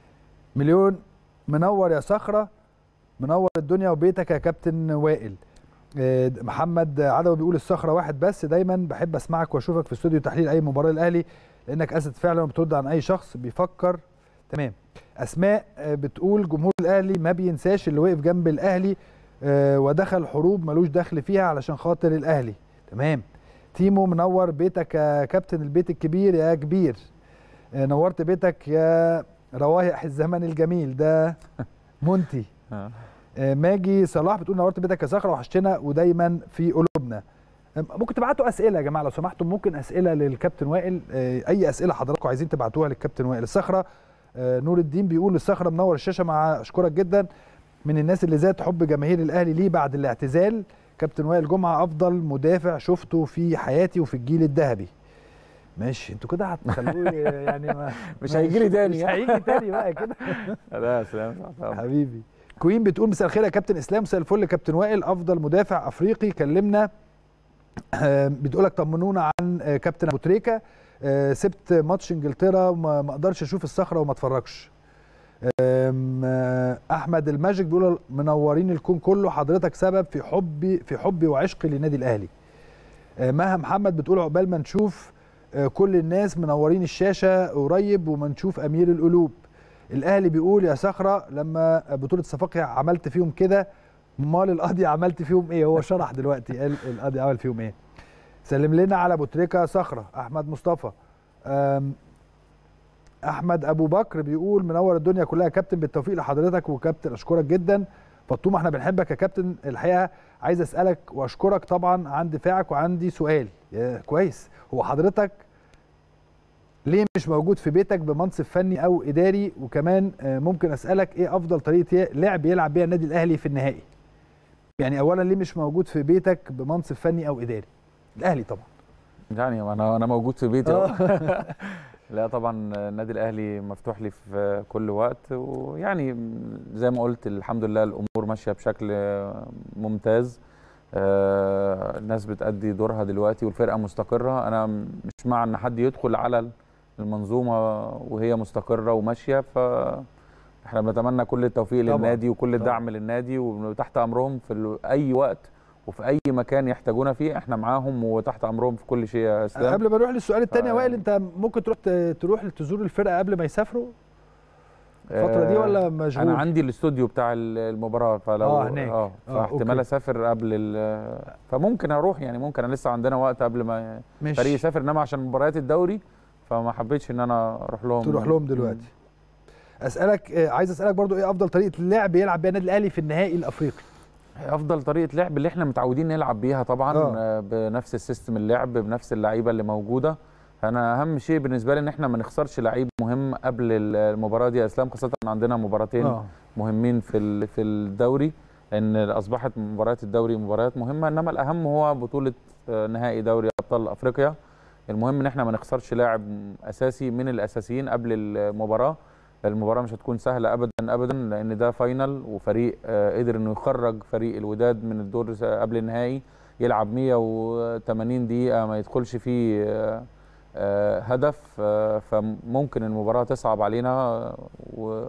مليون منور يا صخره منور الدنيا وبيتك يا كابتن وائل آه، محمد عدوي بيقول الصخره واحد بس دايما بحب اسمعك واشوفك في استوديو تحليل اي مباراه الاهلي لانك اسد فعلا وبترد عن اي شخص بيفكر تمام اسماء آه، بتقول جمهور الاهلي ما بينساش اللي وقف جنب الاهلي آه، ودخل حروب ملوش دخل فيها علشان خاطر الاهلي تمام تيمو منور بيتك يا كابتن البيت الكبير يا كبير آه، نورت بيتك يا روايح الزمن الجميل ده مونتي آه. آه، ماجي صلاح بتقول نورت بيتك يا صخره وحشتنا ودايما في قلوبنا آه، ممكن تبعتوا اسئله يا جماعه لو سمحتم ممكن اسئله للكابتن وائل آه، اي اسئله حضراتكم عايزين تبعتوها للكابتن وائل الصخره آه، نور الدين بيقول الصخره منور الشاشه مع اشكرك جدا من الناس اللي زاد حب جماهير الاهلي ليه بعد الاعتزال كابتن وائل جمعه افضل مدافع شفته في حياتي وفي الجيل الذهبي ماشي انتوا كده هتخلوه يعني ما مش هيجي لي تاني مش هيجي تاني بقى كده لا يا سلام طبعاً. حبيبي كوين بتقول مساء الخير يا كابتن اسلام مساء الفل كابتن وائل افضل مدافع افريقي كلمنا بتقول لك طمنونا عن آه، كابتن ابو تريكه آه، سبت ماتش انجلترا وما ما اقدرش اشوف الصخره وما اتفرجش آم، آه، احمد الماجيك بيقول منورين الكون كله حضرتك سبب في حبي في حبي وعشقي للنادي الاهلي آه، مها محمد بتقول عقبال ما نشوف آه، كل الناس منورين الشاشه قريب وما نشوف امير القلوب الاهلي بيقول يا صخره لما بطوله صفاقيا عملت فيهم كده امال القاضي عملت فيهم ايه هو شرح دلوقتي قال القاضي عمل فيهم ايه سلم لنا على ابو تريكه صخره احمد مصطفى أم، احمد ابو بكر بيقول منور الدنيا كلها يا كابتن بالتوفيق لحضرتك وكابتن اشكرك جدا فطوم احنا بنحبك يا كابتن الحقيقه عايز اسالك واشكرك طبعا عن دفاعك وعندي سؤال يا كويس هو حضرتك ليه مش موجود في بيتك بمنصب فني او اداري وكمان آه، ممكن اسالك ايه افضل طريقه لعب يلعب بيها النادي الاهلي في النهائي يعني اولا ليه مش موجود في بيتك بمنصب فني او اداري الاهلي طبعا يعني انا انا موجود في بيتي آه. أهو. لا طبعا النادي الاهلي مفتوح لي في كل وقت ويعني زي ما قلت الحمد لله الامور ماشيه بشكل ممتاز آه، الناس بتأدي دورها دلوقتي والفرقه مستقره انا مش مع ان حد يدخل على المنظومه وهي مستقره وماشيه ف احنا بنتمنى كل التوفيق طبعاً، للنادي وكل طبعاً. الدعم للنادي وتحت امرهم في ال- اي وقت وفي اي مكان يحتاجونا فيه احنا معاهم وتحت امرهم في كل شيء يا اسلام قبل ما نروح للسؤال الثاني يا آه. وائل انت ممكن تروح ت- تروح تزور الفرقه قبل ما يسافروا الفتره دي آه، ولا مشغول انا عندي الاستوديو بتاع ال- المباراه فلو آه، هناك. اه آه، فاحتمال أوكي. اسافر قبل ال- فممكن اروح يعني ممكن انا لسه عندنا وقت قبل ما ماشي. الفريق يسافر انما عشان مباريات الدوري فما حبيتش ان انا اروح لهم تروح لهم دلوقتي اسالك آه، عايز اسالك برضو ايه افضل طريقه لعب يلعب بيها النادي الاهلي في النهائي الافريقي افضل طريقه لعب اللي احنا متعودين نلعب بيها طبعا آه. آه. بنفس السيستم اللعب بنفس اللعيبه اللي موجوده انا اهم شيء بالنسبه لي ان احنا ما نخسرش لعيب مهم قبل المباراه دي يا اسلام خاصه ان عندنا مباراتين آه. آه. مهمين في ال- في الدوري لان اصبحت مباريات الدوري مباريات مهمه انما الاهم هو بطوله آه، نهائي دوري ابطال افريقيا المهم ان احنا ما نخسرش لاعب اساسي من الاساسيين قبل المباراه المباراه مش هتكون سهله ابدا ابدا لان ده فاينل وفريق آه، قدر انه يخرج فريق الوداد من الدور قبل النهائي يلعب 180 دقيقه ما يدخلش فيه آه، آه، هدف آه، فممكن المباراه تصعب علينا آه، و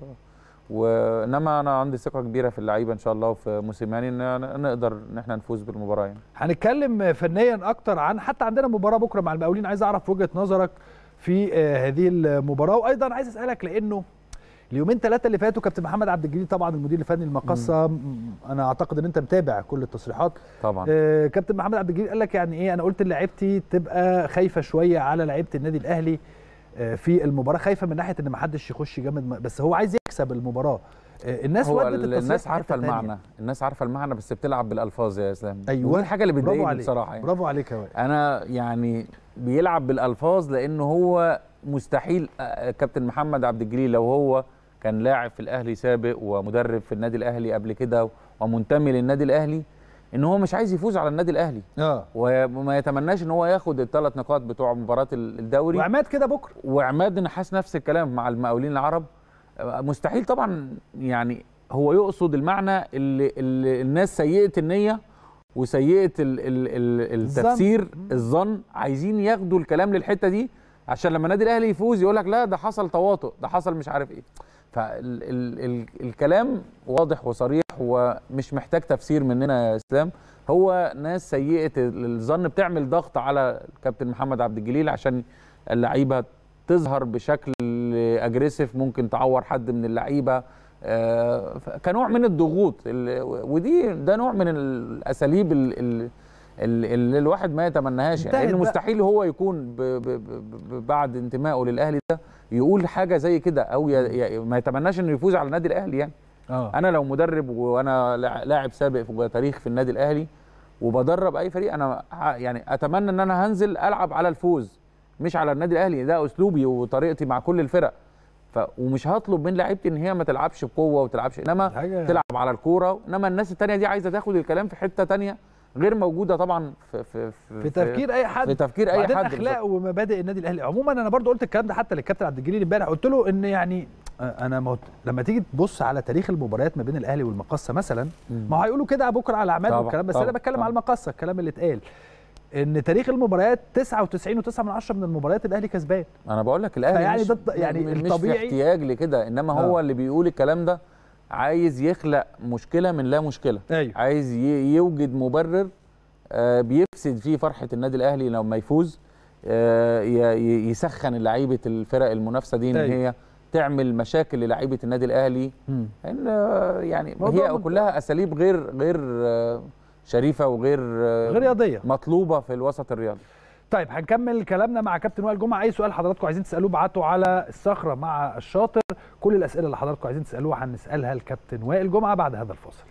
وانما انا عندي ثقه كبيره في اللعيبه ان شاء الله وفي موسيماني ان نقدر ان احنا نفوز بالمباراه يعني. هنتكلم فنيا اكتر عن حتى عندنا مباراه بكره مع المقاولين عايز اعرف وجهه نظرك في آه، هذه المباراه وايضا عايز اسالك لانه اليومين ثلاثه اللي فاتوا كابتن محمد عبد الجليل طبعا المدير الفني المقصه م- انا اعتقد ان انت متابع كل التصريحات طبعا آه، كابتن محمد عبد الجليل قال لك يعني ايه انا قلت لعيبتي تبقى خايفه شويه على لعيبه النادي الاهلي آه، في المباراه خايفه من ناحيه ان ما حدش يخش جامد م- بس هو عايز يكسب المباراه آه، الناس هو ودت ال- التصريح الناس في عارفه حتة تانية. المعنى الناس عارفه المعنى بس بتلعب بالالفاظ يا اسلام ايوه ودي الحاجه اللي برافو بتضايقني عليك. بصراحه يعني برافو عليك يا وائل انا يعني بيلعب بالالفاظ لانه هو مستحيل آه، كابتن محمد عبد الجليل لو هو كان لاعب في الاهلي سابق ومدرب في النادي الاهلي قبل كده ومنتمي للنادي الاهلي ان هو مش عايز يفوز على النادي الاهلي اه وما يتمناش ان هو ياخد الثلاث نقاط بتوع مباراه ال- الدوري وعماد كده بكره وعماد نحاس نفس الكلام مع المقاولين العرب مستحيل طبعا يعني هو يقصد المعنى اللي, اللي الناس سيئه النيه وسيئه ال ال ال التفسير الظن عايزين ياخدوا الكلام للحته دي عشان لما النادي الاهلي يفوز يقول لك لا ده حصل تواطؤ ده حصل مش عارف ايه فالكلام واضح وصريح ومش محتاج تفسير مننا يا اسلام هو ناس سيئه الظن بتعمل ضغط على الكابتن محمد عبد الجليل عشان اللعيبه تظهر بشكل اجريسيف ممكن تعور حد من اللعيبه آه، ف- كنوع من الضغوط ال- ودي ده نوع من الاساليب ال- ال- ال- اللي الواحد ما يتمناهاش يعني انتهت لان بقى. مستحيل هو يكون ب ب ب ب بعد انتمائه للاهلي ده يقول حاجه زي كده او ي ي ما يتمناش انه يفوز على النادي الاهلي يعني اه انا لو مدرب وانا لاع- لاعب سابق في تاريخ في النادي الاهلي وبدرب اي فريق انا ه- يعني اتمنى ان انا هنزل العب على الفوز مش على النادي الاهلي ده اسلوبي وطريقتي مع كل الفرق ف ومش هطلب من لعيبتي ان هي ما تلعبش بقوه وتلعبش انما حاجة- تلعب على الكوره انما الناس التانية دي عايزه تاخد الكلام في حته تانية غير موجوده طبعا في في في تفكير اي حد في تفكير اي وبعدين حد اخلاق ومبادئ النادي الاهلي عموما انا برضو قلت الكلام ده حتى للكابتن عبد الجليل امبارح قلت له ان يعني آه، انا موت لما تيجي تبص على تاريخ المباريات ما بين الاهلي والمقصه مثلا ما هو هيقولوا كده بكره على عماد طبعاً، والكلام بس طبعاً، انا بتكلم طبعاً. على المقصه الكلام اللي اتقال ان تاريخ المباريات 99 و9 من 10 من المباريات الاهلي كسبان انا بقول لك الاهلي فيعني مش ده الط- يعني مش الطبيعي- في احتياج لكده انما هو آه. اللي بيقول الكلام ده عايز يخلق مشكله من لا مشكله ايوه عايز ي- يوجد مبرر آه، بيفسد فيه فرحه النادي الاهلي لما يفوز آه، ي- ي- يسخن لعيبه الفرق المنافسه دي ان أيوة. هي تعمل مشاكل للاعيبه النادي الاهلي مم. ان آه، يعني موضوع هي منطقي. كلها اساليب غير غير آه، شريفه وغير آه، غير رياضيه مطلوبه في الوسط الرياضي طيب هنكمل كلامنا مع كابتن وائل جمعه اي سؤال حضراتكم عايزين تسالوه ابعتوا على الصخره مع الشاطر كل الاسئله اللي حضراتكم عايزين تسالوها هنسالها الكابتن وائل جمعه بعد هذا الفاصل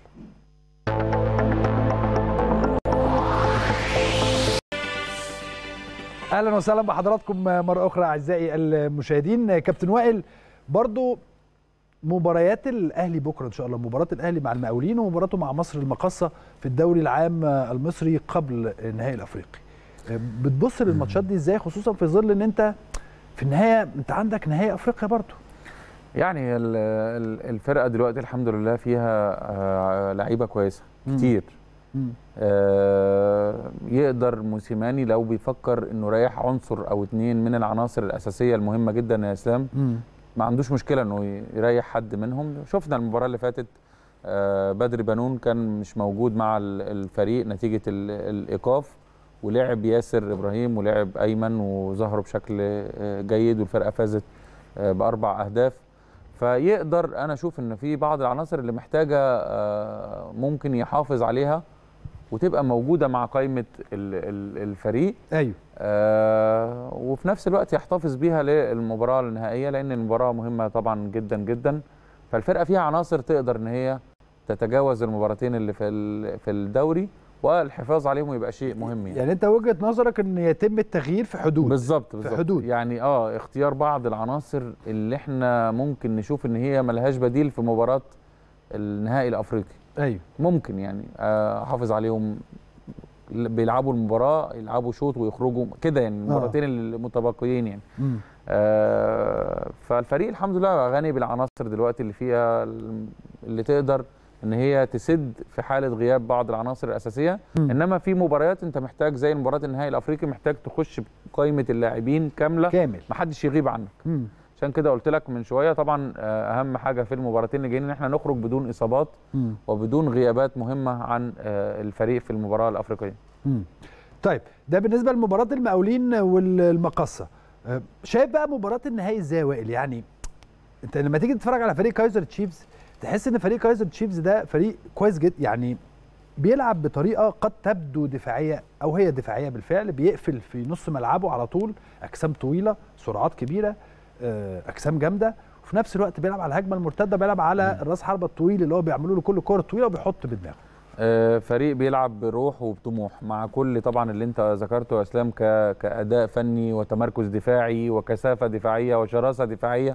اهلا وسهلا بحضراتكم مره اخرى اعزائي المشاهدين كابتن وائل برضو مباريات الاهلي بكره ان شاء الله مباراه الاهلي مع المقاولين ومباراته مع مصر المقاصه في الدوري العام المصري قبل النهائي الافريقي بتبص للماتشات دي ازاي خصوصا في ظل ان انت في النهايه انت عندك نهائي افريقيا برضو يعني ال- ال- الفرقه دلوقتي الحمد لله فيها آه، لعيبه كويسه مم. كتير مم. آه، يقدر موسيماني لو بيفكر انه يريح عنصر او اتنين من العناصر الاساسيه المهمه جدا يا اسلام مم. ما عندوش مشكله انه يريح حد منهم شفنا المباراه اللي فاتت آه، بدري بنون كان مش موجود مع ال- الفريق نتيجه ال- الايقاف ولعب ياسر ابراهيم ولعب ايمن وظهروا بشكل آه، جيد والفرقه فازت آه، باربع اهداف فيقدر انا اشوف ان في بعض العناصر اللي محتاجه آه، ممكن يحافظ عليها وتبقى موجوده مع قائمه ال- ال- الفريق ايوه آه وفي نفس الوقت يحتفظ بيها للمباراه النهائيه لان المباراه مهمه طبعا جدا جدا فالفرقه فيها عناصر تقدر ان هي تتجاوز المباراتين اللي في ال- في الدوري والحفاظ عليهم يبقى شيء مهم يعني, يعني انت وجهه نظرك ان يتم التغيير في حدود بالظبط بالظبط حدود. يعني اه اختيار بعض العناصر اللي احنا ممكن نشوف ان هي ملهاش بديل في مباراه النهائي الافريقي ايوه ممكن يعني آه، احافظ عليهم بيلعبوا المباراه يلعبوا شوط ويخرجوا كده يعني المباراتين المتبقيين يعني مم. آه، فالفريق الحمد لله غني بالعناصر دلوقتي اللي فيها اللي تقدر ان هي تسد في حاله غياب بعض العناصر الاساسيه مم. انما في مباريات انت محتاج زي مباراه النهائي الافريقي محتاج تخش بقائمه اللاعبين كامله كامل محدش يغيب عنك مم. عشان كده قلت لك من شويه طبعا آه، اهم حاجه في المباراتين اللي جايين ان احنا نخرج بدون اصابات مم. وبدون غيابات مهمه عن آه، الفريق في المباراه الافريقيه مم. طيب ده بالنسبه لمباراه المقاولين والمقصه آه، شايف بقى مباراه النهائي ازاي يا وائل يعني انت لما تيجي تتفرج على فريق كايزر تشيفز تحس ان فريق كايزر تشيفز ده فريق كويس جدا يعني بيلعب بطريقه قد تبدو دفاعيه او هي دفاعيه بالفعل بيقفل في نص ملعبه على طول اجسام طويله سرعات كبيره آه، اجسام جامده وفي نفس الوقت بيلعب على الهجمه المرتده بيلعب على الراس حربه الطويل اللي هو بيعملوا له كل الكور الطويله وبيحط بدماغه آه، فريق بيلعب بروح وبطموح مع كل طبعا اللي انت ذكرته يا اسلام ك- كاداء فني وتمركز دفاعي وكثافه دفاعيه وشراسه دفاعيه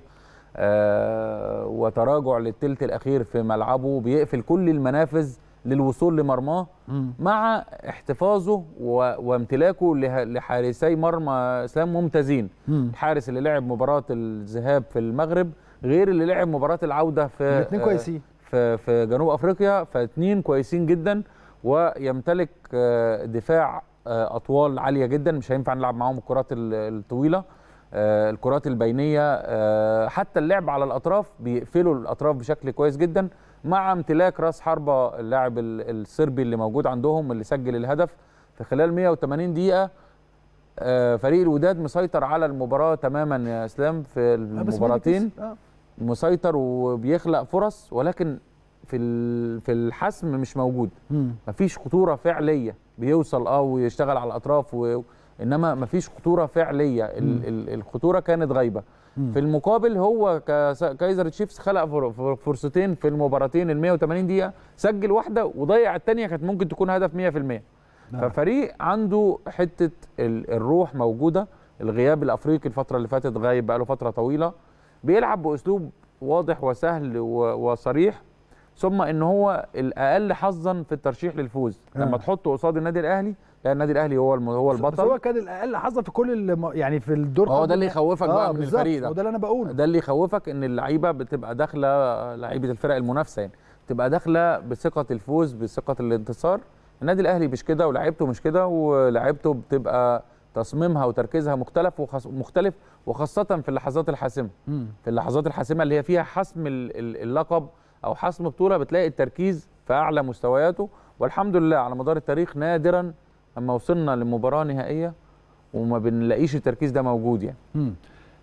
آه، وتراجع للثلث الاخير في ملعبه بيقفل كل المنافذ للوصول لمرماه مع احتفاظه و- وامتلاكه له- لحارسي مرمى اسلام ممتازين مم. الحارس اللي لعب مباراه الذهاب في المغرب غير اللي لعب مباراه العوده في الاثنين آه، كويسين في في جنوب افريقيا فاثنين كويسين جدا ويمتلك آه، دفاع آه، اطوال عاليه جدا مش هينفع نلعب معاهم الكرات ال- الطويله آه، الكرات البينيه آه، حتى اللعب على الاطراف بيقفلوا الاطراف بشكل كويس جدا مع امتلاك راس حربه اللاعب ال- الصربي اللي موجود عندهم اللي سجل الهدف في خلال 180 دقيقه آه، فريق الوداد مسيطر على المباراه تماما يا اسلام في آه، بس مين المباراتين كسب؟ آه. مسيطر وبيخلق فرص ولكن في ال- في الحسم مش موجود مم. مفيش خطوره فعليه بيوصل اه ويشتغل على الاطراف و... انما مفيش خطوره فعليه ال... ال... الخطوره كانت غايبه مم. في المقابل هو كس... كايزر تشيفز خلق فر... فر- فرصتين في المباراتين ال 180 دقيقه سجل واحده وضيع الثانيه كانت ممكن تكون هدف 100% نعم. ففريق عنده حته ال... الروح موجوده الغياب الافريقي الفتره اللي فاتت غايب بقاله فتره طويله بيلعب باسلوب واضح وسهل و... وصريح ثم ان هو الاقل حظا في الترشيح للفوز آه. لما تحطه قصاد النادي الاهلي لا النادي الاهلي هو الم... هو بس البطل هو كان الاقل حظا في كل الم... يعني في الدور هو قبل ده اللي النهائي. يخوفك بقى من بالظبط، الفريق ده. هو ده اللي انا بقوله ده اللي يخوفك ان اللعيبه بتبقى داخله لعيبه الفرق المنافسه يعني تبقى داخله بثقه الفوز بثقه الانتصار النادي الاهلي مش كده ولاعيبته مش كده ولاعيبته بتبقى تصميمها وتركيزها مختلف وخص... مختلف وخاصه في اللحظات الحاسمه مم. في اللحظات الحاسمه اللي هي فيها حسم ال- ال- اللقب او حسم بطوله بتلاقي التركيز في اعلى مستوياته والحمد لله على مدار التاريخ نادرا اما وصلنا لمباراه نهائيه وما بنلاقيش التركيز ده موجود يعني مم.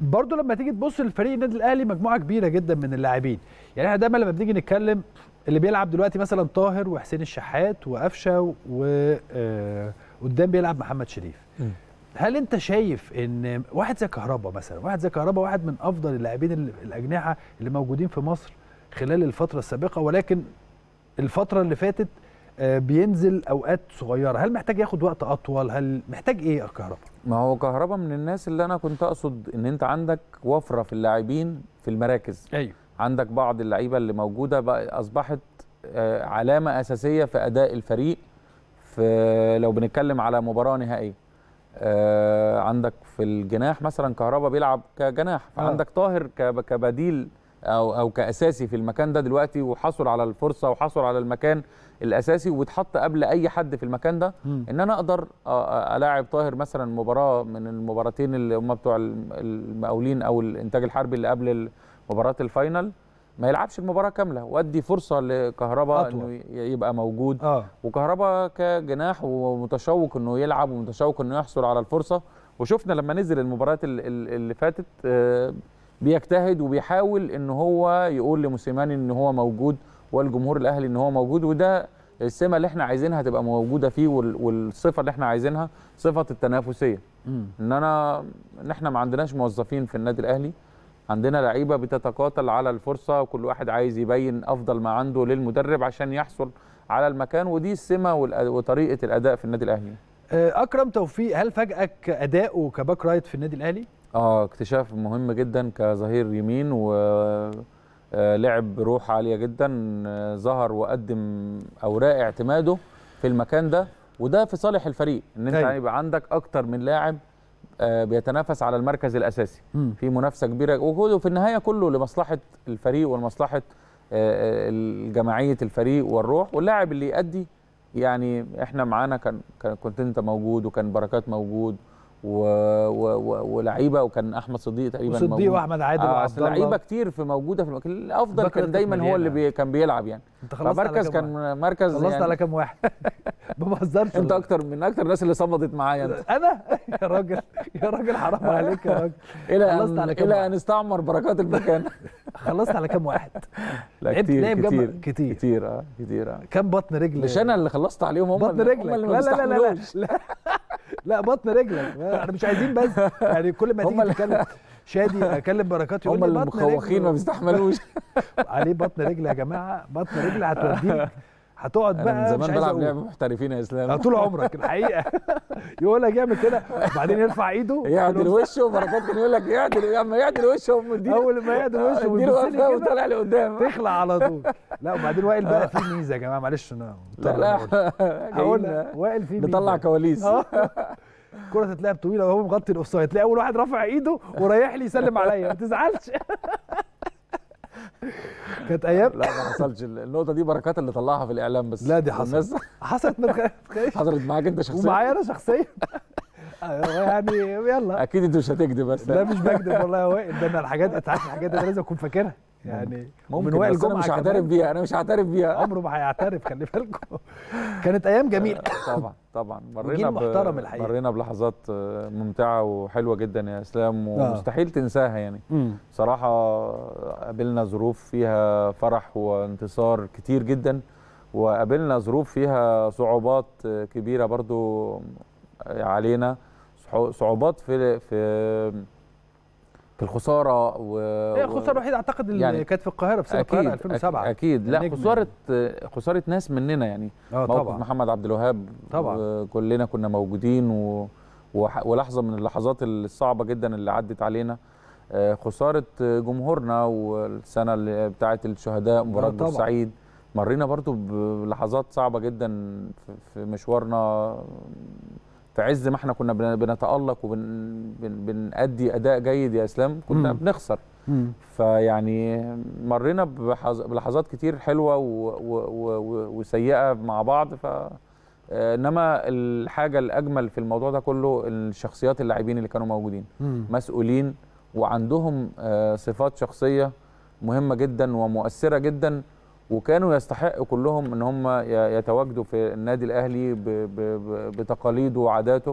برضه لما تيجي تبص للفريق النادي الاهلي مجموعه كبيره جدا من اللاعبين يعني احنا دايما لما بنيجي نتكلم اللي بيلعب دلوقتي مثلا طاهر وحسين الشحات وقفشه وقدام بيلعب محمد شريف هل انت شايف ان واحد زي كهربا مثلا واحد زي كهربا واحد من افضل اللاعبين ال- الاجنحه اللي موجودين في مصر خلال الفتره السابقه ولكن الفتره اللي فاتت آه، بينزل اوقات صغيره هل محتاج ياخد وقت اطول هل محتاج ايه يا كهربا ما هو كهربا من الناس اللي انا كنت اقصد ان انت عندك وفره في اللاعبين في المراكز ايوه عندك بعض اللعيبه اللي موجوده بقى اصبحت آه، علامه اساسيه في اداء الفريق في لو بنتكلم على مباراه نهائيه آه، عندك في الجناح مثلا كهربا بيلعب كجناح فعندك طاهر كب- كبديل او او كاساسي في المكان ده دلوقتي وحصل على الفرصه وحصل على المكان الاساسي واتحط قبل اي حد في المكان ده مم. ان انا اقدر أ- أ- الاعب طاهر مثلا مباراه من المباراتين اللي هم بتوع الم- المقاولين او الانتاج الحربي اللي قبل مباراه الفاينل ما يلعبش المباراه كامله وادي فرصه لكهربا أطول. انه ي- يبقى موجود اه وكهربا كجناح ومتشوق انه يلعب ومتشوق انه يحصل على الفرصه وشفنا لما نزل المباريات ال- ال- اللي فاتت آه، بيجتهد وبيحاول ان هو يقول لموسيماني ان هو موجود والجمهور الاهلي ان هو موجود وده السمه اللي احنا عايزينها تبقى موجوده فيه وال- والصفه اللي احنا عايزينها صفه التنافسيه مم. ان انا ان احنا ما عندناش موظفين في النادي الاهلي عندنا لعيبه بتتقاتل على الفرصه وكل واحد عايز يبين افضل ما عنده للمدرب عشان يحصل على المكان ودي السمه والأ- وطريقه الاداء في النادي الاهلي آه، اكرم توفيق هل فاجئك اداؤه كباك رايت في النادي الاهلي اه اكتشاف مهم جدا كظهير يمين و آه، لعب بروح عاليه جدا آه، ظهر وقدم اوراق اعتماده في المكان ده وده في صالح الفريق ان انت أيوة. يبقى عندك اكتر من لاعب آه، بيتنافس على المركز الاساسي مم. في منافسه كبيره وكله في النهايه كله لمصلحه الفريق ولمصلحه آه، آه، جماعيه الفريق والروح واللاعب اللي يأدي يعني احنا معانا كان كان- كنت انت موجود وكان بركات موجود و... و... و... ولعيبه وكان احمد صديق تقريبا وصديق موجود. واحمد عادل آه وعبد أصل لعيبه الله كتير في موجوده في المكان الافضل بكرة كان دايما هو اللي مليانة. بي... كان بيلعب يعني انت خلصت على فمركز كام كان مركز خلصت يعني على كام واحد ما بهزرش انت اكتر من اكتر الناس اللي صمدت معايا انت انا يا راجل يا راجل حرام عليك يا راجل الى خلصت ان على كام الى واحد؟ ان استعمر بركات المكان خلصت على كام واحد لا لعبت- كتير لعب جنب- كتير كتير. كتير اه كتير اه كام بطن رجل مش انا اللي خلصت عليهم هم بطن اللي- رجلك هم اللي لا ما لا لا لا لا بيستحملوش. لا لا بطن رجلك احنا مش عايزين بس يعني كل ما هم تيجي اللي- تتكلم شادي اكلم بركات يقول هم لي اللي بطن مخوخين رجل. ما بيستحملوش عليه بطن رجل يا جماعه بطن رجل هتوديك هتقعد انا بقى من مش زمان عايز بلعب أقول. لعبه محترفين يا آه، اسلام طول عمرك الحقيقه يقول لك يعمل كده وبعدين يرفع ايده يعدل وشه وبركات كان يقول لك يعدل اما يعدل وشه ومديله اول ما يعدل وشه اديله ويبص وقفه لي وطالع كده لقدام تخلع على طول لا وبعدين وائل بقى فيه ميزه يا جماعه معلش انا لا لا هقول جايين وائل فيه نطلع ميزة. كواليس اه كرة تتلعب طويلة وهو مغطي الاوفسايد تلاقي أول واحد رافع إيده ورايح لي يسلم عليا ما تزعلش كانت أيام لا ما حصلش النقطه دي بركات اللي طلعها في الاعلام بس لا دي حصلت والناس حصلت ما تخافش حصلت معاك انت شخصيا ومعايا أنا شخصيا يعني يلا اكيد انت مش هتكذب بس لا مش بكذب والله يا وائل ده انا الحاجات انت عارف الحاجات دي انا لازم اكون فاكرها يعني ممكن ومن وائل بس انا جمعة مش كمان. هعترف بيها انا مش هعترف بيها عمره ما هيعترف خلي بالكم كانت ايام جميله طبعا طبعا وجيل مرينا محترم الحقيقة. مرينا بلحظات آه، ممتعه وحلوه جدا يا اسلام ومستحيل تنساها يعني مم. صراحه قابلنا ظروف فيها فرح وانتصار كتير جدا وقابلنا ظروف فيها صعوبات آه، كبيره برضو علينا صعو- صعوبات في في في الخساره و هي الخساره الوحيده اعتقد اللي يعني كانت في القاهره في استاد القاهره 2007 اكيد لا النجم خساره خساره ناس مننا يعني اه موقف طبعا محمد عبد الوهاب طبعا. كلنا كنا موجودين و... وح- ولحظه من اللحظات الصعبه جدا اللي عدت علينا آه، خساره جمهورنا والسنه اللي بتاعه الشهداء مباراه طبعا. بورسعيد مرينا برضو بلحظات صعبه جدا في- في مشوارنا في عز ما احنا كنا بن- بنتالق وبنأدي اداء جيد يا اسلام كنا مم. بنخسر مم. فيعني مرينا بحظ- بلحظات كتير حلوه و... و... و... وسيئه مع بعض ف آه، انما الحاجه الاجمل في الموضوع ده كله الشخصيات اللاعبين اللي كانوا موجودين مم. مسؤولين وعندهم آه، صفات شخصيه مهمه جدا ومؤثره جدا وكانوا يستحقوا كلهم ان هم ي- يتواجدوا في النادي الاهلي ب- ب- ب- بتقاليده وعاداته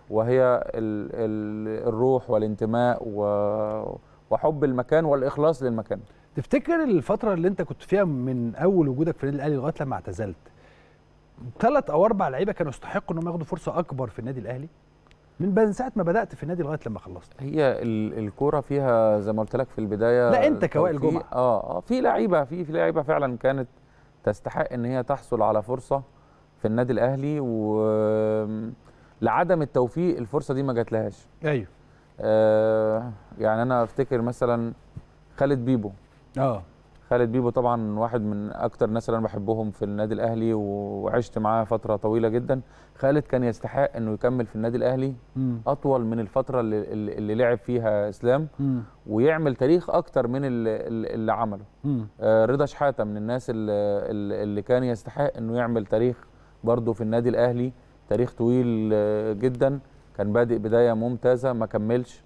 وهي ال ال الروح والانتماء و- وحب المكان والاخلاص للمكان تفتكر الفتره اللي انت كنت فيها من اول وجودك في النادي الاهلي لغايه لما اعتزلت ثلاث او اربع لعيبه كانوا يستحقوا انهم ياخدوا فرصه اكبر في النادي الاهلي من من ساعه ما بدات في النادي لغايه لما خلصت هي ال- الكوره فيها زي ما قلت لك في البدايه لا، أنت كوائل توفيق. جمعة. اه اه في لعيبه في في لعيبه فعلا كانت تستحق ان هي تحصل على فرصه في النادي الاهلي و لعدم التوفيق الفرصه دي ما جاتلهاش ايوه آه يعني انا افتكر مثلا خالد بيبو اه خالد بيبو طبعا واحد من اكتر الناس اللي انا بحبهم في النادي الاهلي وعشت معاه فتره طويله جدا خالد كان يستحق انه يكمل في النادي الاهلي مم. اطول من الفتره اللي, اللي اللي لعب فيها اسلام مم. ويعمل تاريخ اكتر من اللي, اللي عمله مم. آه، رضا شحاته من الناس اللي, اللي كان يستحق انه يعمل تاريخ برضه في النادي الاهلي تاريخ طويل آه، جدا كان بادئ بدايه ممتازه ما كملش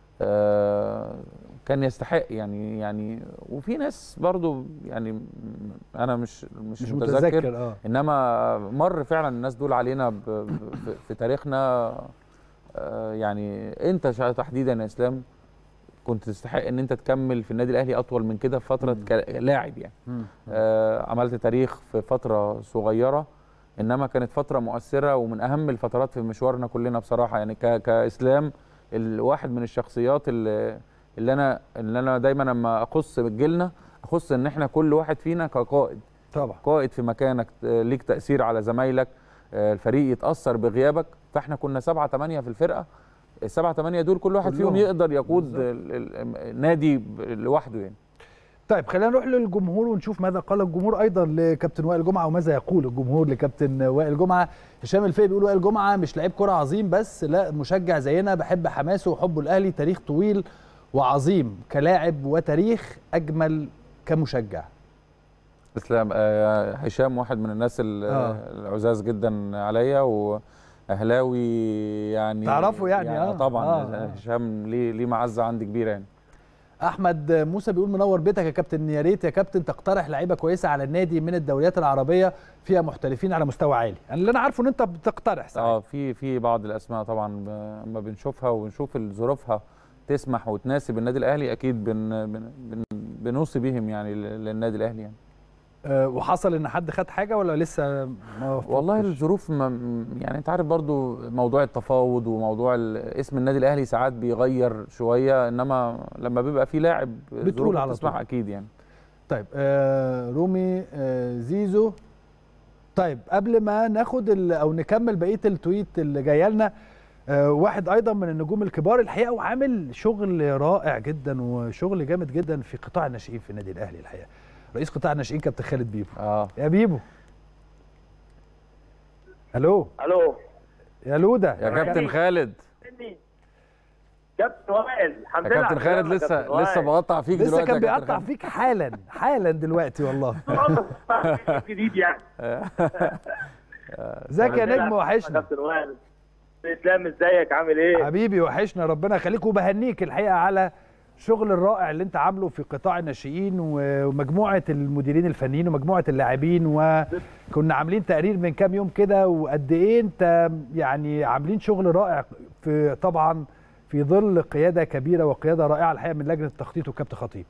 آه، كان يستحق يعني يعني وفي ناس برضه يعني م- انا مش مش, مش متذكر, متذكر اه انما مر فعلا الناس دول علينا ب- ب- في- في تاريخنا آه، يعني انت شا- تحديدا يا اسلام كنت تستحق ان انت تكمل في النادي الاهلي اطول من كده في فتره كلاعب يعني مم. آه، عملت تاريخ في فتره صغيره انما كانت فتره مؤثره ومن اهم الفترات في مشوارنا كلنا بصراحه يعني ك- كاسلام الواحد من الشخصيات اللي, اللي انا اللي انا دايما لما اخص جيلنا اخص ان احنا كل واحد فينا كقائد طبعا قائد في مكانك آه، ليك تاثير على زمايلك آه، الفريق يتاثر بغيابك فاحنا كنا سبعة ثمانية في الفرقه السبعة ثمانية دول كل واحد فيهم كلهم. يقدر يقود ال- ال- النادي ب- لوحده يعني طيب خلينا نروح للجمهور ونشوف ماذا قال الجمهور ايضا لكابتن وائل جمعه وماذا يقول الجمهور لكابتن وائل جمعه هشام الفقي بيقول وائل جمعه مش لعيب كره عظيم بس لا مشجع زينا بحب حماسه وحبه الاهلي تاريخ طويل وعظيم كلاعب وتاريخ اجمل كمشجع اسلام آه، هشام واحد من الناس ال- آه. العزاز جدا عليا واهلاوي يعني تعرفه يعني، آه، طبعا آه، آه. آه. هشام ليه ليه معزه عندي كبيره يعني احمد موسى بيقول منور بيتك يا كابتن يا ريت يا كابتن تقترح لعيبه كويسه على النادي من الدوريات العربيه فيها محترفين على مستوى عالي يعني اللي انا عارفه ان انت بتقترح ساعات اه في في بعض الاسماء طبعا ب- اما بنشوفها ونشوف ظروفها تسمح وتناسب النادي الاهلي اكيد بن بن بن بنوصي بهم يعني لل- للنادي الاهلي يعني أه وحصل ان حد خد حاجه ولا لسه ما والله وفقتش؟ الظروف ما يعني انت عارف برضو موضوع التفاوض وموضوع ال- اسم النادي الاهلي ساعات بيغير شويه انما لما بيبقى في لاعب بتقول ظروفه على تسمح طول. اكيد يعني طيب آه رومي آه زيزو طيب قبل ما ناخد ال- او نكمل بقيه التويت اللي جايه لنا آه واحد ايضا من النجوم الكبار الحقيقه وعامل شغل رائع جدا وشغل جامد جدا في قطاع الناشئين في النادي الاهلي الحقيقه رئيس قطاع الناشئين كابتن خالد بيبو اه يا بيبو الو الو يا لوده يا كابتن خالد كابتن وائل الحمد يا لله كابتن على خالد السلامة لسه كابتن وائل. لسه بقطع فيك لسه دلوقتي كان يا كابتن بيقطع خالد. فيك حالا حالا دلوقتي والله جديد يعني ازيك يا نجم وحشنا كابتن وائل اسلام ازيك عامل ايه؟ حبيبي وحشنا ربنا يخليك وبهنيك الحقيقه على الشغل الرائع اللي انت عامله في قطاع الناشئين ومجموعه المديرين الفنيين ومجموعه اللاعبين وكنا عاملين تقرير من كام يوم كده وقد ايه انت يعني عاملين شغل رائع في طبعا في ظل قياده كبيره وقياده رائعه الحقيقه من لجنه التخطيط وكابتن خطيب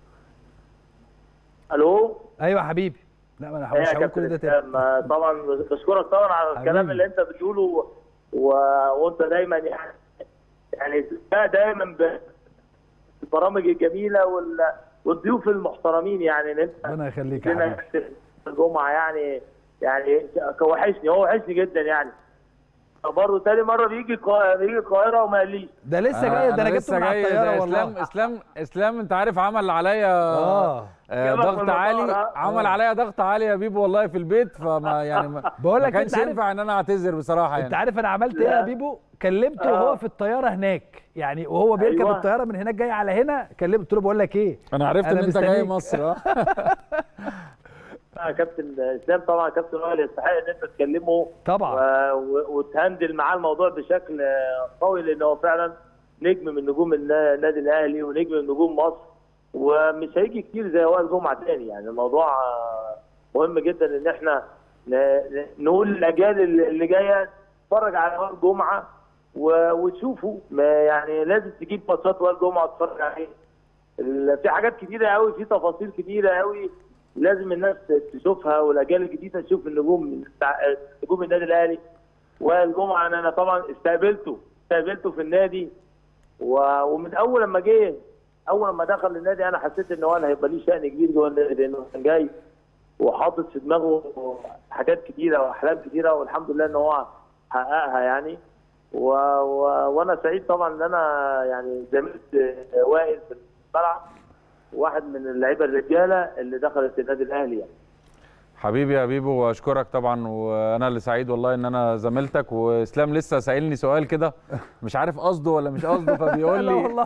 الو ايوه حبيبي لا ما انا ايه مش يا هقول كل كابتن ده تاني اسلام آه، طبعا بشكرك طبعا على الكلام حبيبي. اللي انت بتقوله و... وانت دايما يعني يعني ده دايما ب- البرامج الجميله وال... والضيوف المحترمين يعني ان انت ربنا يخليك يا لنا حبيبي الجمعه يعني يعني وحشني هو وحشني جدا يعني برضه تاني مره بيجي القا- بيجي القاهره وما قاليش ده لسه آه، جاي ده انا لسه جبته من على جاي، ده الطياره اسلام والله اسلام اسلام انت عارف عمل عليا اه آه، جابك من ضغط المطار، عالي ها؟ عمل عليا ضغط عالي يا بيبو والله في البيت فما يعني ما, بقول ما لك كانش انت عارف ينفع ان انا اعتذر بصراحه انت يعني عارف انا عملت ايه يا بيبو كلمته آه. وهو في الطياره هناك يعني وهو بيركب أيوة. الطياره من هناك جاي على هنا كلمته قلت له بقول لك ايه انا عرفت ان أنا انت جاي مستنيك. مصر اه آه، كابتن اسلام طبعا كابتن وائل يستحق ان انت تكلمه طبعا و- و- وتهندل معاه الموضوع بشكل آه، قوي لان هو فعلا نجم من نجوم النا- النادي الاهلي ونجم من نجوم مصر ومش هيجي كتير زي وائل جمعه تاني يعني الموضوع آه، مهم جدا ان احنا ن- ن- نقول للاجيال اللي اللي جايه اتفرج على وائل جمعه و- وتشوفوا ما يعني لازم تجيب ماتشات وائل جمعه تتفرج عليه ال- في حاجات كتيره قوي في تفاصيل كتيره قوي لازم الناس تشوفها والاجيال الجديده تشوف النجوم بتاع نجوم النادي الاهلي وائل جمعه انا أنا طبعا استقبلته استقبلته في النادي و- ومن اول لما جه اول لما دخل النادي انا حسيت ان هو أنا هيبقى ليه شأن كبير جوه النادي لانه كان جاي وحاطط في دماغه حاجات كتيره واحلام كتيره والحمد لله ان هو حققها يعني و... و... وانا سعيد طبعا ان انا يعني زميلت وائل في الملعب واحد من اللعيبه الرجاله اللي دخلت النادي الاهلي يعني حبيبي يا بيبو واشكرك طبعا وانا اللي سعيد والله ان انا زميلتك واسلام لسه سائلني سؤال كده مش عارف قصده ولا مش قصده فبيقول لا لي والله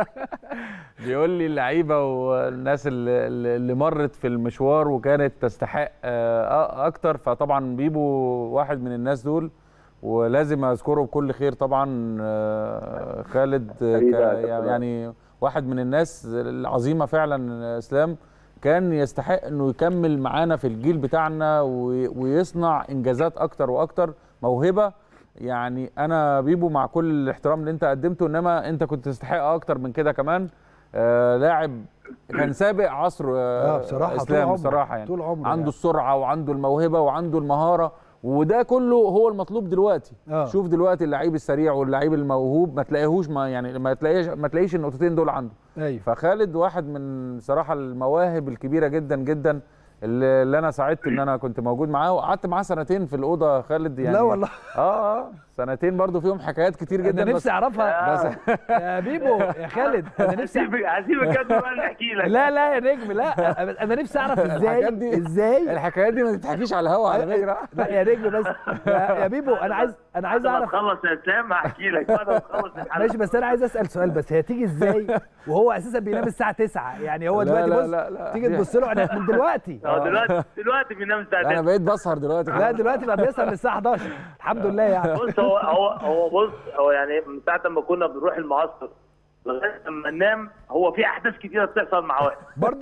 بيقول لي اللعيبه والناس اللي, اللي مرت في المشوار وكانت تستحق آه، اكتر فطبعا بيبو واحد من الناس دول ولازم اذكره بكل خير طبعا آه، خالد آه، حبيبي ك- يا كابتن. يعني واحد من الناس العظيمه فعلا آه، اسلام كان يستحق انه يكمل معانا في الجيل بتاعنا وي- ويصنع انجازات اكتر واكتر موهبه يعني انا بيبو مع كل الاحترام اللي انت قدمته انما انت كنت تستحق اكتر من كده كمان آه لاعب كان سابق عصره آه، بصراحة طول اسلام عمره، بصراحه يعني طول عمره عنده يعني. السرعه وعنده الموهبه وعنده المهاره وده كله هو المطلوب دلوقتي آه. شوف دلوقتي اللعيب السريع واللعيب الموهوب ما تلاقيهوش ما يعني ما تلاقيش ما تلاقيش النقطتين دول عنده ايوه فخالد واحد من صراحه المواهب الكبيره جدا جدا اللي اللي انا سعدت ان انا كنت موجود معاه وقعدت معاه سنتين في الاوضه خالد يعني لا والله. اه اه سنتين برضو فيهم حكايات كتير جدا انا بس- نفسي اعرفها بس يا بيبو يا خالد انا نفسي هسيبك هسيبك كده بقى نحكي لك لا لا يا نجم لا انا نفسي اعرف الحاجات ازاي دي ازاي الحكايات دي ما تتحكيش على الهوا على فكره لا يا نجم بس يا, يا بيبو انا عايز انا عايز بعد ما اعرف تخلص يا اسلام هحكي لك بعد ما تخلص الحلقه ماشي بس انا عايز اسال سؤال بس هي تيجي ازاي وهو اساسا بينام الساعه 9 يعني هو لا، دلوقتي لا، بص لا، لا. تيجي تبص له أنا من دلوقتي اه دلوقتي دلوقتي بينام الساعه انا 9 بقيت بسهر دلوقتي لا دلوقتي بقى بيسهر للساعه 11 الحمد لله يعني بص هو هو هو بص هو يعني من ساعه ما كنا بنروح المعسكر لغايه اما ننام هو في احداث كتيره بتحصل مع واحد برضه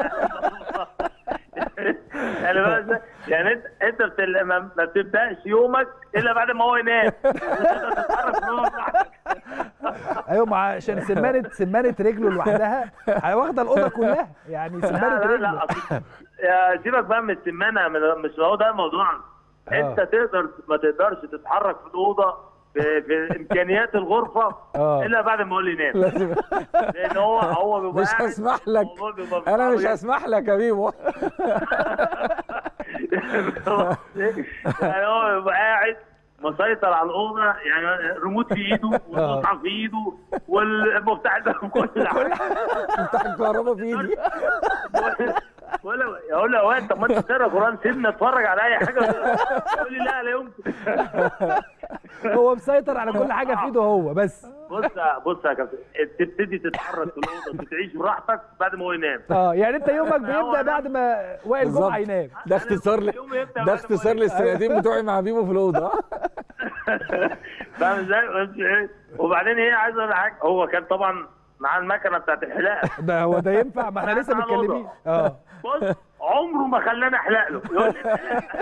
يعني بقى يعني انت انت بتل... ما ما بتبداش يومك الا بعد ما هو ينام تتحرك من هو براحتك. ايوه مع عشان سمانه سمانه رجله لوحدها واخده الاوضه كلها يعني لا سمانه لا رجله لا أصل- يا سيبك بقى من السمانه من- مش هو ده الموضوع انت تقدر ما تقدرش تتحرك في الاوضه في, في امكانيات الغرفه آه. الا بعد ما هو اللي ينام لازم لان هو هو بيبقى مش قاعد، هسمح لك الموضوع بيبقى انا صعب مش جداً. هسمح لك يا بيبو يعني هو بيبقى قاعد مسيطر على الاوضه يعني ريموت في ايده والمصحف في ايده والمفتاح ده كل حاجه بتاع الكهرباء في ايدي ولا يقول له يا واد طب ما انت بتقرا قران سيبني اتفرج على اي حاجه يقول لي لا لا يمكن هو مسيطر على كل حاجه في ايده هو بس بص بص يا كابتن تبتدي تتحرك في الاوضه وتعيش براحتك بعد ما هو ينام اه يعني انت يومك بيبدا بعد ما وائل بالظبط. جمعه ينام ده اختصار ل... ده اختصار للسنتين بتوعي مع بيبو في الاوضه فاهم ازاي؟ بس إيه؟ وبعدين ايه عايز اقول لك حاجه هو كان طبعا معاه المكنه بتاعت الحلاقه ده هو ده ينفع ما احنا لسه مع الأوضة. متكلمين اه بص عمره ما خلاني احلق له يقول لي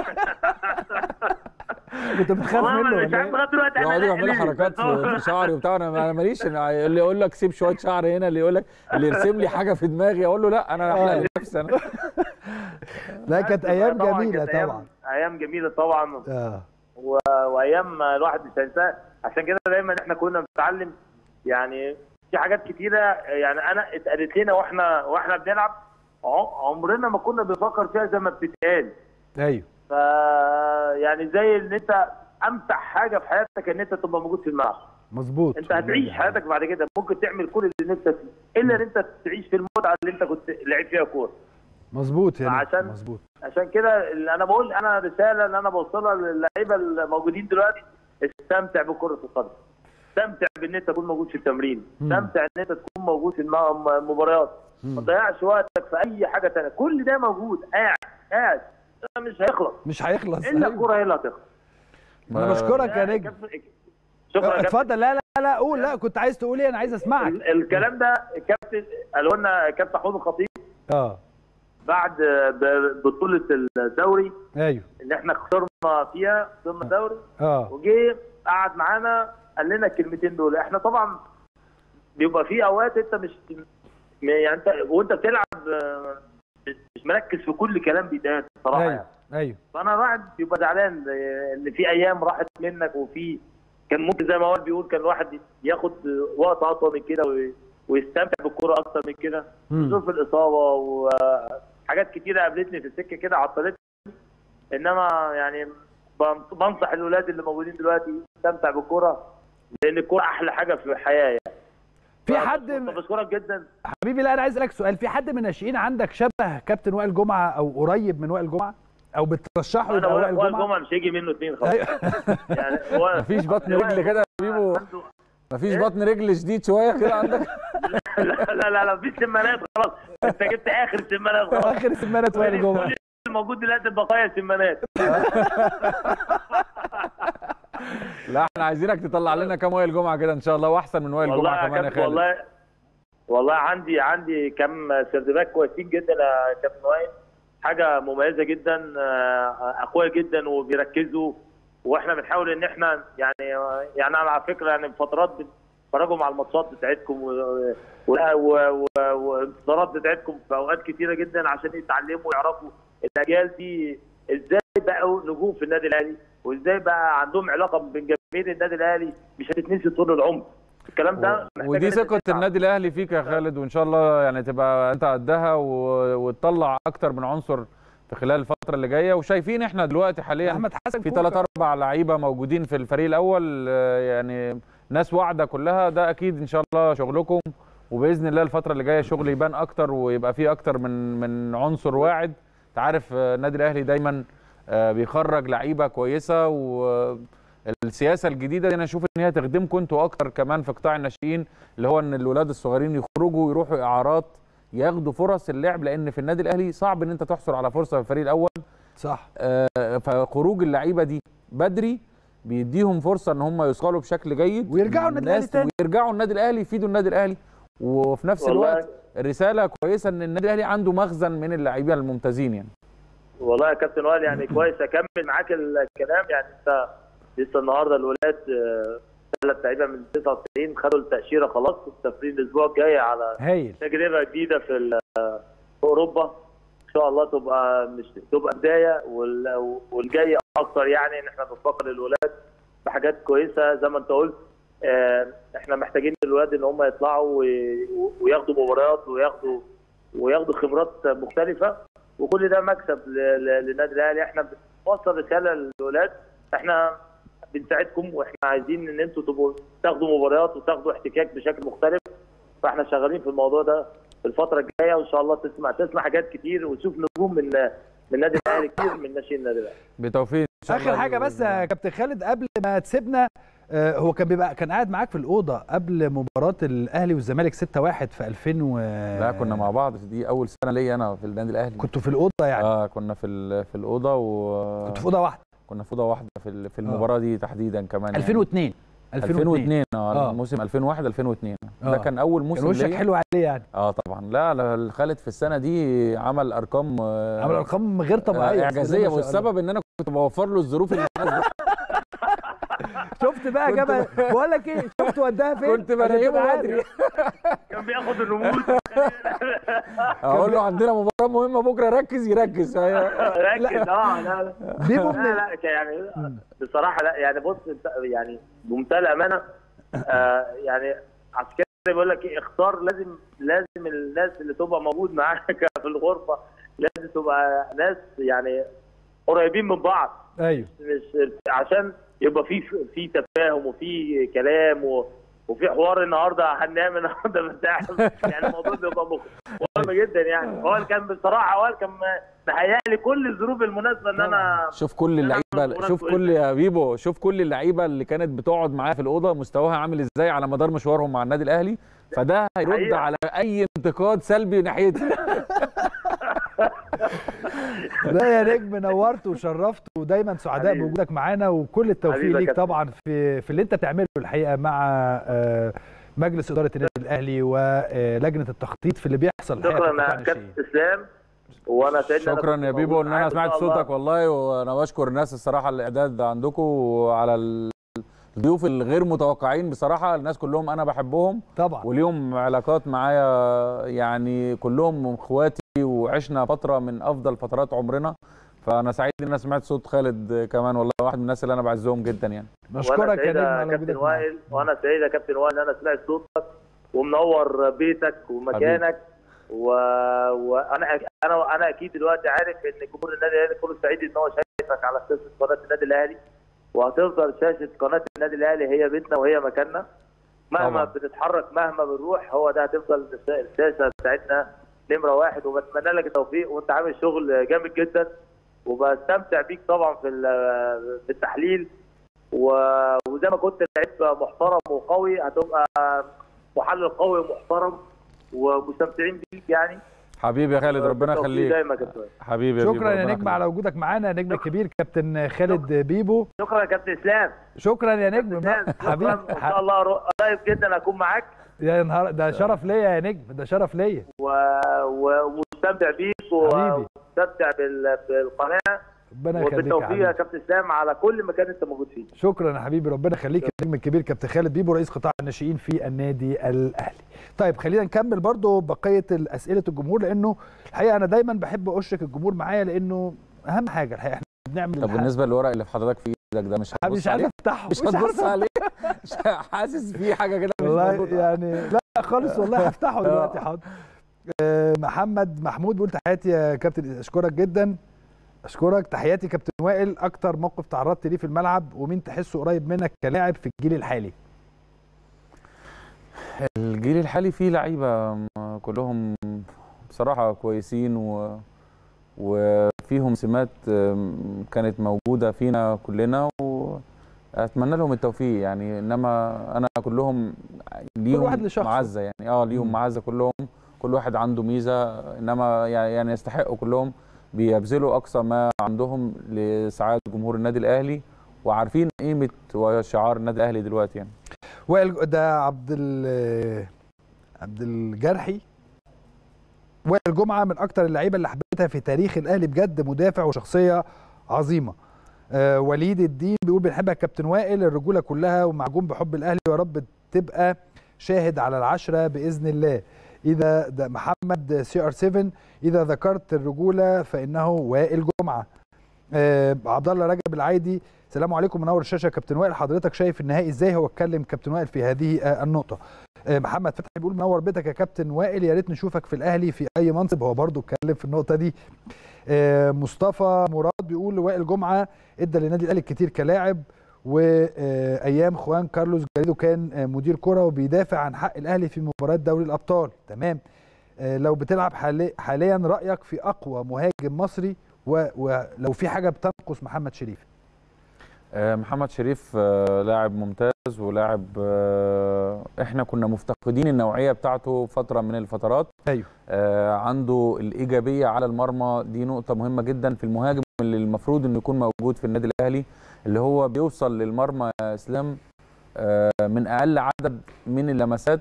كنت بتخاف والله منه مش عارف ولا لغايه دلوقتي يقعدوا انا يعملوا حركات في في شعري وبتاع انا ما- ماليش أنا اللي يقول لك سيب شويه شعر هنا اللي يقول لك اللي يرسم لي حاجه في دماغي اقول له لا انا احلق لنفسي انا لا كانت ايام طبعاً جميله كانت أيام- طبعا ايام جميله طبعا اه و... وايام الواحد مش هينساها عشان كده دايما احنا كنا بنتعلم يعني في حاجات كتيره يعني انا اتقالت لنا واحنا واحنا بنلعب ع- عمرنا ما كنا بنفكر فيها زي ما بتتقال ايوه ف يعني زي ان انت امتع حاجه في حياتك ان انت تبقى موجود في الملعب مظبوط انت هتعيش حياتك بعد كده ممكن تعمل كل اللي نفسك فيه الا ان انت تعيش في المتعه اللي انت كنت لعب فيها كوره مظبوط يا عشان- نجم، مظبوط عشان كده اللي انا بقول انا رساله اللي انا بوصلها للعيبه الموجودين دلوقتي استمتع بكره القدم استمتع بان انت تكون موجود في التمرين مم. استمتع ان انت تكون موجود في الم- المباريات ما تضيعش وقتك في اي حاجه ثانيه كل ده موجود قاعد قاعد ده مش هيخلص مش هيخلص الا أيوة. الكوره هي اللي هتخلص انا بشكرك يا نجم شكرا يا كابتن. اتفضل لا لا لا قول لا كنت عايز تقول ايه انا عايز اسمعك ال- الكلام ده الكابتن قالوا لنا كابتن حوض الخطيب اه بعد ب- بطوله الدوري ايوه اللي احنا خسرنا فيها خسرنا الدوري اه وجه قعد معانا قال لنا الكلمتين دول احنا طبعا بيبقى في اوقات انت مش م- يعني انت وانت بتلعب آه، مش مركز في كل كلام بيتقال بصراحه يعني. ايوه ايوه فانا الواحد بيبقى زعلان آه، ان في ايام راحت منك وفي كان ممكن زي ما هو بيقول كان الواحد ياخد وقت اطول من كده وي- ويستمتع بالكوره اكتر من كده مم. ظروف الاصابه وحاجات كتيره قابلتني في السكه كده عطلتني انما يعني بن- بنصح الولاد اللي موجودين دلوقتي يستمتع بالكوره لان الكوره احلى حاجه في الحياه يعني في حد بشكرك جدا حبيبي لا انا عايز اسالك سؤال في حد من الناشئين عندك شبه كابتن وائل جمعه او قريب من وائل جمعه او بترشحه انا يبقى وائل وائل وائل جمعه جمعه مش هيجي منه اثنين خلاص يعني هو مفيش بطن رجل كده يا بيبو مفيش بطن رجل شديد شويه كده عندك لا لا لا لا مفيش سمانات خلاص انت جبت اخر سمانات خلاص اخر سمانه وائل جمعه كل الموجود دلوقتي بقايا سمانات لا احنا عايزينك تطلع لنا كام وائل جمعه كده ان شاء الله واحسن من وائل والله جمعه يا كمان يا كابتن خالد والله والله عندي عندي كم سيرتيفاك كويسين جدا يا كابتن وائل حاجه مميزه جدا آه، اقوياء جدا وبيركزوا واحنا بنحاول ان احنا يعني يعني انا على فكره يعني فترات بتفرجوا مع الماتشات بتاعتكم و- و- و- و- والانتصارات بتاعتكم في اوقات كتيره جدا عشان يتعلموا ويعرفوا الاجيال دي ازاي بقوا نجوم في النادي الاهلي وازاي بقى عندهم علاقه بين جماهير النادي الاهلي مش هتتنسي طول العمر الكلام ده محتاج ودي إن أنت ثقه تسعى. النادي الاهلي فيك يا خالد وان شاء الله يعني تبقى انت قدها و- وتطلع اكتر من عنصر في خلال الفتره اللي جايه وشايفين احنا دلوقتي حاليا احمد حسن في كوكا. ثلاث اربع لعيبه موجودين في الفريق الاول آه، يعني ناس واعده كلها ده اكيد ان شاء الله شغلكم وباذن الله الفتره اللي جايه شغل يبان اكتر ويبقى فيه اكتر من من عنصر واعد انت عارف آه، النادي الاهلي دايما آه، بيخرج لعيبه كويسه والسياسه الجديده دي انا اشوف ان هي تخدمكم انتوا اكتر كمان في قطاع الناشئين اللي هو ان الولاد الصغيرين يخرجوا ويروحوا اعارات ياخدوا فرص اللعب لان في النادي الاهلي صعب ان انت تحصل على فرصه في الفريق الاول صح آه، فخروج اللعيبه دي بدري بيديهم فرصه ان هم يثقلوا بشكل جيد ويرجعوا النادي الأهلي الناس- تاني. ويرجعوا النادي الاهلي يفيدوا النادي الاهلي وفي نفس والله- الوقت رساله كويسه ان النادي الاهلي عنده مخزن من اللعيبه الممتازين يعني والله يا كابتن وائل يعني كويس اكمل معاك الكلام يعني انت لسه النهارده الولاد آه، ثلاث لعيبه من 99 خدوا التاشيره خلاص مسافرين الاسبوع الجاي على هايل تجربه جديده في ال- في اوروبا ان شاء الله تبقى مش تبقى بدايه وال- والجاي اكتر يعني ان احنا نفكر للولاد بحاجات كويسه زي ما انت قلت آه، احنا محتاجين الولاد ان هم يطلعوا وي- وياخدوا مباريات وياخدوا وياخدوا خبرات مختلفه وكل ده مكسب ل- ل- للنادي الاهلي احنا بنوصل رساله للولاد احنا بنساعدكم واحنا عايزين ان انتوا تبقوا تاخدوا مباريات وتاخدوا احتكاك بشكل مختلف فاحنا شغالين في الموضوع ده في الفتره الجايه وان شاء الله تسمع تسمع حاجات كتير وتشوف نجوم من من النادي الاهلي كتير من ناشئين النادي الاهلي بتوفيق ان شاء الله اخر حاجه بس يا كابتن خالد قبل ما تسيبنا آه، هو كان بيبقى كان قاعد معاك في الاوضه قبل مباراه الاهلي والزمالك 6-1 في 2000 و لا كنا مع بعض دي اول سنه ليا انا في النادي الاهلي كنتوا في الاوضه يعني اه كنا في ال- في الاوضه و كنتوا في اوضه واحده كنا في اوضه واحده في ال- في المباراه دي تحديدا كمان يعني. 2002 2002 اه آه. الموسم 2001 2002 ده آه. كان اول موسم كان وشك ليا. حلو عليه يعني اه طبعا لا لا خالد في السنه دي عمل ارقام آه، عمل ارقام غير طبيعيه آه، بسم الله اعجازيه ما شاء الله. والسبب ان انا كنت بوفر له الظروف اللي شفت بقى جبل بقول لك ايه شفت وداها فين كنت بنيمه بدري كان بياخد الرموز اقول له عندنا مباراه مهمه بكره ركز يركز ركز اه لا لا بيبو لا لا يعني بصراحه لا يعني بص انت يعني بمنتهى الامانه آه يعني عشان كده بيقول لك ايه اختار لازم لازم الناس اللي تبقى موجود معاك في الغرفه لازم تبقى ناس يعني قريبين من بعض ايوه مش عشان يبقى في في تفاهم وفي كلام و وفي حوار النهارده هننام النهارده بتاع يعني الموضوع بيبقى مخ- مهم جدا يعني هو كان بصراحه هو كان مهيأ لي كل الظروف المناسبه ان انا شوف كل اللعيبه شوف كل يا بيبو شوف كل اللعيبه اللي كانت بتقعد معاه في الاوضه مستواها عامل ازاي على مدار مشوارهم مع النادي الاهلي فده هيرد حقيقة. على اي انتقاد سلبي ناحيتي لا يا نجم نورت وشرفت ودايما سعداء حبيبي. بوجودك معانا وكل التوفيق حبيبي يا ليك كابتن. طبعا في في اللي انت بتعمله الحقيقه مع آه، مجلس اداره النادي الاهلي ولجنه التخطيط في اللي بيحصل الحقيقة في شكرا قطاع يا كابتن اسلام وانا سعيد إن أنا شكرا كنت يا بيبو موجود ان انا معاك إن سمعت شاء الله. صوتك والله وانا بشكر الناس الصراحه الاعداد عندكم وعلى ال- ضيوف الغير متوقعين بصراحه الناس كلهم انا بحبهم طبعا وليهم علاقات معايا يعني كلهم اخواتي وعشنا فتره من افضل فترات عمرنا فانا سعيد ان انا سمعت صوت خالد كمان والله واحد من الناس اللي انا بعزهم جدا يعني وانا بشكرك يا سعيد نجم يا على كابتن وجودك معانا. وائل وانا سعيد يا كابتن وائل ان انا سمعت صوتك ومنور بيتك ومكانك و... وانا انا انا اكيد دلوقتي عارف ان جمهور النادي الاهلي كله سعيد ان هو شايفك على شاشه قناه النادي الاهلي وهتفضل شاشه قناه النادي الاهلي هي بيتنا وهي مكاننا مهما طبعا. بنتحرك مهما بنروح هو ده هتفضل الشاشه بتاعتنا نمره واحد وبتمنى لك التوفيق وانت عامل شغل جامد جدا وبستمتع بيك طبعا في ال- في التحليل و- وزي ما كنت لعيب محترم وقوي هتبقى محلل قوي ومحترم ومستمتعين بيك يعني حبيبي يا خالد ربنا بالتوفيق يخليك دايما يا كابتن حبيبي يا شكرا بيبو، يا ربنا نجم يخليك. على وجودك معانا نجم الكبير كابتن خالد بيبو شكرا يا كابتن اسلام شكرا يا نجم شكرا حبيبي ان شاء الله قريب جدا اكون معاك يا نهار ده شرف ليا يا نجم ده شرف ليا و... و... ومستمتع بيك حبيبي. ومستمتع بال... بالقناه ربنا يخليك يا وبالتوفيق يا حبيبي كابتن اسلام على كل مكان انت موجود فيه شكرا يا حبيبي ربنا يخليك النجم الكبير كابتن خالد بيبو رئيس قطاع الناشئين في النادي الاهلي طيب خلينا نكمل برضو بقيه اسئله الجمهور لانه الحقيقه انا دايما بحب اشرك الجمهور معايا لانه اهم حاجه الحقيقه احنا بنعمل طب الحق. بالنسبه للورق اللي في حضرتك في ايدك ده مش حبيبي هتبص مش عايز عليه افتحه مش مش هتبص عارف- عليه مش حاسس في حاجه كده مش والله مظبوطة. يعني لا خالص والله هفتحه دلوقتي حاضر آه، محمد محمود بيقول تحياتي يا كابتن اشكرك جدا اشكرك تحياتي كابتن وائل اكتر موقف تعرضت ليه في الملعب ومين تحسه قريب منك كلاعب في الجيل الحالي الجيل الحالي فيه لعيبه م- كلهم بصراحه كويسين و... وفيهم سمات م- كانت موجوده فينا كلنا واتمنى لهم التوفيق يعني انما انا كلهم ليهم واحد لشخصه. معزه يعني اه ليهم مم. معزه كلهم كل واحد عنده ميزه انما يعني يعني يستحقوا كلهم بيبذلوا اقصى ما عندهم لسعاده جمهور النادي الاهلي وعارفين قيمه وشعار النادي الاهلي دلوقتي يعني وائل ده عبد ال- عبد الجرحي وائل جمعه من اكتر اللعيبه اللي حبيتها في تاريخ الاهلي بجد مدافع وشخصيه عظيمه آه وليد الدين بيقول بنحبك يا كابتن وائل الرجوله كلها ومعجون بحب الاهلي ويا رب تبقى شاهد على العشره باذن الله اذا ده محمد سي ار 7 اذا ذكرت الرجوله فانه وائل جمعه آه عبد الله رجب العايدي السلام عليكم منور الشاشه يا كابتن وائل حضرتك شايف النهائي ازاي هو اتكلم كابتن وائل في هذه آه النقطه آه محمد فتحي بيقول منور بيتك يا كابتن وائل يا ريت نشوفك في الاهلي في اي منصب هو برضو اتكلم في النقطه دي آه مصطفى مراد بيقول وائل جمعه ادى للنادي الاهلي كتير كلاعب وايام خوان كارلوس جاريدو كان آه، مدير كره وبيدافع عن حق الاهلي في مباريات دوري الابطال تمام آه، لو بتلعب حالي حاليا رايك في اقوى مهاجم مصري و- ولو في حاجه بتنقص محمد شريف آه، محمد شريف آه، لاعب ممتاز ولاعب آه، احنا كنا مفتقدين النوعيه بتاعته فتره من الفترات ايوه آه، عنده الايجابيه على المرمى دي نقطه مهمه جدا في المهاجم اللي المفروض انه يكون موجود في النادي الاهلي اللي هو بيوصل للمرمى يا اسلام آه، من اقل عدد من اللمسات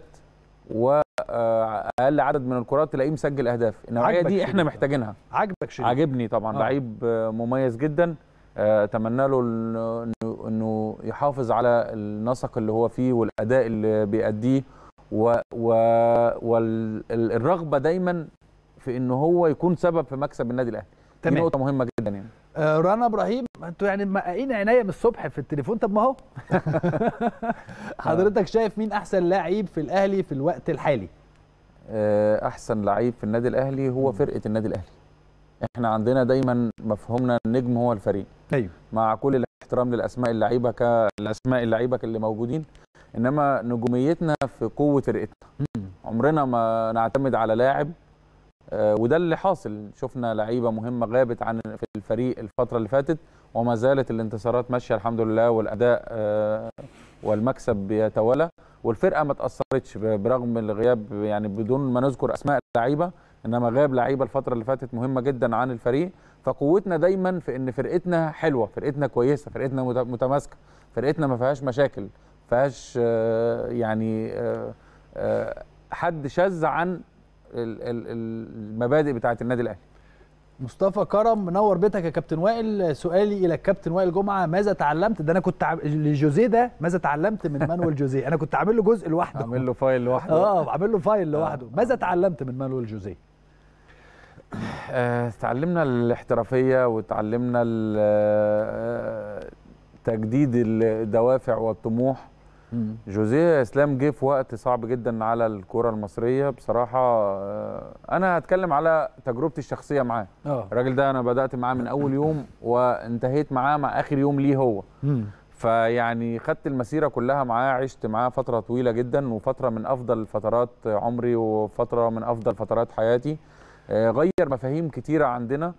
واقل عدد من الكرات تلاقيه مسجل اهداف النوعيه عاجبك دي شريف احنا ده. محتاجينها عاجبك شريف عاجبني طبعا آه. لعيب آه، مميز جدا آه، اتمنى له انه إنه- انه يحافظ على النسق اللي هو فيه والاداء اللي بيأديه و و والرغبه دايما في انه هو يكون سبب في مكسب النادي الاهلي دي تمام. نقطه مهمه جدا يعني آه رنا ابراهيم انتوا يعني مقاقين عينيا من الصبح في التليفون طب ما اهو حضرتك شايف مين احسن لاعب في الاهلي في الوقت الحالي آه، احسن لعيب في النادي الاهلي هو فرقه النادي الاهلي احنا عندنا دايما مفهومنا النجم هو الفريق ايوه مع كل الاحترام للاسماء اللعيبه كالاسماء اللعيبه اللي موجودين انما نجوميتنا في قوه فرقتنا عمرنا ما نعتمد على لاعب آه، وده اللي حاصل شفنا لعيبه مهمه غابت عن في الفريق الفتره اللي فاتت وما زالت الانتصارات ماشيه الحمد لله والاداء آه، والمكسب بيتوالى والفرقه ما تاثرتش ب- برغم الغياب يعني بدون ما نذكر اسماء لعيبه انما غاب لعيبه الفتره اللي فاتت مهمه جدا عن الفريق فقوتنا دايما في ان فرقتنا حلوه فرقتنا كويسه فرقتنا مت- متماسكه فرقتنا ما فيهاش مشاكل ما فيهاش آه، يعني آه، آه، حد شاذ عن ال- ال- ال- المبادئ بتاعه النادي الاهلي مصطفى كرم منور بيتك يا كابتن وائل سؤالي الى الكابتن وائل جمعه ماذا تعلمت ده انا كنت عم... لجوزيه ده ماذا تعلمت من مانويل جوزيه انا كنت عامل له جزء لوحده عامل له فايل لوحده اه عامل له فايل لوحده ماذا تعلمت من مانويل جوزيه آه، اتعلمنا الاحترافيه وتعلمنا ال- آه، تجديد الدوافع والطموح جوزيه اسلام جه في وقت صعب جدا على الكره المصريه بصراحه آه، انا هتكلم على تجربتي الشخصيه معاه اه الراجل ده انا بدات معاه من اول يوم وانتهيت معاه مع اخر يوم ليه هو فيعني خدت المسيره كلها معاه عشت معاه فتره طويله جدا وفتره من افضل فترات عمري وفتره من افضل فترات حياتي آه، غير مفاهيم كتيره عندنا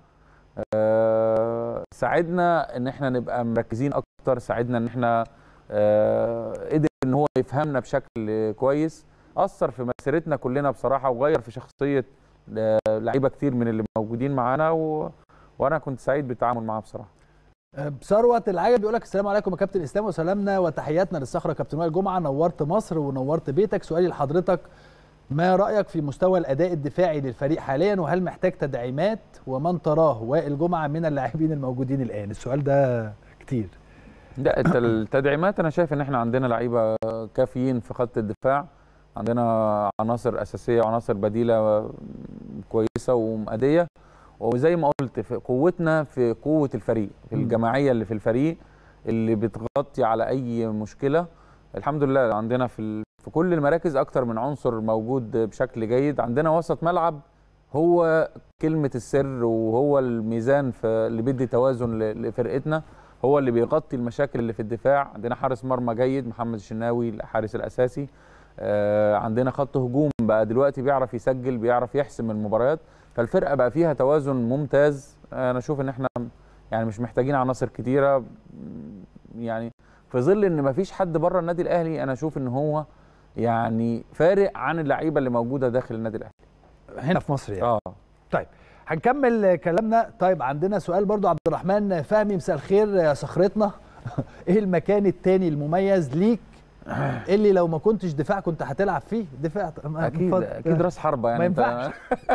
آه، ساعدنا ان احنا نبقى مركزين اكتر ساعدنا ان احنا آه، قدر ان هو يفهمنا بشكل كويس اثر في مسيرتنا كلنا بصراحه وغير في شخصيه آه، لعيبه كتير من اللي موجودين معانا و... وانا كنت سعيد بالتعامل معاه بصراحه ثروه العجب بيقول لك السلام عليكم يا كابتن اسلام وسلامنا وتحياتنا للصخره كابتن وائل جمعه نورت مصر ونورت بيتك سؤالي لحضرتك ما رايك في مستوى الاداء الدفاعي للفريق حاليا وهل محتاج تدعيمات ومن تراه وائل جمعه من اللاعبين الموجودين الان السؤال ده كتير لا الت- التدعيمات انا شايف ان احنا عندنا لعيبه كافيين في خط الدفاع عندنا عناصر اساسيه وعناصر بديله كويسه ومؤديه وزي ما قلت في قوتنا في قوه الفريق في مم. الجماعيه اللي في الفريق اللي بتغطي على اي مشكله الحمد لله عندنا في ال... في كل المراكز اكتر من عنصر موجود بشكل جيد عندنا وسط ملعب هو كلمه السر وهو الميزان في اللي بيدي توازن ل- لفرقتنا هو اللي بيغطي المشاكل اللي في الدفاع عندنا حارس مرمى جيد محمد الشناوي الحارس الاساسي آه، عندنا خط هجوم بقى دلوقتي بيعرف يسجل بيعرف يحسم المباريات فالفرقه بقى فيها توازن ممتاز انا اشوف ان احنا يعني مش محتاجين عناصر كتيره يعني في ظل ان مفيش حد بره النادي الاهلي انا اشوف ان هو يعني فارق عن اللعيبه اللي موجوده داخل النادي الاهلي هنا في مصر يعني اه طيب هنكمل كلامنا طيب عندنا سؤال برضو عبد الرحمن فهمي مساء الخير يا صخرتنا ايه المكان التاني المميز ليك اللي لو ما كنتش دفاع كنت هتلعب فيه دفاع اكيد اكيد راس حربه يعني ما انت- ينفعش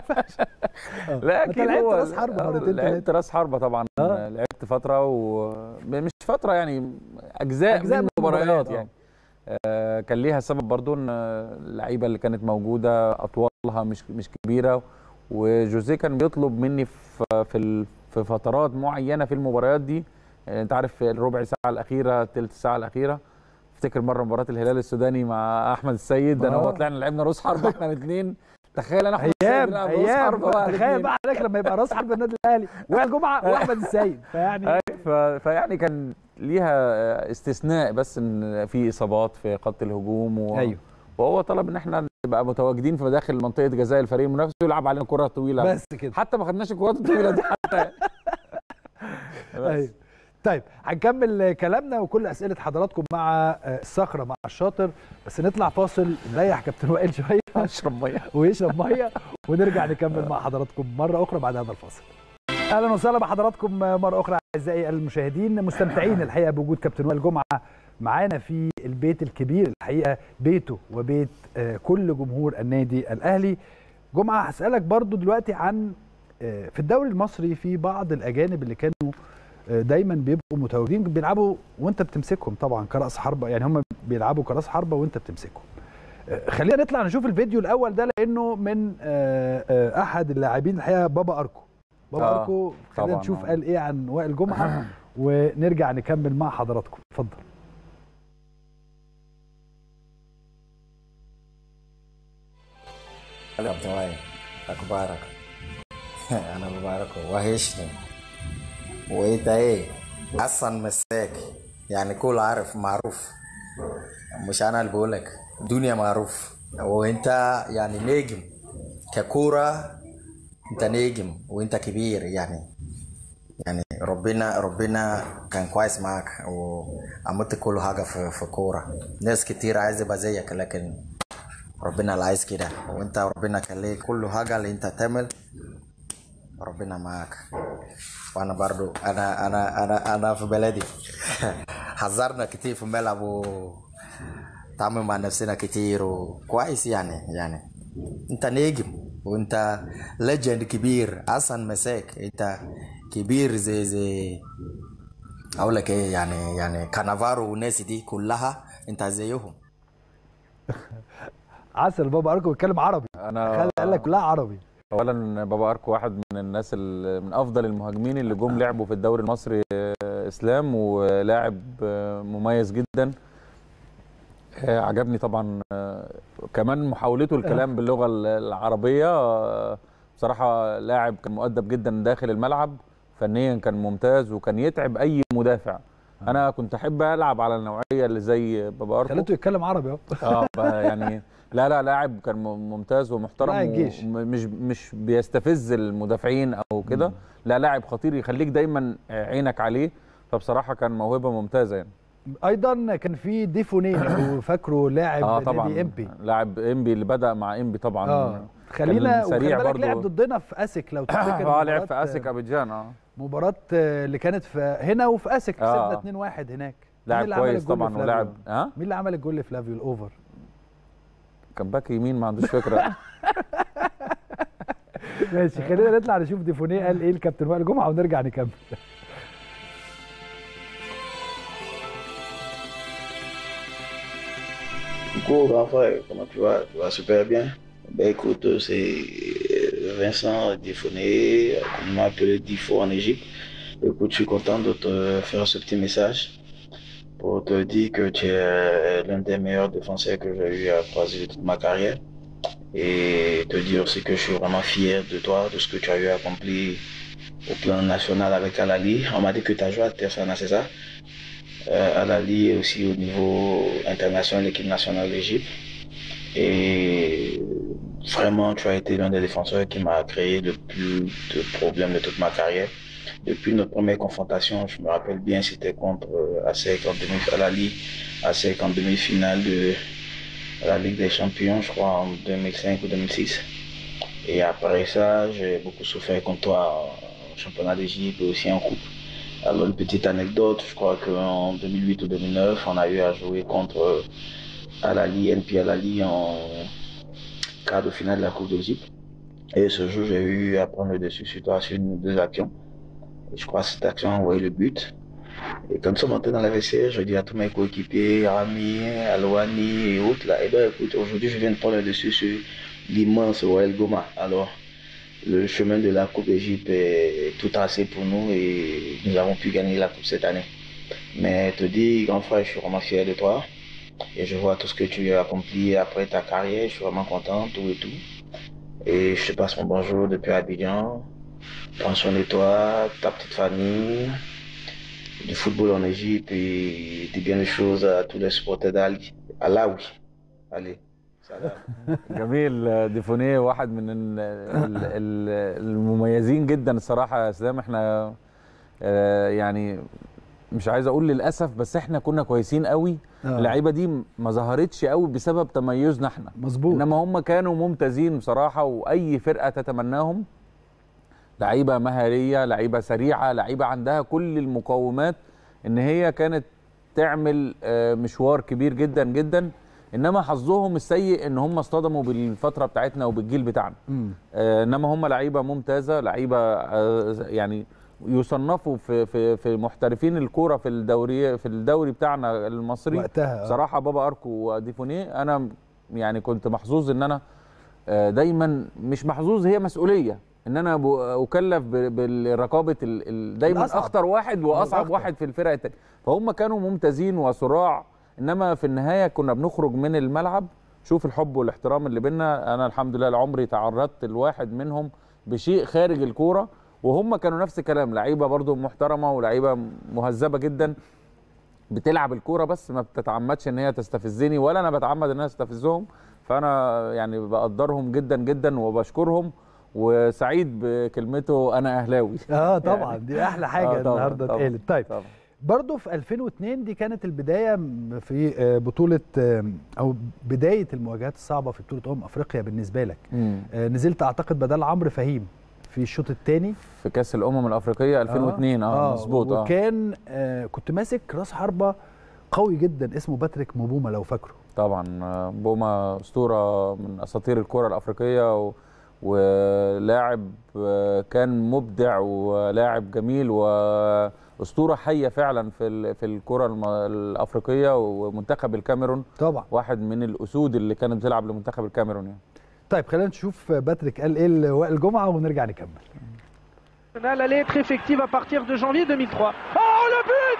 لا أنت اكيد لعبت هو راس حربة آه، مرتين لعبت راس حربه طبعا آه. لعبت فتره ومش فتره يعني اجزاء, أجزاء أجزاء من من المباريات المباريات، آه. يعني آه كان ليها سبب برضو ان اللعيبه اللي كانت موجوده اطوالها مش مش كبيره وجوزيه كان بيطلب مني في في ال- في فترات معينه في المباريات دي آه، انت عارف في الربع ساعه الاخيره الثلث ساعه الاخيره افتكر مره مباراه الهلال السوداني مع احمد السيد انا آه. هو طلعنا لعبنا راس حربه احنا الاثنين تخيل انا احمد السيد ايام بنلعب راس ايام حربه بقى تخيل الاتنين. بقى عليك لما يبقى راس حرب النادي الاهلي وائل جمعه واحمد السيد فيعني أي، ف... فيعني كان ليها استثناء بس ان في اصابات في خط الهجوم و... أيوه. وهو طلب ان احنا نبقى متواجدين في داخل منطقه جزاء الفريق المنافس ويلعب علينا كره طويله بس كده حتى ما خدناش الكرات الطويله دي حتى بس. أيوه. طيب هنكمل كلامنا وكل اسئله حضراتكم مع آه، الصخره مع الشاطر بس نطلع فاصل نريح كابتن وائل شويه اشرب ميه ويشرب ميه ونرجع نكمل مع حضراتكم مره اخرى بعد هذا الفاصل اهلا وسهلا بحضراتكم مره اخرى اعزائي المشاهدين مستمتعين الحقيقه بوجود كابتن وائل جمعه معانا في البيت الكبير الحقيقه بيته وبيت آه، كل جمهور النادي الاهلي جمعه هسالك برضو دلوقتي عن آه، في الدوري المصري في بعض الاجانب اللي كانوا آه، دايما بيبقوا متواجدين بيلعبوا وانت بتمسكهم طبعا كراس حربه يعني هم بيلعبوا كراس حربه وانت بتمسكهم آه، خلينا نطلع نشوف الفيديو الاول ده لانه من آه، آه، احد اللاعبين الحقيقه بابا اركو بابا آه، اركو خلينا طبعاً، نشوف آه. قال ايه عن وائل جمعه ونرجع نكمل مع حضراتكم اتفضل كابتن وائل اخبارك انا مبارك وحشني وانت ايه اصلا مساك يعني كل عارف معروف مش انا اللي بقولك دنيا معروف وانت يعني نجم ككورة انت نجم وانت كبير يعني يعني ربنا ربنا كان كويس معاك وعملت كل حاجة في, في كورة ناس كتير عايزة يبقى زيك لكن ربنا اللي عايز كده وانت ربنا كان ليك كل حاجة اللي انت تعمل ربنا معاك وانا برضو انا انا انا انا في بلدي حذرنا كتير في الملعب وتعامل مع نفسنا كتير وكويس يعني يعني انت نجم وانت ليجند كبير حسن مساك انت كبير زي زي اقول لك ايه يعني يعني كانافارو والناس دي كلها انت زيهم عسل بابا ارجو بيتكلم عربي انا خلي قال لك كلها عربي اولا بابا اركو واحد من الناس ال- من افضل المهاجمين اللي جم لعبوا في الدوري المصري آه، اسلام ولاعب آه، مميز جدا آه، عجبني طبعا آه، كمان محاولته الكلام باللغه ال- العربيه آه، بصراحه لاعب كان مؤدب جدا داخل الملعب فنيا كان ممتاز وكان يتعب اي مدافع انا كنت احب العب على النوعيه اللي زي بابا اركو خليته يتكلم عربي اهو اه بقى يعني لا لا لاعب كان م- ممتاز ومحترم لاعب جيش. ومش مش بيستفز المدافعين او كده لا لاعب خطير يخليك دايما عينك عليه فبصراحه كان موهبه ممتازه يعني ايضا كان في ديفوني لو فاكره لاعب اه نادي طبعا امبي لاعب امبي اللي بدا مع امبي طبعا اه خلينا كان سريع وخلي بالك لعب برضه ضدنا في اسك لو تفتكر اه لعب مباراة- في اسك ابيجان اه مباراة آه، اللي كانت في هنا وفي اسك آه. كسبنا 2-1 هناك لاعب مين اللي عمل كويس الجول طبعا لفلافيو؟ ولاعب ها مين اللي عمل الجول لفلافيو الاوفر كان باك يمين ما عندوش فكره ماشي خلينا نطلع نشوف ديفوني قال ايه الكابتن وائل جمعه ونرجع نكمل Coucou grand frère, comment tu vas Tu vas super bien Ben écoute, euh, c'est euh, Vincent Difoné, on m'a appelé Difo en Égypte. Écoute, je suis content de te faire ce petit message pour te dire que tu es euh, l'un des meilleurs défenseurs que j'ai eu à croiser de toute ma carrière et te dire aussi que je suis vraiment fier de toi, de ce que tu as eu accompli au plan national avec Alali. On m'a dit que tu as joué à Tersana, c'est ça euh, Alali et aussi au niveau international, l'équipe nationale d'Égypte. Et vraiment, tu as été l'un des défenseurs qui m'a créé le plus de problèmes de toute ma carrière. Depuis notre première confrontation, je me rappelle bien, c'était contre euh, ASEC en demi Alali, ASEC en demi-finale de la Ligue des Champions, je crois en 2005 ou 2006. Et après ça, j'ai beaucoup souffert contre toi en championnat d'Égypte et aussi en coupe. Alors, une petite anecdote, je crois qu'en 2008 ou 2009, on a eu à jouer contre euh, Alali, NP Alali en quart de finale de la Coupe d'Égypte. Et ce jour, j'ai eu à prendre le dessus sur toi sur une ou deux actions. Et je crois que cette action a envoyé le but. Et quand nous sommes entrés dans la vestiaire, je dis à tous mes coéquipiers, Rami, Alouani et autres, là, eh ben, écoute, aujourd'hui, je viens de prendre le dessus sur l'immense Royal Goma. Alors, le chemin de la Coupe d'Égypte est tout tracé pour nous et nous avons pu gagner la Coupe cette année. Mais te dis, grand frère, je suis vraiment fier de toi et je vois tout ce que tu as accompli après ta carrière. Je suis vraiment content, tout et tout. Et je te passe mon bonjour depuis Abidjan. Prends soin de toi, ta petite famille, du football en Égypte et dis bien les choses à tous les supporters d'Ali. Alaoui. Allez. جميل ديفونيه واحد من ال- ال- ال- المميزين جدا الصراحه يا اسلام احنا آه، يعني مش عايز اقول للاسف بس احنا كنا كويسين قوي آه. اللعيبه دي ما ظهرتش قوي بسبب تميزنا احنا مظبوط انما هم كانوا ممتازين بصراحه واي فرقه تتمناهم لعيبه مهاريه لعيبه سريعه لعيبه عندها كل المقومات ان هي كانت تعمل آه، مشوار كبير جدا جدا انما حظهم السيء ان هم اصطدموا بالفتره بتاعتنا وبالجيل بتاعنا مم. آه، انما هم لعيبه ممتازه لعيبه آه، يعني يصنفوا في في في محترفين الكوره في الدوري في الدوري بتاعنا المصري وقتها، آه. صراحه بابا اركو وديفونيه انا يعني كنت محظوظ ان انا آه، دايما مش محظوظ هي مسؤوليه ان انا ب- اكلف ب- بالرقابه ال- ال- دايما الأصعب. اخطر واحد واصعب الأخطر. واحد في الفرقه التانيه فهم كانوا ممتازين وصراع انما في النهايه كنا بنخرج من الملعب شوف الحب والاحترام اللي بينا انا الحمد لله عمري تعرضت لواحد منهم بشيء خارج الكوره وهم كانوا نفس الكلام لعيبه برضو محترمه ولعيبه مهذبه جدا بتلعب الكوره بس ما بتتعمدش ان هي تستفزني ولا انا بتعمد ان انا استفزهم فانا يعني بقدرهم جدا جدا وبشكرهم وسعيد بكلمته انا اهلاوي اه طبعا دي احلى حاجه آه، طبعاً، النهارده طبعاً، اتقالت طيب طبعاً. برضه في 2002 دي كانت البدايه م- في آه، بطوله آه، او بدايه المواجهات الصعبه في بطوله امم افريقيا بالنسبه لك مم. آه، نزلت اعتقد بدل عمرو فهيم في الشوط الثاني في كاس الامم الافريقيه 2002 اه, مظبوط اه وكان آه كنت ماسك راس حربه قوي جدا اسمه باتريك موبوما لو فاكره طبعا آه، بوما اسطوره من اساطير الكره الافريقيه و... ولاعب آه، كان مبدع ولاعب جميل واسطوره حيه فعلا في ال- في الكره الم- الافريقيه ومنتخب الكاميرون طبعا واحد من الاسود اللي كانت بتلعب لمنتخب الكاميرون يعني طيب خلينا نشوف باتريك قال ايه لوائل جمعه ونرجع نكمل nationale allait être effective à partir de janvier 2003. Oh le but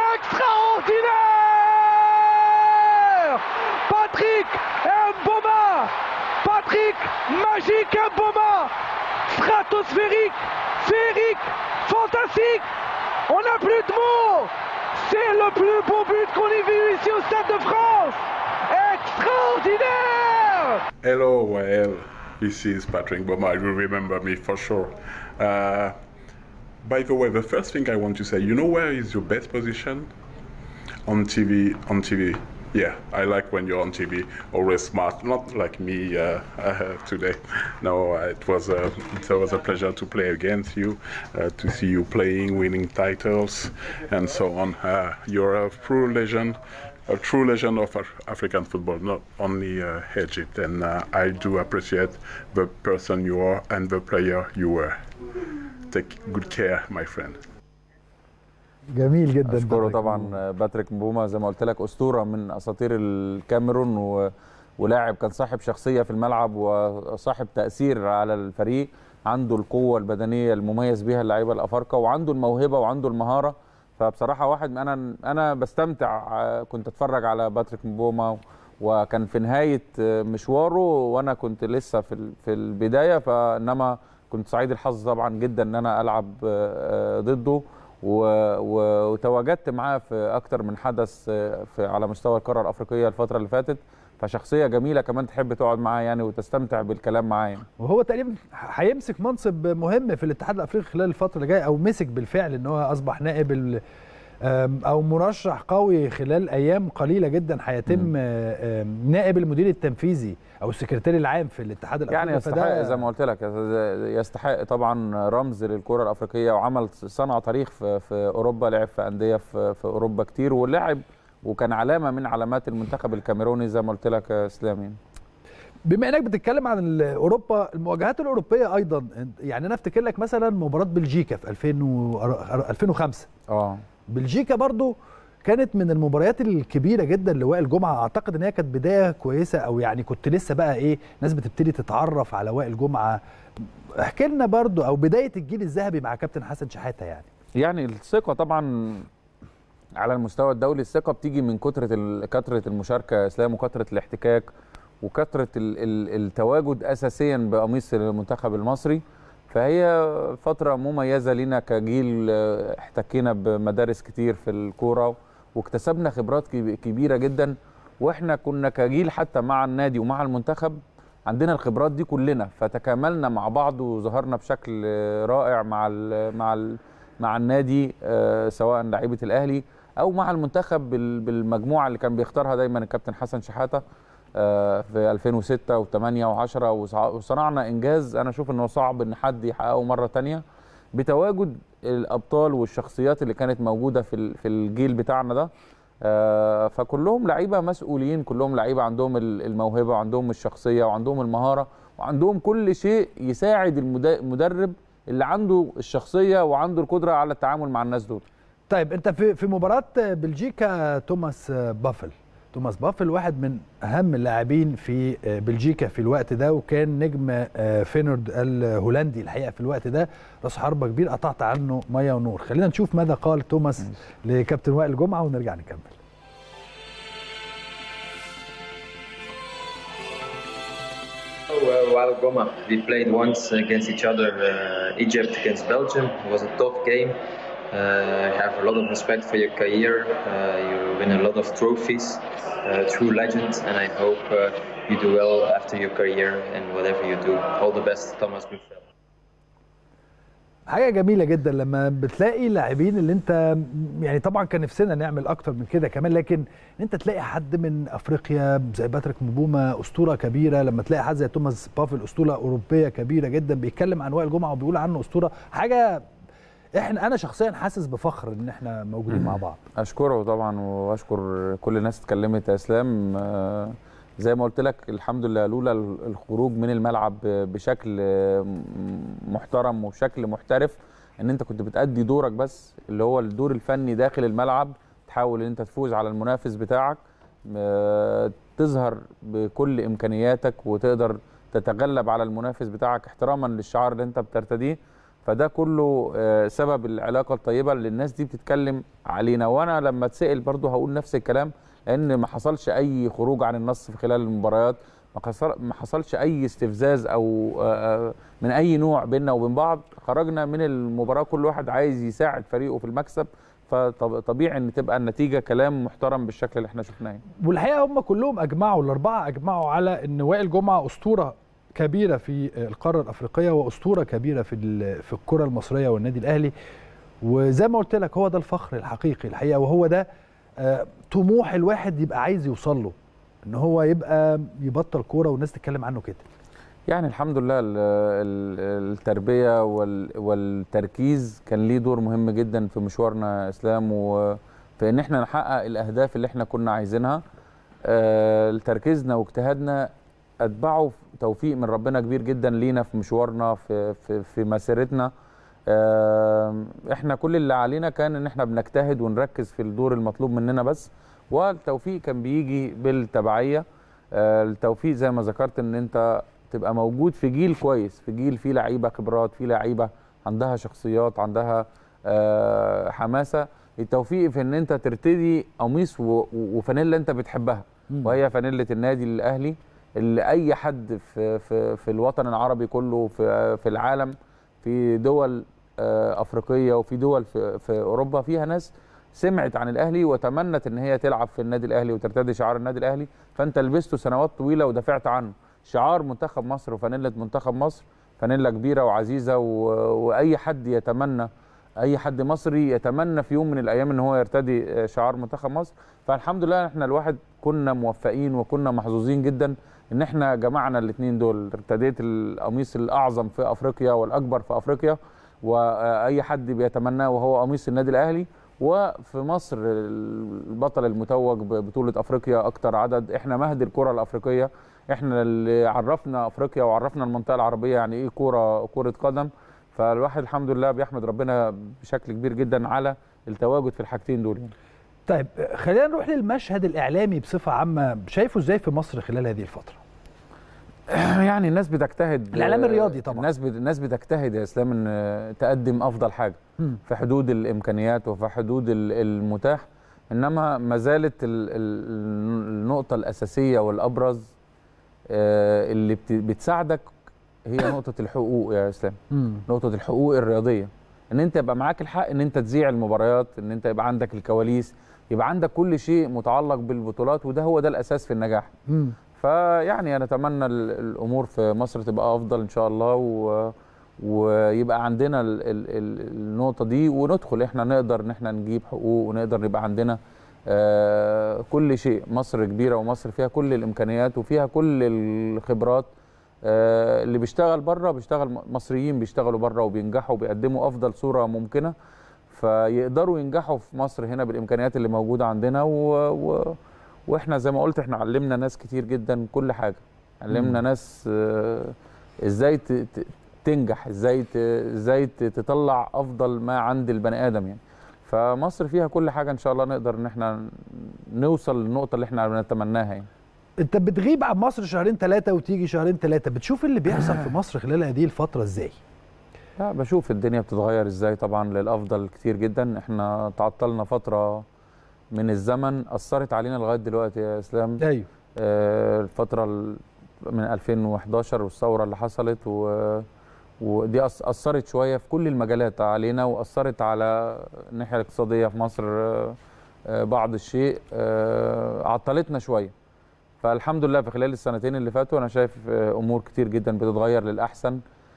Extraordinaire Patrick Mboma Patrick Magique Mboma Stratosphérique Sphérique Fantastique On n'a plus de mots C'est le plus beau but qu'on ait vu ici au Stade de France Extraordinaire Hello, well, this is Patrick Boma. You remember me for sure. Uh, by the way, the first thing I want to say, you know where is your best position? On TV, on TV. Yeah, I like when you're on TV, always smart, not like me uh, uh, today. No, uh, it was a it was a pleasure to play against you, uh, to see you playing, winning titles, and so on. Uh, you're a true legend, a true legend of Af- African football, not only uh, Egypt. And uh, I do appreciate the person you are and the player you were. Take good care, my friend. جميل جدا اشكره باتريك. طبعا باتريك مبوما زي ما قلت لك اسطوره من اساطير الكاميرون و... ولاعب كان صاحب شخصيه في الملعب وصاحب تاثير على الفريق عنده القوه البدنيه المميز بها اللعيبه الافارقه وعنده الموهبه وعنده المهاره فبصراحه واحد انا انا بستمتع آه، كنت اتفرج على باتريك مبوما وكان في نهايه آه، مشواره وانا كنت لسه في ال- في البدايه فانما كنت سعيد الحظ طبعا جدا ان انا العب آه، آه، ضده و- و- وتواجدت معاه في اكتر من حدث آه، في على مستوى القاره الافريقيه الفتره اللي فاتت فشخصيه جميله كمان تحب تقعد معاه يعني وتستمتع بالكلام معاه يعني. وهو تقريبا هيمسك منصب مهم في الاتحاد الافريقي خلال الفتره اللي جايه او مسك بالفعل ان هو اصبح نائب ال- آم، او مرشح قوي خلال ايام قليله جدا هيتم آه، آم، نائب المدير التنفيذي او السكرتير العام في الاتحاد الافريقي يعني يستحق فده- زي ما قلت لك يستحق طبعا رمز للكره الافريقيه وعمل صنع تاريخ في, في اوروبا لعب في انديه في, في اوروبا كتير ولعب وكان علامه من علامات المنتخب الكاميروني زي ما قلت لك يا اسلام يعني. بما انك بتتكلم عن ال- اوروبا المواجهات الاوروبيه ايضا يعني انا افتكر لك مثلا مباراه بلجيكا في 2000 و 2005 اه بلجيكا برضو كانت من المباريات الكبيره جدا لوائل جمعه اعتقد ان هي كانت بدايه كويسه او يعني كنت لسه بقى ايه ناس بتبتدي تتعرف على وائل جمعه احكي لنا برضو او بدايه الجيل الذهبي مع كابتن حسن شحاته يعني يعني الثقه طبعا على المستوى الدولي الثقه بتيجي من كثره ال- كثره المشاركه يا اسلام وكثره الاحتكاك وكثره ال- ال- التواجد اساسيا بقميص المنتخب المصري فهي فتره مميزه لينا كجيل آه، احتكينا بمدارس كتير في الكوره واكتسبنا خبرات كب- كبيره جدا واحنا كنا كجيل حتى مع النادي ومع المنتخب عندنا الخبرات دي كلنا فتكاملنا مع بعض وظهرنا بشكل آه، رائع مع ال مع ال مع النادي آه، سواء لعيبه الاهلي او مع المنتخب بال- بالمجموعه اللي كان بيختارها دايما الكابتن حسن شحاته آه، في 2006 و8 و10 وصنعنا انجاز انا اشوف انه صعب ان حد يحققه مره تانية بتواجد الابطال والشخصيات اللي كانت موجوده في ال- في الجيل بتاعنا ده آه، فكلهم لعيبه مسؤولين كلهم لعيبه عندهم ال- الموهبه وعندهم الشخصيه وعندهم المهاره وعندهم كل شيء يساعد المدا- المدرب اللي عنده الشخصيه وعنده القدره على التعامل مع الناس دول طيب انت في في مباراه بلجيكا توماس بافل توماس بافل واحد من اهم اللاعبين في بلجيكا في الوقت ده وكان نجم فينورد الهولندي الحقيقه في الوقت ده راس حربه كبير قطعت عنه ميه ونور خلينا نشوف ماذا قال توماس لكابتن وائل جمعه ونرجع نكمل Uh, Wael Goma, we played once against each other, uh, Egypt against Belgium. It was a tough game. Uh, I have a lot of respect for your career. Uh, you win a lot of trophies, uh, true legend, and I hope uh, you do well after your career and whatever you do. All the best, Thomas Buffel. حاجه جميله جدا لما بتلاقي لاعبين اللي انت يعني طبعا كان نفسنا نعمل اكتر من كده كمان لكن ان انت تلاقي حد من افريقيا زي باتريك مبوما اسطوره كبيره لما تلاقي حد زي توماس بافل اسطوره اوروبيه كبيره جدا بيتكلم عن وائل جمعه وبيقول عنه اسطوره حاجه احنا انا شخصيا حاسس بفخر ان احنا موجودين مع بعض اشكره طبعا واشكر كل الناس اتكلمت يا اسلام آه، زي ما قلت لك الحمد لله لولا الخروج من الملعب بشكل محترم وبشكل محترف ان انت كنت بتأدي دورك بس اللي هو الدور الفني داخل الملعب تحاول ان انت تفوز على المنافس بتاعك آه، تظهر بكل امكانياتك وتقدر تتغلب على المنافس بتاعك احتراما للشعار اللي انت بترتديه فده كله آه، سبب العلاقه الطيبه اللي الناس دي بتتكلم علينا وانا لما اتسال برضو هقول نفس الكلام لان ما حصلش اي خروج عن النص في خلال المباريات ما حصل- ما حصلش اي استفزاز او آه، آه، من اي نوع بيننا وبين بعض خرجنا من المباراه كل واحد عايز يساعد فريقه في المكسب فطبيعي ان تبقى النتيجه كلام محترم بالشكل اللي احنا شفناه والحقيقه هم كلهم اجمعوا الاربعه اجمعوا على ان وائل جمعه اسطوره كبيره في القاره الافريقيه واسطوره كبيره في ال- في الكره المصريه والنادي الاهلي وزي ما قلت لك هو ده الفخر الحقيقي الحقيقه وهو ده آه، طموح الواحد يبقى عايز يوصل له ان هو يبقى يبطل كوره والناس تتكلم عنه كده يعني الحمد لله ال- ال- التربيه وال- والتركيز كان ليه دور مهم جدا في مشوارنا يا اسلام وفي ان احنا نحقق الاهداف اللي احنا كنا عايزينها آه، تركيزنا واجتهادنا اتبعه توفيق من ربنا كبير جدا لينا في مشوارنا في في, في مسيرتنا آه، احنا كل اللي علينا كان ان احنا بنجتهد ونركز في الدور المطلوب مننا بس والتوفيق كان بيجي بالتبعيه آه، التوفيق زي ما ذكرت ان انت تبقى موجود في جيل كويس في جيل فيه لعيبه خبرات فيه لعيبه عندها شخصيات عندها آه، حماسه التوفيق في ان انت ترتدي قميص و- و- وفانيلا انت بتحبها مم. وهي فانيله النادي الاهلي اللي اي حد في في في الوطن العربي كله في في العالم في دول آه، افريقيه وفي دول في في اوروبا فيها ناس سمعت عن الاهلي وتمنت ان هي تلعب في النادي الاهلي وترتدي شعار النادي الاهلي فانت لبسته سنوات طويله ودافعت عنه شعار منتخب مصر وفانيله منتخب مصر فانيلا كبيره وعزيزه و... واي حد يتمنى اي حد مصري يتمنى في يوم من الايام ان هو يرتدي شعار منتخب مصر فالحمد لله احنا الواحد كنا موفقين وكنا محظوظين جدا ان احنا جمعنا الاثنين دول ارتديت القميص الاعظم في افريقيا والاكبر في افريقيا واي حد بيتمناه وهو قميص النادي الاهلي وفي مصر البطل المتوج ببطوله افريقيا اكتر عدد احنا مهد الكره الافريقيه احنا اللي عرفنا افريقيا وعرفنا المنطقه العربيه يعني ايه كوره كره قدم فالواحد الحمد لله بيحمد ربنا بشكل كبير جدا على التواجد في الحاجتين دول يعني. طيب خلينا نروح للمشهد الاعلامي بصفه عامه شايفه ازاي في مصر خلال هذه الفتره يعني الناس بتجتهد الإعلام الرياضي طبعا. الناس بت... الناس بتجتهد يا اسلام ان تقدم افضل حاجه مم. في حدود الامكانيات وفي حدود ال- المتاح انما ما زالت ال... ال... النقطه الاساسيه والابرز آه، اللي بت... بتساعدك هي نقطه الحقوق يا اسلام مم. نقطه الحقوق الرياضيه ان انت يبقى معاك الحق ان انت تذيع المباريات ان انت يبقى عندك الكواليس يبقى عندك كل شيء متعلق بالبطولات وده هو ده الاساس في النجاح مم. فيعني انا اتمنى ال- الامور في مصر تبقى افضل ان شاء الله و... ويبقى عندنا ال... ال... ال- النقطه دي وندخل احنا نقدر ان احنا نجيب حقوق ونقدر يبقى عندنا آه كل شيء مصر كبيره ومصر فيها كل الامكانيات وفيها كل الخبرات آه اللي بيشتغل بره بيشتغل مصريين بيشتغلوا بره وبينجحوا وبيقدموا افضل صوره ممكنه فيقدروا ينجحوا في مصر هنا بالامكانيات اللي موجوده عندنا و... و... واحنا زي ما قلت احنا علمنا ناس كتير جدا كل حاجه علمنا مم. ناس آه، ازاي ت- ت- تنجح ازاي ت- ازاي ت- تطلع افضل ما عند البني ادم يعني فمصر فيها كل حاجه ان شاء الله نقدر ان احنا نوصل للنقطه اللي احنا بنتمناها يعني انت بتغيب عن مصر شهرين ثلاثه وتيجي شهرين ثلاثه بتشوف اللي بيحصل في مصر خلال هذه الفتره ازاي لا بشوف الدنيا بتتغير ازاي طبعا للافضل كتير جدا احنا تعطلنا فتره من الزمن اثرت علينا لغايه دلوقتي يا اسلام ايوه آه، الفتره ال- من 2011 والثوره اللي حصلت و ودي أث- اثرت شويه في كل المجالات علينا واثرت على الناحيه الاقتصاديه في مصر آه، آه، بعض الشيء آه، عطلتنا شويه فالحمد لله في خلال السنتين اللي فاتوا انا شايف آه، امور كتير جدا بتتغير للاحسن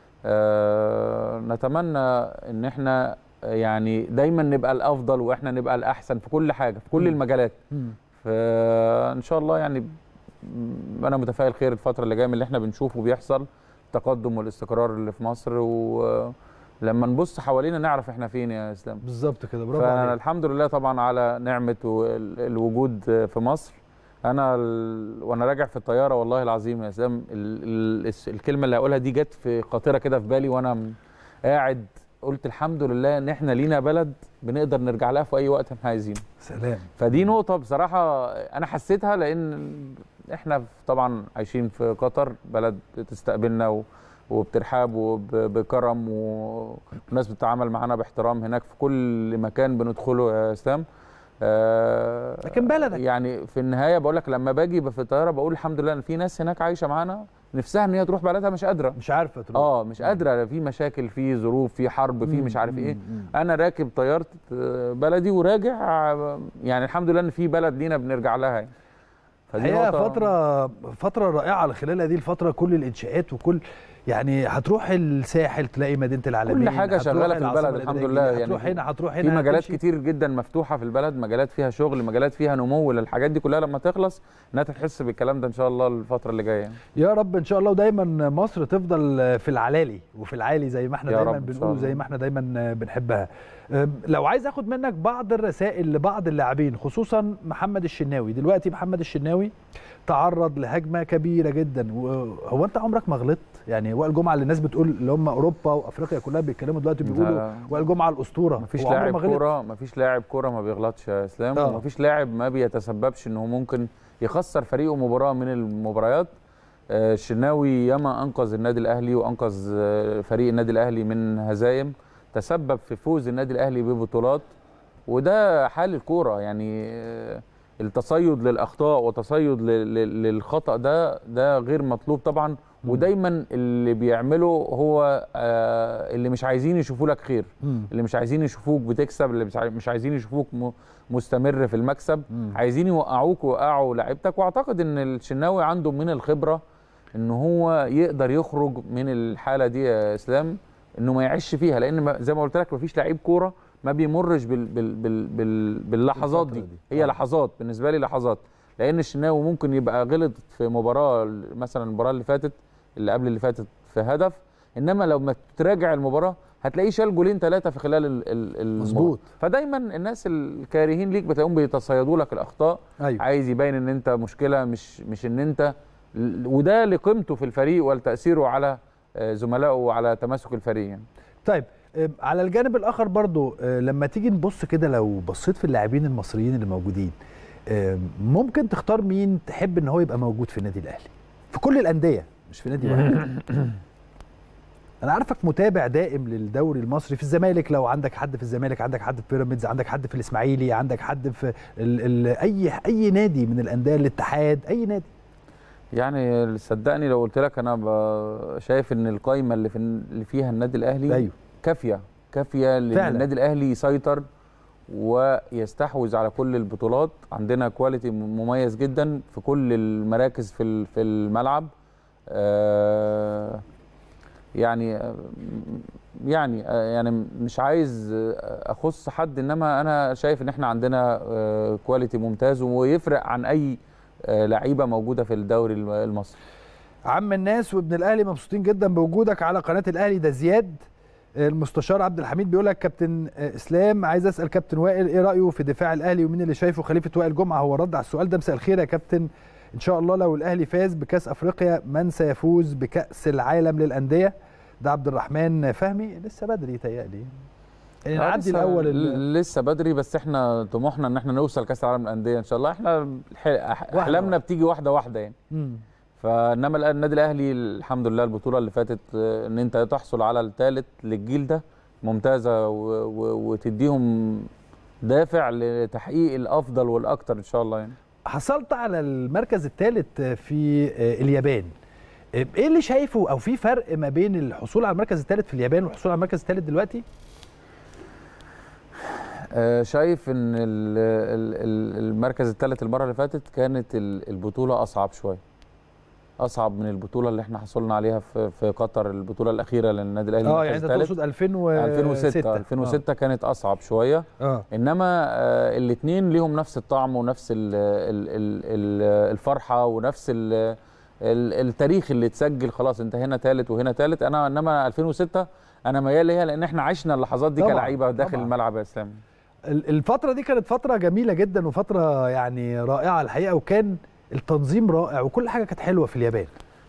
آه، نتمنى ان احنا يعني دايما نبقى الافضل واحنا نبقى الاحسن في كل حاجه في كل مم. المجالات مم. فان شاء الله يعني م- انا متفائل خير الفتره اللي جايه من اللي احنا بنشوفه بيحصل التقدم والاستقرار اللي في مصر ولما نبص حوالينا نعرف احنا فين يا اسلام بالظبط كده برافو فانا عليك الحمد لله طبعا على نعمه و- ال- الوجود في مصر انا ال... وانا راجع في الطياره والله العظيم يا اسلام ال... ال... الس- الكلمه اللي هقولها دي جت في خاطره كده في بالي وانا م- قاعد قلت الحمد لله ان احنا لينا بلد بنقدر نرجع لها في اي وقت احنا عايزينه سلام فدي نقطه بصراحه انا حسيتها لان احنا طبعا عايشين في قطر بلد بتستقبلنا و... وبترحاب وبكرم والناس بتتعامل معانا باحترام هناك في كل مكان بندخله يا اسلام آه لكن بلدك يعني في النهايه بقول لك لما باجي في الطياره بقول الحمد لله ان في ناس هناك عايشه معانا نفسها ان هي تروح بلدها مش قادره مش عارفه تروح اه مش قادره في مشاكل في ظروف في حرب في مش عارف ايه انا راكب طياره آه، بلدي وراجع آه، يعني الحمد لله ان في بلد لينا بنرجع لها يعني فدي هي نقطة- فترة فترة رائعة على خلال هذه الفترة كل الإنشاءات وكل يعني هتروح الساحل تلاقي مدينة العالمين كل حاجه هتروح شغاله في العاصمة البلد الحمد الإدارية لله الجديدة، يعني هتروح هنا هتروح هنا في مجالات هتمشي. كتير جدا مفتوحه في البلد مجالات فيها شغل مجالات فيها نمو الحاجات دي كلها لما تخلص انها تحس بالكلام ده ان شاء الله الفتره اللي جايه يعني. يا رب ان شاء الله ودايما مصر تفضل في العلالي وفي العالي زي ما احنا يا دايما رب إن شاء بنقول الله. زي ما احنا دايما بنحبها أم، لو عايز اخد منك بعض الرسائل لبعض اللاعبين خصوصا محمد الشناوي دلوقتي محمد الشناوي تعرض لهجمه كبيره جدا هو انت عمرك ما غلطت يعني وائل جمعه اللي الناس بتقول اللي هم اوروبا وافريقيا كلها بيتكلموا دلوقتي لا، بيقولوا لا. وائل جمعه الاسطوره مفيش هو عمره لاعب ما غلط. كوره مفيش لاعب كوره ما بيغلطش يا اسلام آه. ومفيش لاعب ما بيتسببش ان هو ممكن يخسر فريقه مباراه من المباريات آه، الشناوي ياما انقذ النادي الاهلي وانقذ آه، فريق النادي الاهلي من هزايم تسبب في فوز النادي الاهلي ببطولات وده حال الكوره يعني آه، التصيد للاخطاء وتصيد ل- ل- للخطا ده ده غير مطلوب طبعا ودايما اللي بيعمله هو آه، اللي مش عايزين يشوفوا لك خير مم. اللي مش عايزين يشوفوك بتكسب اللي مش عاي- مش عايزين يشوفوك م- مستمر في المكسب عايزين يوقعوك ويوقعوا لعيبتك واعتقد ان الشناوي عنده من الخبره ان هو يقدر يخرج من الحاله دي يا اسلام انه ما يعيش فيها لان ما- زي ما قلت لك مفيش لعيب كوره ما بيمرش بال بال بال بال باللحظات دي. هي لحظات بالنسبه لي لحظات لان الشناوي ممكن يبقى غلط في مباراه مثلا المباراه اللي فاتت اللي قبل اللي فاتت في هدف انما لو ما تراجع المباراه هتلاقيه شال جولين ثلاثه في خلال ال- ال- المباراة. مظبوط. فدايما الناس الكارهين ليك بتلاقيهم بيتصيدوا لك الاخطاء أيوة. عايز يبين ان انت مشكله مش مش ان انت وده لقيمته في الفريق ولتاثيره على آه، زملائه وعلى تماسك الفريق يعني. طيب آه، على الجانب الاخر برضو آه، لما تيجي نبص كده لو بصيت في اللاعبين المصريين اللي موجودين آه، ممكن تختار مين تحب ان هو يبقى موجود في النادي الاهلي في كل الانديه مش في نادي واحد انا عارفك متابع دائم للدوري المصري في الزمالك لو عندك حد في الزمالك عندك حد في بيراميدز عندك حد في الاسماعيلي عندك حد في ال ال اي اي نادي من الانديه الاتحاد اي نادي يعني صدقني لو قلت لك انا ب- شايف ان القايمه اللي في اللي فيها النادي الاهلي أيوه. كافيه كافيه لان فعلا. النادي الاهلي يسيطر ويستحوذ على كل البطولات عندنا كواليتي مميز جدا في كل المراكز في ال- في الملعب آه، يعني آه، يعني آه، يعني مش عايز آه، اخص حد انما انا شايف ان احنا عندنا آه، كواليتي ممتاز ويفرق عن اي آه، لعيبه موجوده في الدوري الم- المصري عم الناس وابن الاهلي مبسوطين جدا بوجودك على قناه الاهلي ده زياد المستشار عبد الحميد بيقول لك كابتن اسلام عايز اسال كابتن وائل ايه رايه في دفاع الاهلي ومين اللي شايفه خليفه وائل جمعه هو رد على السؤال ده مساء الخير يا كابتن ان شاء الله لو الاهلي فاز بكاس افريقيا من سيفوز بكاس العالم للانديه ده عبد الرحمن فهمي لسه بدري تهيألي يعني آه، نعدي لسه- الاول ال- لسه بدري بس احنا طموحنا ان احنا نوصل كاس العالم للانديه ان شاء الله احنا الح- أح- احلامنا بتيجي واحده واحده يعني مم. فانما الآن النادي الاهلي الحمد لله البطوله اللي فاتت آه، ان انت تحصل على الثالث للجيل ده ممتازه و- و- وتديهم دافع لتحقيق الافضل والاكثر ان شاء الله يعني حصلت على المركز الثالث في اليابان ايه اللي شايفه او في فرق ما بين الحصول على المركز الثالث في اليابان والحصول على المركز الثالث دلوقتي آه، شايف ان ال- ال- ال- المركز الثالث المره اللي فاتت كانت ال- البطوله اصعب شويه اصعب من البطوله اللي احنا حصلنا عليها في في قطر البطوله الاخيره للنادي الاهلي اه المركز يعني انت الثالث. تقصد 2006 2006 2006 كانت اصعب شويه اه انما آه الاثنين ليهم نفس الطعم ونفس ال ال ال ال الفرحه ونفس ال ال التاريخ اللي اتسجل خلاص انت هنا ثالث وهنا ثالث انا انما 2006 انا ميال ليها لان احنا عشنا اللحظات دي طبعاً، كلعيبه داخل طبعاً. الملعب يا اسلام ال- الفترة دي كانت فترة جميلة جدا وفترة يعني رائعة الحقيقة وكان التنظيم رائع وكل حاجه كانت حلوه في اليابان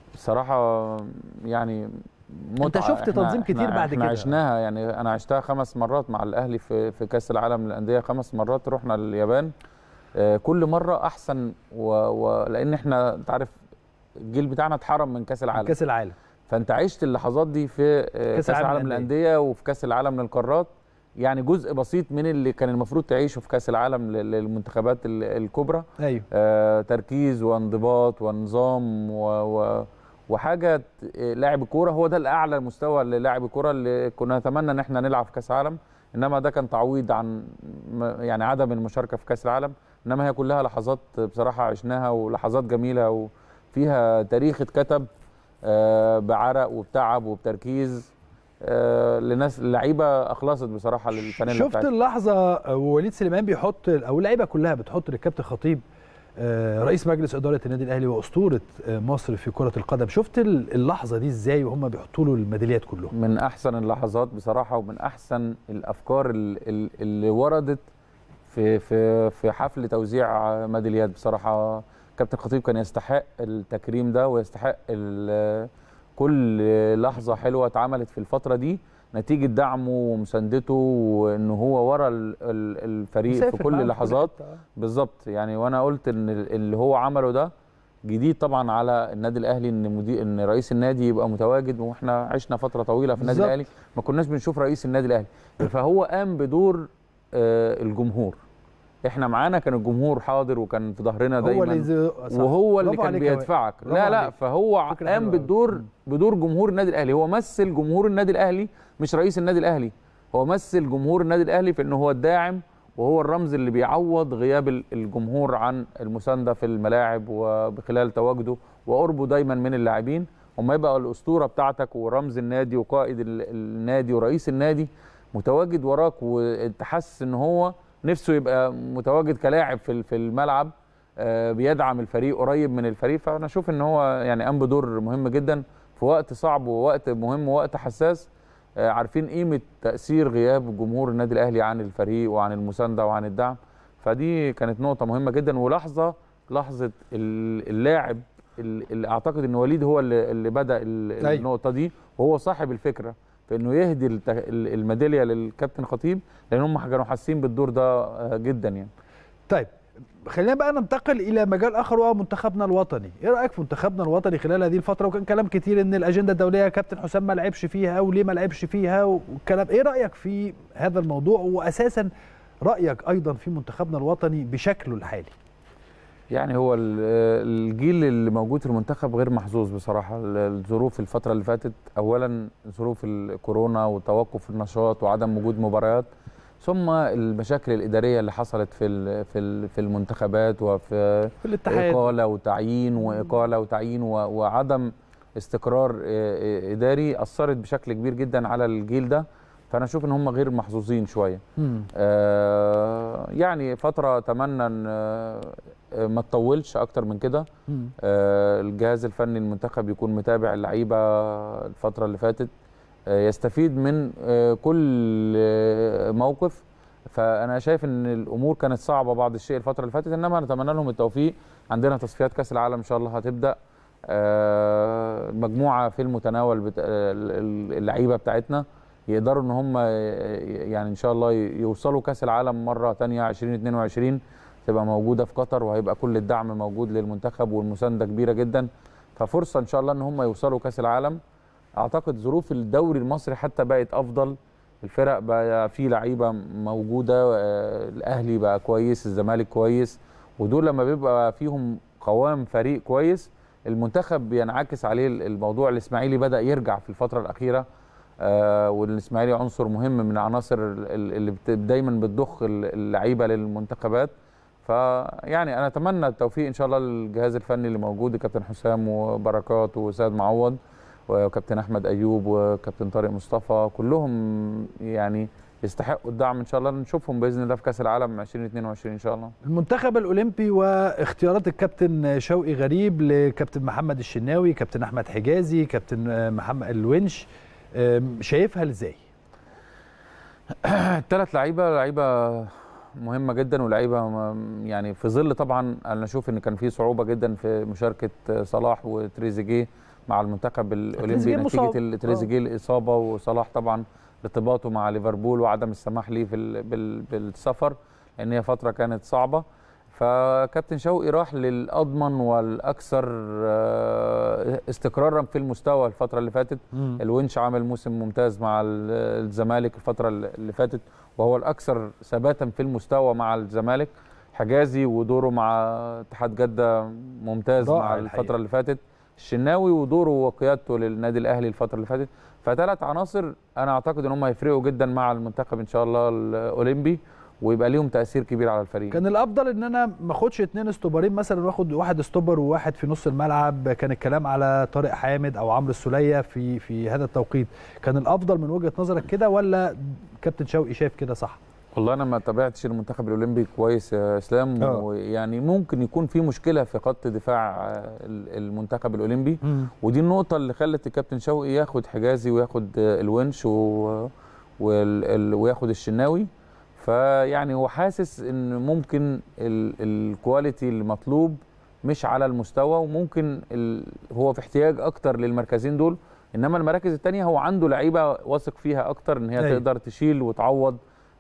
بصراحه يعني متعة. أنت شفت إحنا- تنظيم كتير إحنا- بعد احنا كده. عشناها يعني انا عشتها خمس مرات مع الاهلي في في كاس العالم للانديه خمس مرات رحنا اليابان آه، كل مره احسن و... و... لان احنا انت عارف الجيل بتاعنا اتحرم من كاس العالم كاس العالم فانت عشت اللحظات دي في آه، كأس كاس العالم العالم للانديه وفي كاس العالم للقارات يعني جزء بسيط من اللي كان المفروض تعيشه في كاس العالم لل- للمنتخبات ال- الكبرى ايوه آه، تركيز وانضباط ونظام و... و... وحاجه ت- آه، لاعب الكوره هو ده الاعلى مستوى للاعب الكوره اللي كنا نتمنى ان احنا نلعب في كاس العالم انما ده كان تعويض عن م- يعني عدم المشاركه في كاس العالم انما هي كلها لحظات بصراحه عشناها ولحظات جميله وفيها تاريخ اتكتب آه، بعرق وبتعب وبتركيز آه، لناس لعيبه اخلصت بصراحه للفانيلا شفت بتاعتها. اللحظه ووليد سليمان بيحط او اللعيبه كلها بتحط للكابتن خطيب آه، رئيس مجلس اداره النادي الاهلي واسطوره آه، مصر في كره القدم شفت ال- اللحظه دي ازاي وهم بيحطوا له الميداليات كلهم من احسن اللحظات بصراحه ومن احسن الافكار ال- ال- اللي وردت في في في حفل توزيع ميداليات بصراحه كابتن خطيب كان يستحق التكريم ده ويستحق ال- كل لحظه حلوه اتعملت في الفتره دي نتيجه دعمه ومساندته وان هو ورا ال- ال- الفريق في مسافر كل معاهم في كل اللحظات حتة. بالظبط يعني وانا قلت ان ال- اللي هو عمله ده جديد طبعا على النادي الاهلي ان مدير ان رئيس النادي يبقى متواجد واحنا عشنا فتره طويله في النادي بالظبط. الاهلي ما كناش بنشوف رئيس النادي الاهلي فهو قام بدور آه، الجمهور احنا معانا كان الجمهور حاضر وكان في ظهرنا هو دايما اللي زي- صح. وهو اللي برافو كان عليك يا وائل. بيدفعك برافو لا لا عليك. فهو فكرة قام حلوة أوي. بالدور بدور جمهور النادي الاهلي هو مثل جمهور النادي الاهلي مش رئيس النادي الاهلي هو مثل جمهور النادي الاهلي في انه هو الداعم وهو الرمز اللي بيعوض غياب ال- الجمهور عن المسانده في الملاعب وبخلال تواجده وقربه دايما من اللاعبين وما يبقى الاسطوره بتاعتك ورمز النادي وقائد ال- النادي ورئيس النادي متواجد وراك وانت حاسس ان هو نفسه يبقى متواجد كلاعب في ال- في الملعب آه، بيدعم الفريق قريب من الفريق فانا اشوف ان هو يعني قام بدور مهم جدا في وقت صعب ووقت مهم ووقت حساس آه، عارفين قيمه تاثير غياب جمهور النادي الاهلي عن الفريق وعن المسانده وعن الدعم فدي كانت نقطه مهمه جدا ولحظه لحظه ال- اللاعب ال- اللي اعتقد ان وليد هو اللي, اللي بدا ال- أيوة. النقطه دي وهو صاحب الفكره في انه يهدي الت- ال- الميداليه للكابتن خطيب لان هم كانوا حاسين بالدور ده آه، جدا يعني طيب خلينا بقى ننتقل الى مجال اخر وهو منتخبنا الوطني ايه رايك في منتخبنا الوطني خلال هذه الفتره وكان كلام كتير ان الاجنده الدوليه كابتن حسام ما لعبش فيها وليه ما لعبش فيها والكلام ايه رايك في هذا الموضوع واساسا رايك ايضا في منتخبنا الوطني بشكله الحالي يعني هو ال- الجيل اللي موجود في المنتخب غير محظوظ بصراحه ال- الظروف الفتره اللي فاتت اولا ظروف الكورونا وتوقف النشاط وعدم وجود مباريات ثم المشاكل الاداريه اللي حصلت في ال- في ال- في المنتخبات وفي في الاتحاد. اقاله وتعيين واقاله وتعيين و- وعدم استقرار آه، آه، اداري اثرت بشكل كبير جدا على الجيل ده فانا اشوف ان هم غير محظوظين شويه آه، يعني فتره اتمنى ان آه، آه، ما تطولش اكتر من كده مم. آه، الجهاز الفني المنتخب يكون متابع اللعيبه الفتره اللي فاتت آه، يستفيد من آه، كل آه، موقف فانا شايف ان الامور كانت صعبه بعض الشيء الفتره اللي فاتت انما نتمنى لهم التوفيق عندنا تصفيات كاس العالم ان شاء الله هتبدا آه، مجموعه في المتناول بتا... ال- ال- اللعيبه بتاعتنا يقدروا ان هم يعني ان شاء الله يوصلوا كاس العالم مره تانية 2022 تبقى موجوده في قطر وهيبقى كل الدعم موجود للمنتخب والمسانده كبيره جدا ففرصه ان شاء الله ان هم يوصلوا كاس العالم اعتقد ظروف الدوري المصري حتى بقت افضل الفرق بقى في لعيبه موجوده آه، الاهلي بقى كويس الزمالك كويس ودول لما بيبقى فيهم قوام فريق كويس المنتخب بينعكس عليه الموضوع الاسماعيلي بدا يرجع في الفتره الاخيره آه والاسماعيلي عنصر مهم من عناصر ال- ال- اللي بت- دايما بتضخ ال- اللعيبه للمنتخبات فيعني انا اتمنى التوفيق ان شاء الله للجهاز الفني اللي موجود كابتن حسام وبركات وسيد معوض وكابتن احمد ايوب وكابتن طارق مصطفى كلهم يعني يستحقوا الدعم ان شاء الله نشوفهم باذن الله في كاس العالم 2022 ان شاء الله المنتخب الاولمبي واختيارات الكابتن شوقي غريب لكابتن محمد الشناوي كابتن احمد حجازي كابتن آه، محمد الونش آم، شايفها ازاي الثلاث لعيبه لعيبه مهمه جدا ولاعيبه م- يعني في ظل طبعا انا اشوف ان كان في صعوبه جدا في مشاركه صلاح وتريزيجيه مع المنتخب الاولمبي تريزيجيه مصاب. نتيجه ال- تريزيجيه الاصابه وصلاح طبعا ارتباطه مع ليفربول وعدم السماح ليه في ال- بال- بالسفر لان هي فتره كانت صعبه فكابتن شوقي راح للاضمن والاكثر آه، استقرارا في المستوى الفتره اللي فاتت مم. الونش عمل موسم ممتاز مع ال- الزمالك الفتره اللي فاتت وهو الاكثر ثباتا في المستوى مع الزمالك حجازي ودوره مع اتحاد جده ممتاز رائع مع الحقيقة. الفتره اللي فاتت الشناوي ودوره وقيادته للنادي الاهلي الفتره اللي فاتت فثلاث عناصر انا اعتقد ان هم هيفرقوا جدا مع المنتخب ان شاء الله الاولمبي ويبقى ليهم تاثير كبير على الفريق كان الافضل ان انا ما اخدش اتنين استوبرين مثلا واخد واحد استوبر وواحد في نص الملعب كان الكلام على طارق حامد او عمرو السوليه في في هذا التوقيت كان الافضل من وجهه نظرك كده ولا كابتن شوقي شايف كده صح والله انا ما تابعتش المنتخب الاولمبي كويس يا اسلام آه. ويعني ممكن يكون في مشكله في خط دفاع آه، ال- المنتخب الاولمبي مم. ودي النقطه اللي خلت الكابتن شوقي ياخد حجازي وياخد آه، الونش و... وال... ال... وياخد الشناوي فيعني هو حاسس ان ممكن ال... الكواليتي المطلوب مش على المستوى وممكن ال... هو في احتياج اكتر للمركزين دول انما المراكز التانية هو عنده لعيبه واثق فيها اكتر ان هي أيوة. تقدر تشيل وتعوض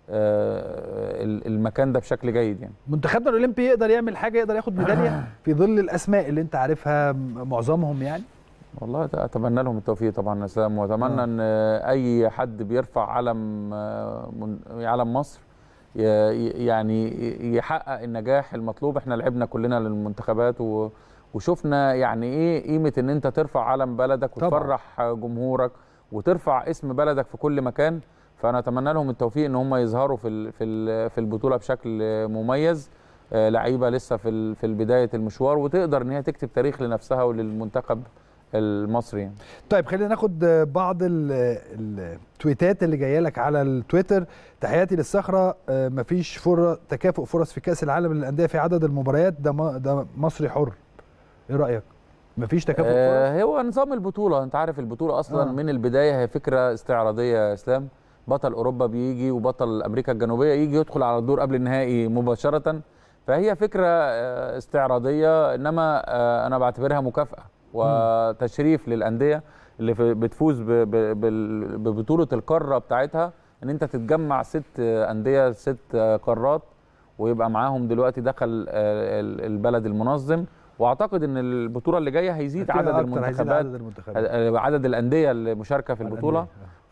آه، ال- المكان ده بشكل جيد يعني منتخبنا الاولمبي يقدر يعمل حاجه يقدر ياخد ميداليه في ظل الاسماء اللي انت عارفها م- معظمهم يعني والله اتمنى لهم التوفيق طبعا يا سلام واتمنى آه. ان اي حد بيرفع علم آه، من- علم مصر ي- ي- يعني يحقق النجاح المطلوب احنا لعبنا كلنا للمنتخبات و وشفنا يعني ايه قيمه ان انت ترفع علم بلدك طبعاً. وتفرح جمهورك وترفع اسم بلدك في كل مكان فانا اتمنى لهم التوفيق ان هم يظهروا في ال- في ال- في البطوله بشكل مميز آه، لعيبه لسه في ال- في بدايه المشوار وتقدر ان هي تكتب تاريخ لنفسها وللمنتخب المصري يعني. طيب خلينا ناخد بعض ال- التويتات اللي جايه لك على التويتر تحياتي للصخره آه، مفيش فر تكافؤ فرص في كاس العالم للانديه في عدد المباريات ده م- ده مصري حر ايه رايك مفيش تكافؤ فرص آه هو نظام البطوله انت عارف البطوله اصلا آه. آه. من البدايه هي فكره استعراضيه يا اسلام بطل اوروبا بيجي وبطل امريكا الجنوبيه يجي يدخل على الدور قبل النهائي مباشره فهي فكره آه، استعراضيه انما آه، انا بعتبرها مكافاه وتشريف للانديه اللي في- بتفوز ب- ب- بال- ببطوله القاره بتاعتها ان انت تتجمع ست آه، انديه ست آه، قارات ويبقى معاهم دلوقتي دخل آه، ال- البلد المنظم واعتقد ان البطوله اللي جايه هيزيد فيها عدد أكتر، هيزيد المنتخبات عدد المنتخبات. آه، عدد الانديه المشاركه في البطوله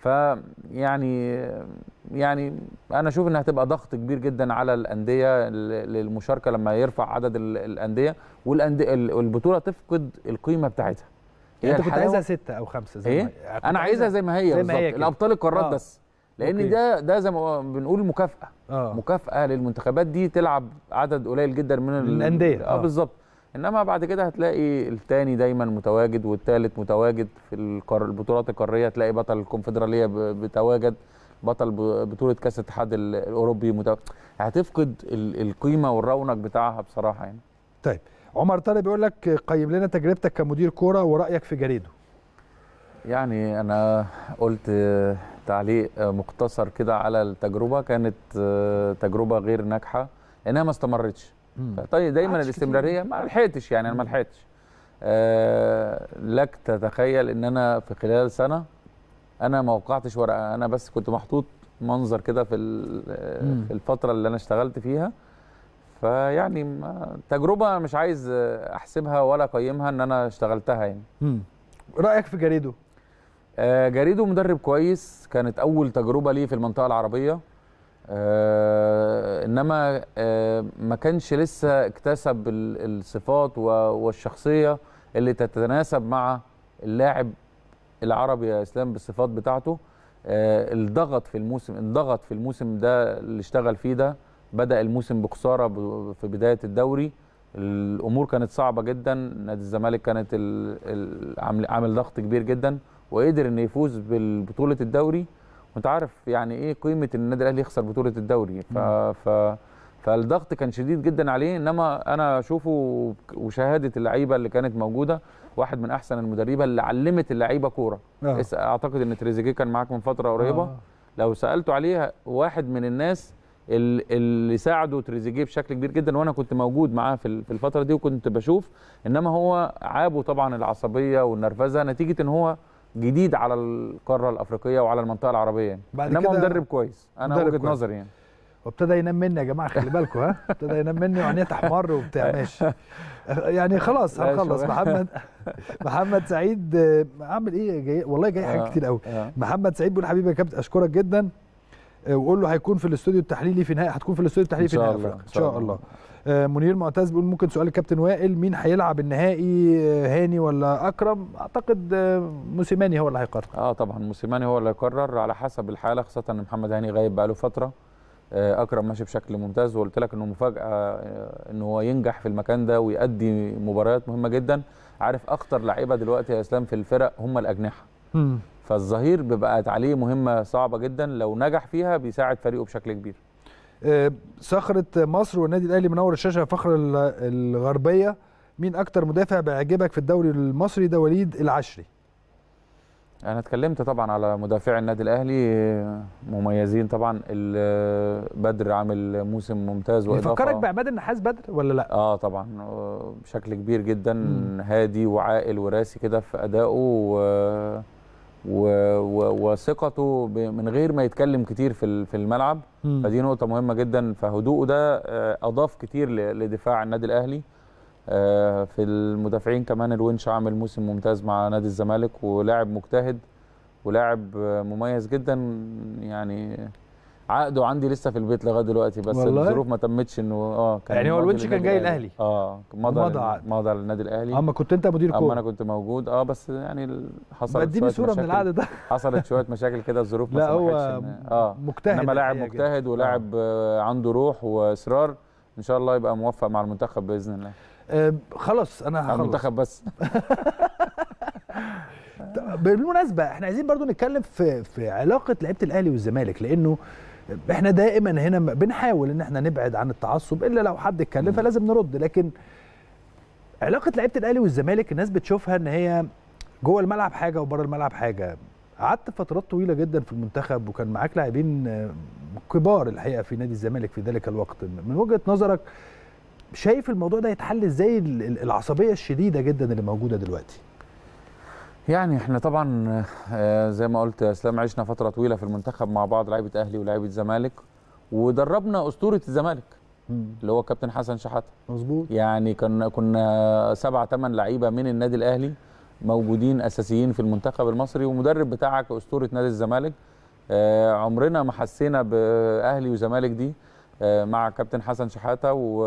فيعني يعني انا اشوف انها هتبقى ضغط كبير جدا على الانديه ل- للمشاركه لما يرفع عدد ال- الانديه والانديه ال- البطوله تفقد القيمه بتاعتها يعني انت كنت الحلاوة- عايزها ستة او خمسة زي ما ايه هي. كنت انا عايزها زي ما هي زي ما هي بالظبط كده. الابطال القارات آه. بس لان أوكي. ده ده زي ما بنقول مكافاه آه. مكافاه للمنتخبات دي تلعب عدد قليل جدا من ال- الأندية. اه آه. بالظبط انما بعد كده هتلاقي الثاني دايما متواجد والثالث متواجد في القار- البطولات القاريه تلاقي بطل الكونفدراليه ب- بتواجد بطل ب- بطوله كاس الاتحاد ال- الاوروبي متواجد هتفقد ال- القيمه والرونق بتاعها بصراحه يعني طيب عمر طارق بيقول لك قيم لنا تجربتك كمدير كوره ورايك في جريده يعني انا قلت آه، تعليق آه، مختصر كده على التجربه كانت آه، تجربه غير طيب لانها ما استمرتش طيب دايما عادش الاستمراريه كتير. ما لحقتش يعني انا ما لحقتش آه لك تتخيل ان انا في خلال سنه انا ما وقعتش ورقه انا بس كنت محطوط منظر كده في ال- مم. في الفتره اللي انا اشتغلت فيها فيعني ما- تجربه مش عايز آه، احسبها ولا اقيمها ان انا اشتغلتها يعني مم. رايك في جريده آه، جريدو مدرب كويس كانت اول تجربه ليه في المنطقه العربيه آه، انما آه، ما كانش لسه اكتسب ال- الصفات و- والشخصيه اللي تتناسب مع اللاعب العربي يا اسلام بالصفات بتاعته آه، الضغط في الموسم انضغط في الموسم ده اللي اشتغل فيه ده بدا الموسم بخساره ب- في بدايه الدوري الامور كانت صعبه جدا نادي الزمالك كانت ال- ال- عامل عامل ضغط كبير جدا وقدر انه يفوز بالبطوله الدوري وانت عارف يعني ايه قيمه ان النادي الاهلي يخسر بطوله الدوري ف... ف... فالضغط كان شديد جدا عليه انما انا اشوفه وشهاده اللعيبه اللي كانت موجوده واحد من احسن المدربه اللي علمت اللعيبه كوره آه. اس- اعتقد ان تريزيجيه كان معاك من فتره قريبه آه. لو سالته عليه واحد من الناس ال- اللي ساعده تريزيجيه بشكل كبير جدا وانا كنت موجود معاه في ال- في الفتره دي وكنت بشوف انما هو عابه طبعا العصبيه والنرفزه نتيجه ان هو جديد على القاره الافريقيه وعلى المنطقه العربيه يعني بعد انما هو كده مدرب كويس انا مدرب وجهه كويس. نظري يعني وابتدى ينام مني يا جماعه خلي بالكم ها ابتدى ينام مني وعينيه تحمر وبتاع ماشي يعني خلاص لا، هنخلص شو- محمد محمد سعيد آه، عامل ايه جاي والله جاي حاجات آه، كتير قوي آه. محمد سعيد بيقول حبيبي يا كابتن اشكرك جدا آه، وقول له هيكون في الاستوديو التحليلي في نهائي هتكون في الاستوديو التحليلي في إن شاء نهائي الله، افريقيا إن ان شاء شاء الله الله. آه، منير معتز بيقول ممكن سؤال الكابتن وائل مين هيلعب النهائي آه، هاني ولا اكرم اعتقد آه، موسيماني هو اللي هيقرر اه طبعا موسيماني هو اللي يقرر على حسب الحاله خاصه ان محمد هاني غايب بقاله فتره آه، اكرم ماشي بشكل ممتاز وقلت لك انه مفاجاه آه، ان هو ينجح في المكان ده ويؤدي مباريات مهمه جدا عارف اخطر لعيبه دلوقتي يا اسلام في الفرق هم الاجنحه مم. فالظهير بيبقى عليه مهمه صعبه جدا لو نجح فيها بيساعد فريقه بشكل كبير آه، صخرة مصر والنادي الأهلي منور الشاشة يا فخر ال- الغربية مين أكتر مدافع بيعجبك في الدوري المصري ده وليد العشري انا اتكلمت طبعا على مدافعي النادي الاهلي آه، مميزين طبعا ال- بدر عامل موسم ممتاز يفكرك بعماد النحاس بدر ولا لا؟ اه طبعا آه، بشكل كبير جدا مم. هادي وعاقل وراسي كده في ادائه و... و... و... وثقته ب... من غير ما يتكلم كتير في ال- في الملعب مم. فدي نقطه مهمه جدا فهدوءه ده آه، اضاف كتير ل... لدفاع النادي الاهلي آه، في المدافعين كمان الونش عامل موسم ممتاز مع نادي الزمالك ولاعب مجتهد ولاعب آه، مميز جدا يعني عقده عندي لسه في البيت لغايه دلوقتي بس والله؟ الظروف ما تمتش انه اه يعني هو ماضي الونش كان للنادي جاي الأهلي؟ اه مضى ومضى لل- عقد. مضى للنادي الاهلي اما كنت انت مدير اما كوره انا كنت موجود اه بس يعني ال- حصلت اديني شوية صوره من مشاكل- العقد ده حصلت شويه مشاكل كده الظروف ما لا هو سمحتش إن- اه مجتهد انما لاعب الحقيقة جدا. مجتهد ولاعب آه، عنده روح واصرار ان شاء الله يبقى موفق مع المنتخب باذن الله آه، خلاص انا مع هخلص المنتخب بس بالمناسبه احنا عايزين برضو نتكلم في في علاقه لعيبه الاهلي والزمالك لانه احنا دائما هنا بنحاول ان احنا نبعد عن التعصب الا لو حد اتكلم فلازم نرد لكن علاقه لعيبه الاهلي والزمالك الناس بتشوفها ان هي جوه الملعب حاجه وبره الملعب حاجه قعدت فترات طويله جدا في المنتخب وكان معاك لاعبين آه، كبار الحقيقه في نادي الزمالك في ذلك الوقت من وجهه نظرك شايف الموضوع ده يتحل ازاي ال- ال- العصبيه الشديده جدا اللي موجوده دلوقتي يعني احنا طبعا آه، زي ما قلت يا اسلام عشنا فتره طويله في المنتخب مع بعض لعيبه اهلي ولاعيبه زمالك ودربنا اسطوره الزمالك اللي هو كابتن حسن شحاته مظبوط يعني كنا كنا سبعة ثمان لعيبه من النادي الاهلي موجودين اساسيين في المنتخب المصري ومدرب بتاعك اسطوره نادي الزمالك آه، عمرنا ما حسينا باهلي وزمالك دي آه، مع كابتن حسن شحاته و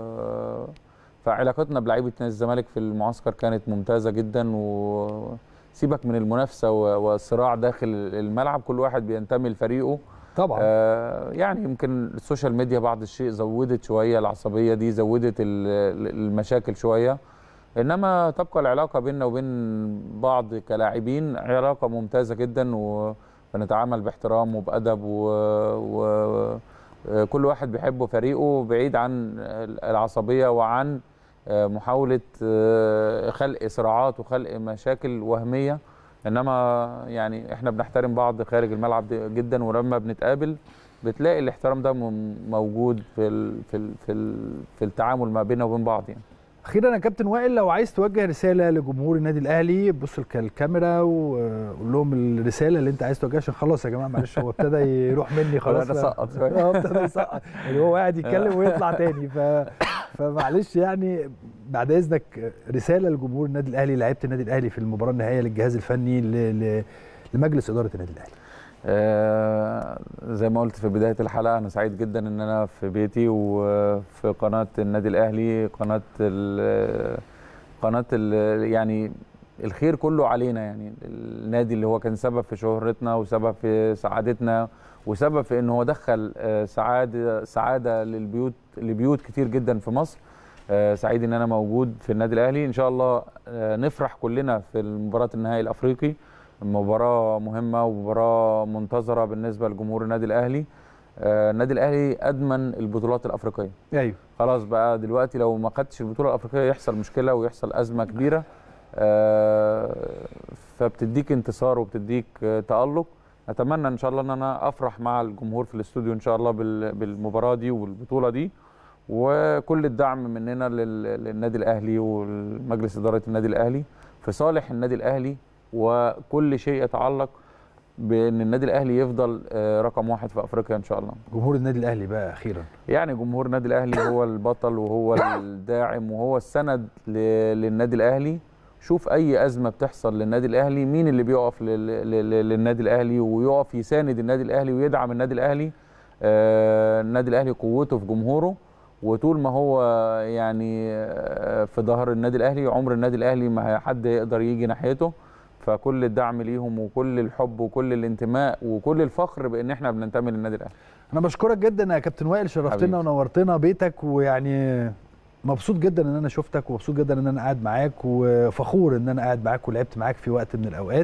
فعلاقتنا بلعيبه نادي الزمالك في المعسكر كانت ممتازه جدا وسيبك من المنافسه و- والصراع داخل الملعب كل واحد بينتمي لفريقه طبعا آه يعني يمكن السوشيال ميديا بعض الشيء زودت شويه العصبيه دي زودت ال- المشاكل شويه انما تبقى العلاقه بيننا وبين بعض كلاعبين علاقه ممتازه جدا ونتعامل باحترام وبادب و, و آه، كل واحد بيحب فريقه بعيد عن العصبيه وعن آه، محاوله آه، خلق صراعات وخلق مشاكل وهميه انما يعني احنا بنحترم بعض خارج الملعب دي جدا ولما بنتقابل بتلاقي الاحترام ده م- موجود في ال في ال في, ال في التعامل ما بيننا وبين بعض يعني اخيرا يا كابتن وائل لو عايز توجه رساله لجمهور النادي الاهلي بص لك الكاميرا وقول لهم الرساله اللي انت عايز توجهها عشان خلاص يا جماعه معلش هو ابتدى يروح مني خلاص بدأنا نسقط شوية. اه ابتدى يسقط يعني هو قاعد يتكلم ويطلع تاني ف... فمعلش يعني بعد اذنك رساله لجمهور النادي الاهلي لعيبه النادي الاهلي في المباراه النهائيه للجهاز الفني ل... ل... لمجلس اداره النادي الاهلي آه زي ما قلت في بدايه الحلقه انا سعيد جدا ان انا في بيتي وفي قناه النادي الاهلي قناه ال قناه ال يعني الخير كله علينا يعني النادي اللي هو كان سبب في شهرتنا وسبب في سعادتنا وسبب في ان هو دخل آه، سعاده سعاده للبيوت لبيوت كتير جدا في مصر آه، سعيد ان انا موجود في النادي الاهلي ان شاء الله آه، نفرح كلنا في مباراه النهائي الافريقي مباراه مهمه ومباراه منتظره بالنسبه لجمهور النادي الاهلي آه، النادي الاهلي ادمن البطولات الافريقيه ايوه خلاص بقى دلوقتي لو ما خدتش البطوله الافريقيه يحصل مشكله ويحصل ازمه كبيره آه، فبتديك انتصار وبتديك آه، تالق اتمنى ان شاء الله ان انا افرح مع الجمهور في الاستوديو ان شاء الله بال- بالمباراه دي والبطوله دي وكل الدعم مننا لل- للنادي الاهلي ومجلس اداره النادي الاهلي في صالح النادي الاهلي وكل شيء يتعلق بان النادي الاهلي يفضل آه، رقم واحد في افريقيا ان شاء الله جمهور النادي الاهلي بقى اخيرا يعني جمهور النادي الاهلي هو البطل وهو الداعم وهو السند ل- للنادي الاهلي شوف اي ازمه بتحصل للنادي الاهلي مين اللي بيقف لل- لل- للنادي الاهلي ويقف يساند النادي الاهلي ويدعم النادي الاهلي آه، النادي الاهلي قوته في جمهوره وطول ما هو يعني آه، في ظهر النادي الاهلي عمر النادي الاهلي ما حد يقدر يجي ناحيته فكل الدعم ليهم وكل الحب وكل الانتماء وكل الفخر بان احنا بننتمي للنادي الاهلي انا بشكرك جدا يا كابتن وائل شرفتنا حبيبي. ونورتنا بيتك ويعني مبسوط جدا ان انا شفتك ومبسوط جدا ان انا قاعد معاك وفخور ان انا قاعد معاك ولعبت معاك في وقت من الاوقات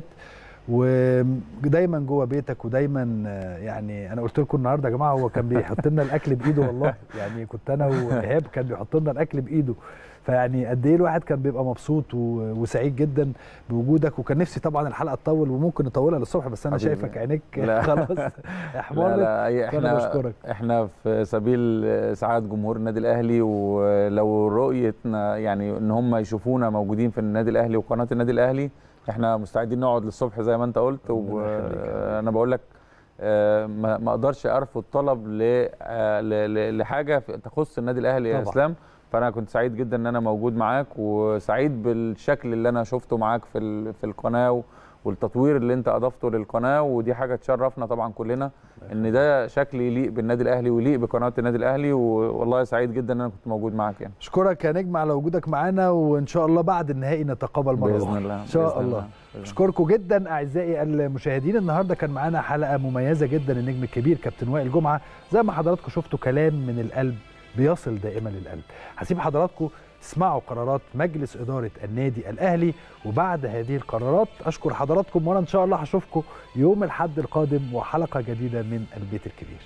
ودايما جوه بيتك ودايما آه، يعني انا قلت لكم النهارده يا جماعه هو كان بيحط لنا الاكل بايده والله يعني كنت انا وايهاب كان بيحط لنا الاكل بايده فيعني قد ايه الواحد كان بيبقى مبسوط و- وسعيد جدا بوجودك وكان نفسي طبعا الحلقه تطول وممكن نطولها للصبح بس انا حبيبي. شايفك عينيك لا. خلاص احمرت لا لا فأنا احنا بشكرك. احنا في سبيل سعاده جمهور النادي الاهلي ولو رؤيتنا يعني ان هم يشوفونا موجودين في النادي الاهلي وقناه النادي الاهلي احنا مستعدين نقعد للصبح زي ما انت قلت وانا بقول لك آه، ما ما اقدرش ارفض طلب ل- آه، ل- ل- لحاجه في- تخص النادي الاهلي يا طبعاً. اسلام فانا كنت سعيد جدا ان انا موجود معاك وسعيد بالشكل اللي انا شفته معاك في ال- في القناه و- والتطوير اللي انت اضفته للقناه ودي حاجه تشرفنا طبعا كلنا ان ده شكل يليق بالنادي الاهلي ويليق بقناه النادي الاهلي والله سعيد جدا ان انا كنت موجود معاك يعني اشكرك يا نجم على وجودك معانا وان شاء الله بعد النهائي نتقابل مره بإذن أخرى. الله، ان شاء بإذن الله الله. اشكركم جدا اعزائي المشاهدين النهارده كان معانا حلقه مميزه جدا النجم الكبير كابتن وائل جمعه زي ما حضراتكم شفتوا كلام من القلب بيصل دائما للقلب هسيب حضراتكم تسمعوا قرارات مجلس اداره النادي الاهلي وبعد هذه القرارات اشكر حضراتكم وانا ان شاء الله هشوفكم يوم الاحد القادم وحلقه جديده من البيت الكبير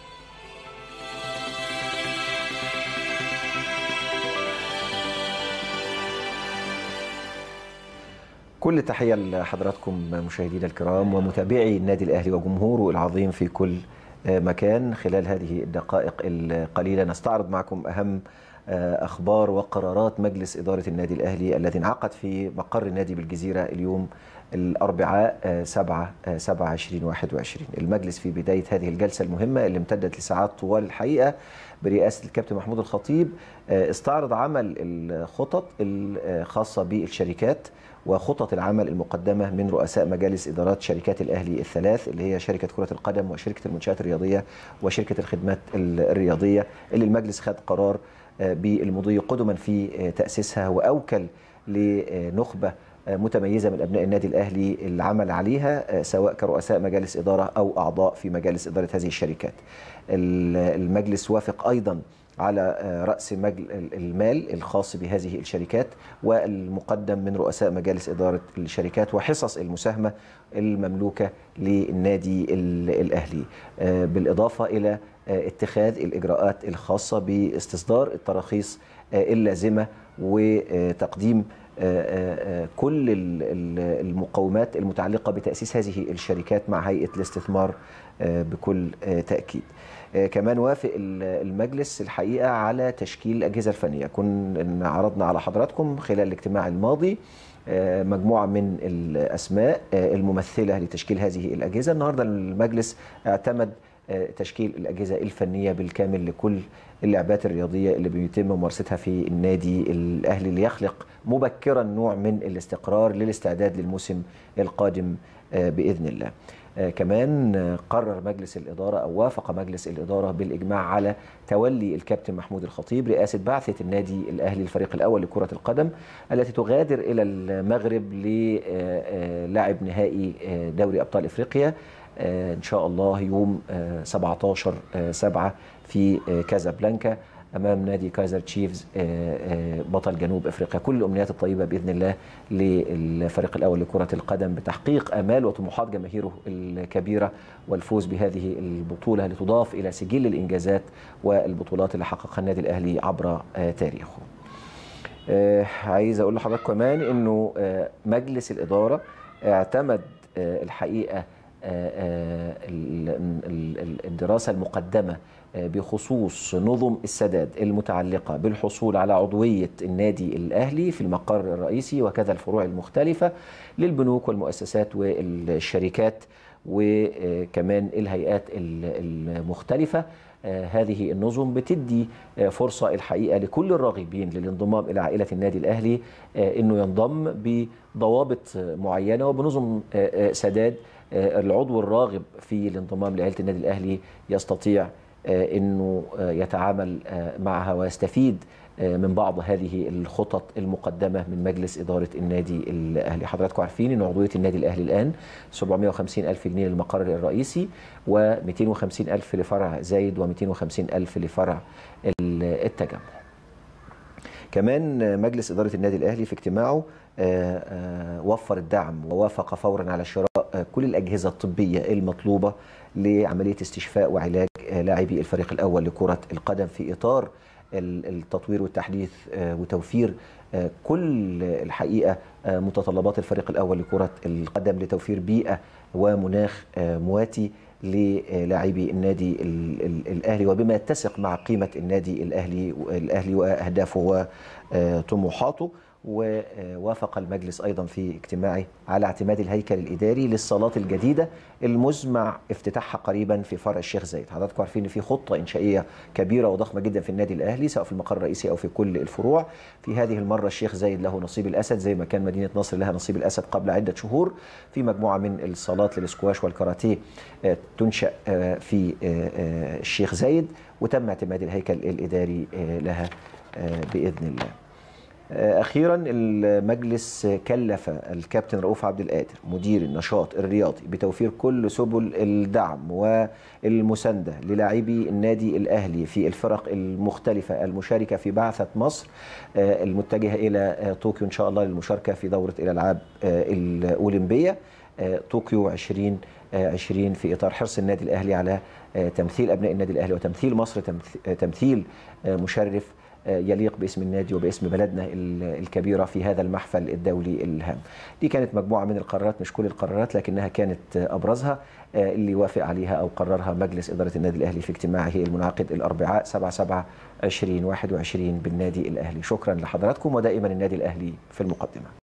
كل تحية لحضراتكم مشاهدينا الكرام ومتابعي النادي الأهلي وجمهوره العظيم في كل مكان خلال هذه الدقائق القليلة نستعرض معكم أهم أخبار وقرارات مجلس إدارة النادي الأهلي الذي انعقد في مقر النادي بالجزيرة اليوم الأربعاء 7 7 2021 المجلس في بداية هذه الجلسة المهمة اللي امتدت لساعات طوال الحقيقة برئاسة الكابتن محمود الخطيب استعرض عمل الخطط الخاصة بالشركات وخطط العمل المقدمة من رؤساء مجالس إدارات شركات الأهلي الثلاث اللي هي شركة كرة القدم وشركة المنشآت الرياضية وشركة الخدمات الرياضية اللي المجلس خد قرار بالمضي قدما في تأسيسها وأوكل لنخبة متميزة من أبناء النادي الأهلي العمل عليها سواء كرؤساء مجالس إدارة أو أعضاء في مجالس إدارة هذه الشركات المجلس وافق أيضا على رأس مجل المال الخاص بهذه الشركات والمقدم من رؤساء مجالس إدارة الشركات وحصص المساهمة المملوكة للنادي الأهلي بالإضافة إلى اتخاذ الإجراءات الخاصة باستصدار التراخيص اللازمة وتقديم كل المقومات المتعلقة بتأسيس هذه الشركات مع هيئة الاستثمار بكل تأكيد كمان وافق المجلس الحقيقة على تشكيل الأجهزة الفنية كنا عرضنا على حضراتكم خلال الاجتماع الماضي مجموعة من الأسماء الممثلة لتشكيل هذه الأجهزة النهاردة المجلس اعتمد تشكيل الأجهزة الفنية بالكامل لكل اللعبات الرياضية اللي بيتم ممارستها في النادي الأهلي ليخلق مبكرا نوع من الاستقرار للاستعداد للموسم القادم بإذن الله كمان قرر مجلس الإدارة أو وافق مجلس الإدارة بالإجماع على تولي الكابتن محمود الخطيب رئاسة بعثة النادي الأهلي الفريق الأول لكرة القدم التي تغادر إلى المغرب للعب نهائي دوري أبطال إفريقيا إن شاء الله يوم 17 7 في كازابلانكا امام نادي كايزر تشيفز بطل جنوب افريقيا كل الامنيات الطيبه باذن الله للفريق الاول لكره القدم بتحقيق امال وطموحات جماهيره الكبيره والفوز بهذه البطوله لتضاف الى سجل الانجازات والبطولات اللي حققها النادي الاهلي عبر تاريخه. عايز اقول لحضرتك كمان انه مجلس الاداره اعتمد الحقيقه آه، ال- ال- ال- الدراسة المقدمة آه، بخصوص نظم السداد المتعلقة بالحصول على عضوية النادي الأهلي في المقر الرئيسي وكذا الفروع المختلفة للبنوك والمؤسسات والشركات وكمان الهيئات ال- المختلفة آه، هذه النظم بتدي آه، فرصة الحقيقة لكل الراغبين للانضمام إلى عائلة النادي الأهلي آه، أنه ينضم بضوابط آه، معينة وبنظم آه، آه، سداد آه، العضو الراغب في الانضمام لعائلة النادي الأهلي يستطيع آه، أنه آه، يتعامل آه، معها ويستفيد آه، من بعض هذه الخطط المقدمة من مجلس إدارة النادي الأهلي حضراتكم عارفين أن عضوية النادي الأهلي الآن 750 ألف جنيه للمقر الرئيسي و250 ألف لفرع زايد و250 ألف لفرع التجمع كمان مجلس إدارة النادي الأهلي في اجتماعه آه، آه، وفر الدعم ووافق فورا على شراء آه، كل الأجهزة الطبية المطلوبة لعملية استشفاء وعلاج آه، لاعبي الفريق الأول لكرة القدم في إطار ال- التطوير والتحديث آه، وتوفير آه، كل الحقيقة آه، متطلبات الفريق الأول لكرة القدم لتوفير بيئة ومناخ آه، مواتي للاعبي النادي ال- ال- الاهلي وبما يتسق مع قيمه النادي الاهلي الاهلي واهدافه وطموحاته ووافق المجلس ايضا في اجتماعه على اعتماد الهيكل الاداري للصالات الجديده المزمع افتتاحها قريبا في فرع الشيخ زايد حضراتكم عارفين ان في خطه انشائيه كبيره وضخمه جدا في النادي الاهلي سواء في المقر الرئيسي او في كل الفروع في هذه المره الشيخ زايد له نصيب الاسد زي ما كان مدينه نصر لها نصيب الاسد قبل عده شهور في مجموعه من الصالات للسكواش والكاراتيه آه، تنشا آه، في آه، آه، الشيخ زايد وتم اعتماد الهيكل الاداري آه، لها آه، باذن الله آه، اخيرا المجلس كلف الكابتن رؤوف عبد القادر مدير النشاط الرياضي بتوفير كل سبل الدعم والمسانده للاعبي النادي الاهلي في الفرق المختلفه المشاركه في بعثه مصر آه، المتجهه الى آه، طوكيو ان شاء الله للمشاركه في دوره الالعاب آه، الاولمبيه آه، طوكيو 2020 في اطار حرص النادي الاهلي على آه، تمثيل ابناء النادي الاهلي وتمثيل مصر تمث- آه، تمثيل آه، مشرف آه، يليق باسم النادي وباسم بلدنا ال- الكبيره في هذا المحفل الدولي الهام. دي كانت مجموعه من القرارات مش كل القرارات لكنها كانت آه، ابرزها آه، اللي وافق عليها او قررها مجلس اداره النادي الاهلي في اجتماعه المنعقد الاربعاء 7 7 2021 بالنادي الاهلي. شكرا لحضراتكم ودائما النادي الاهلي في المقدمه.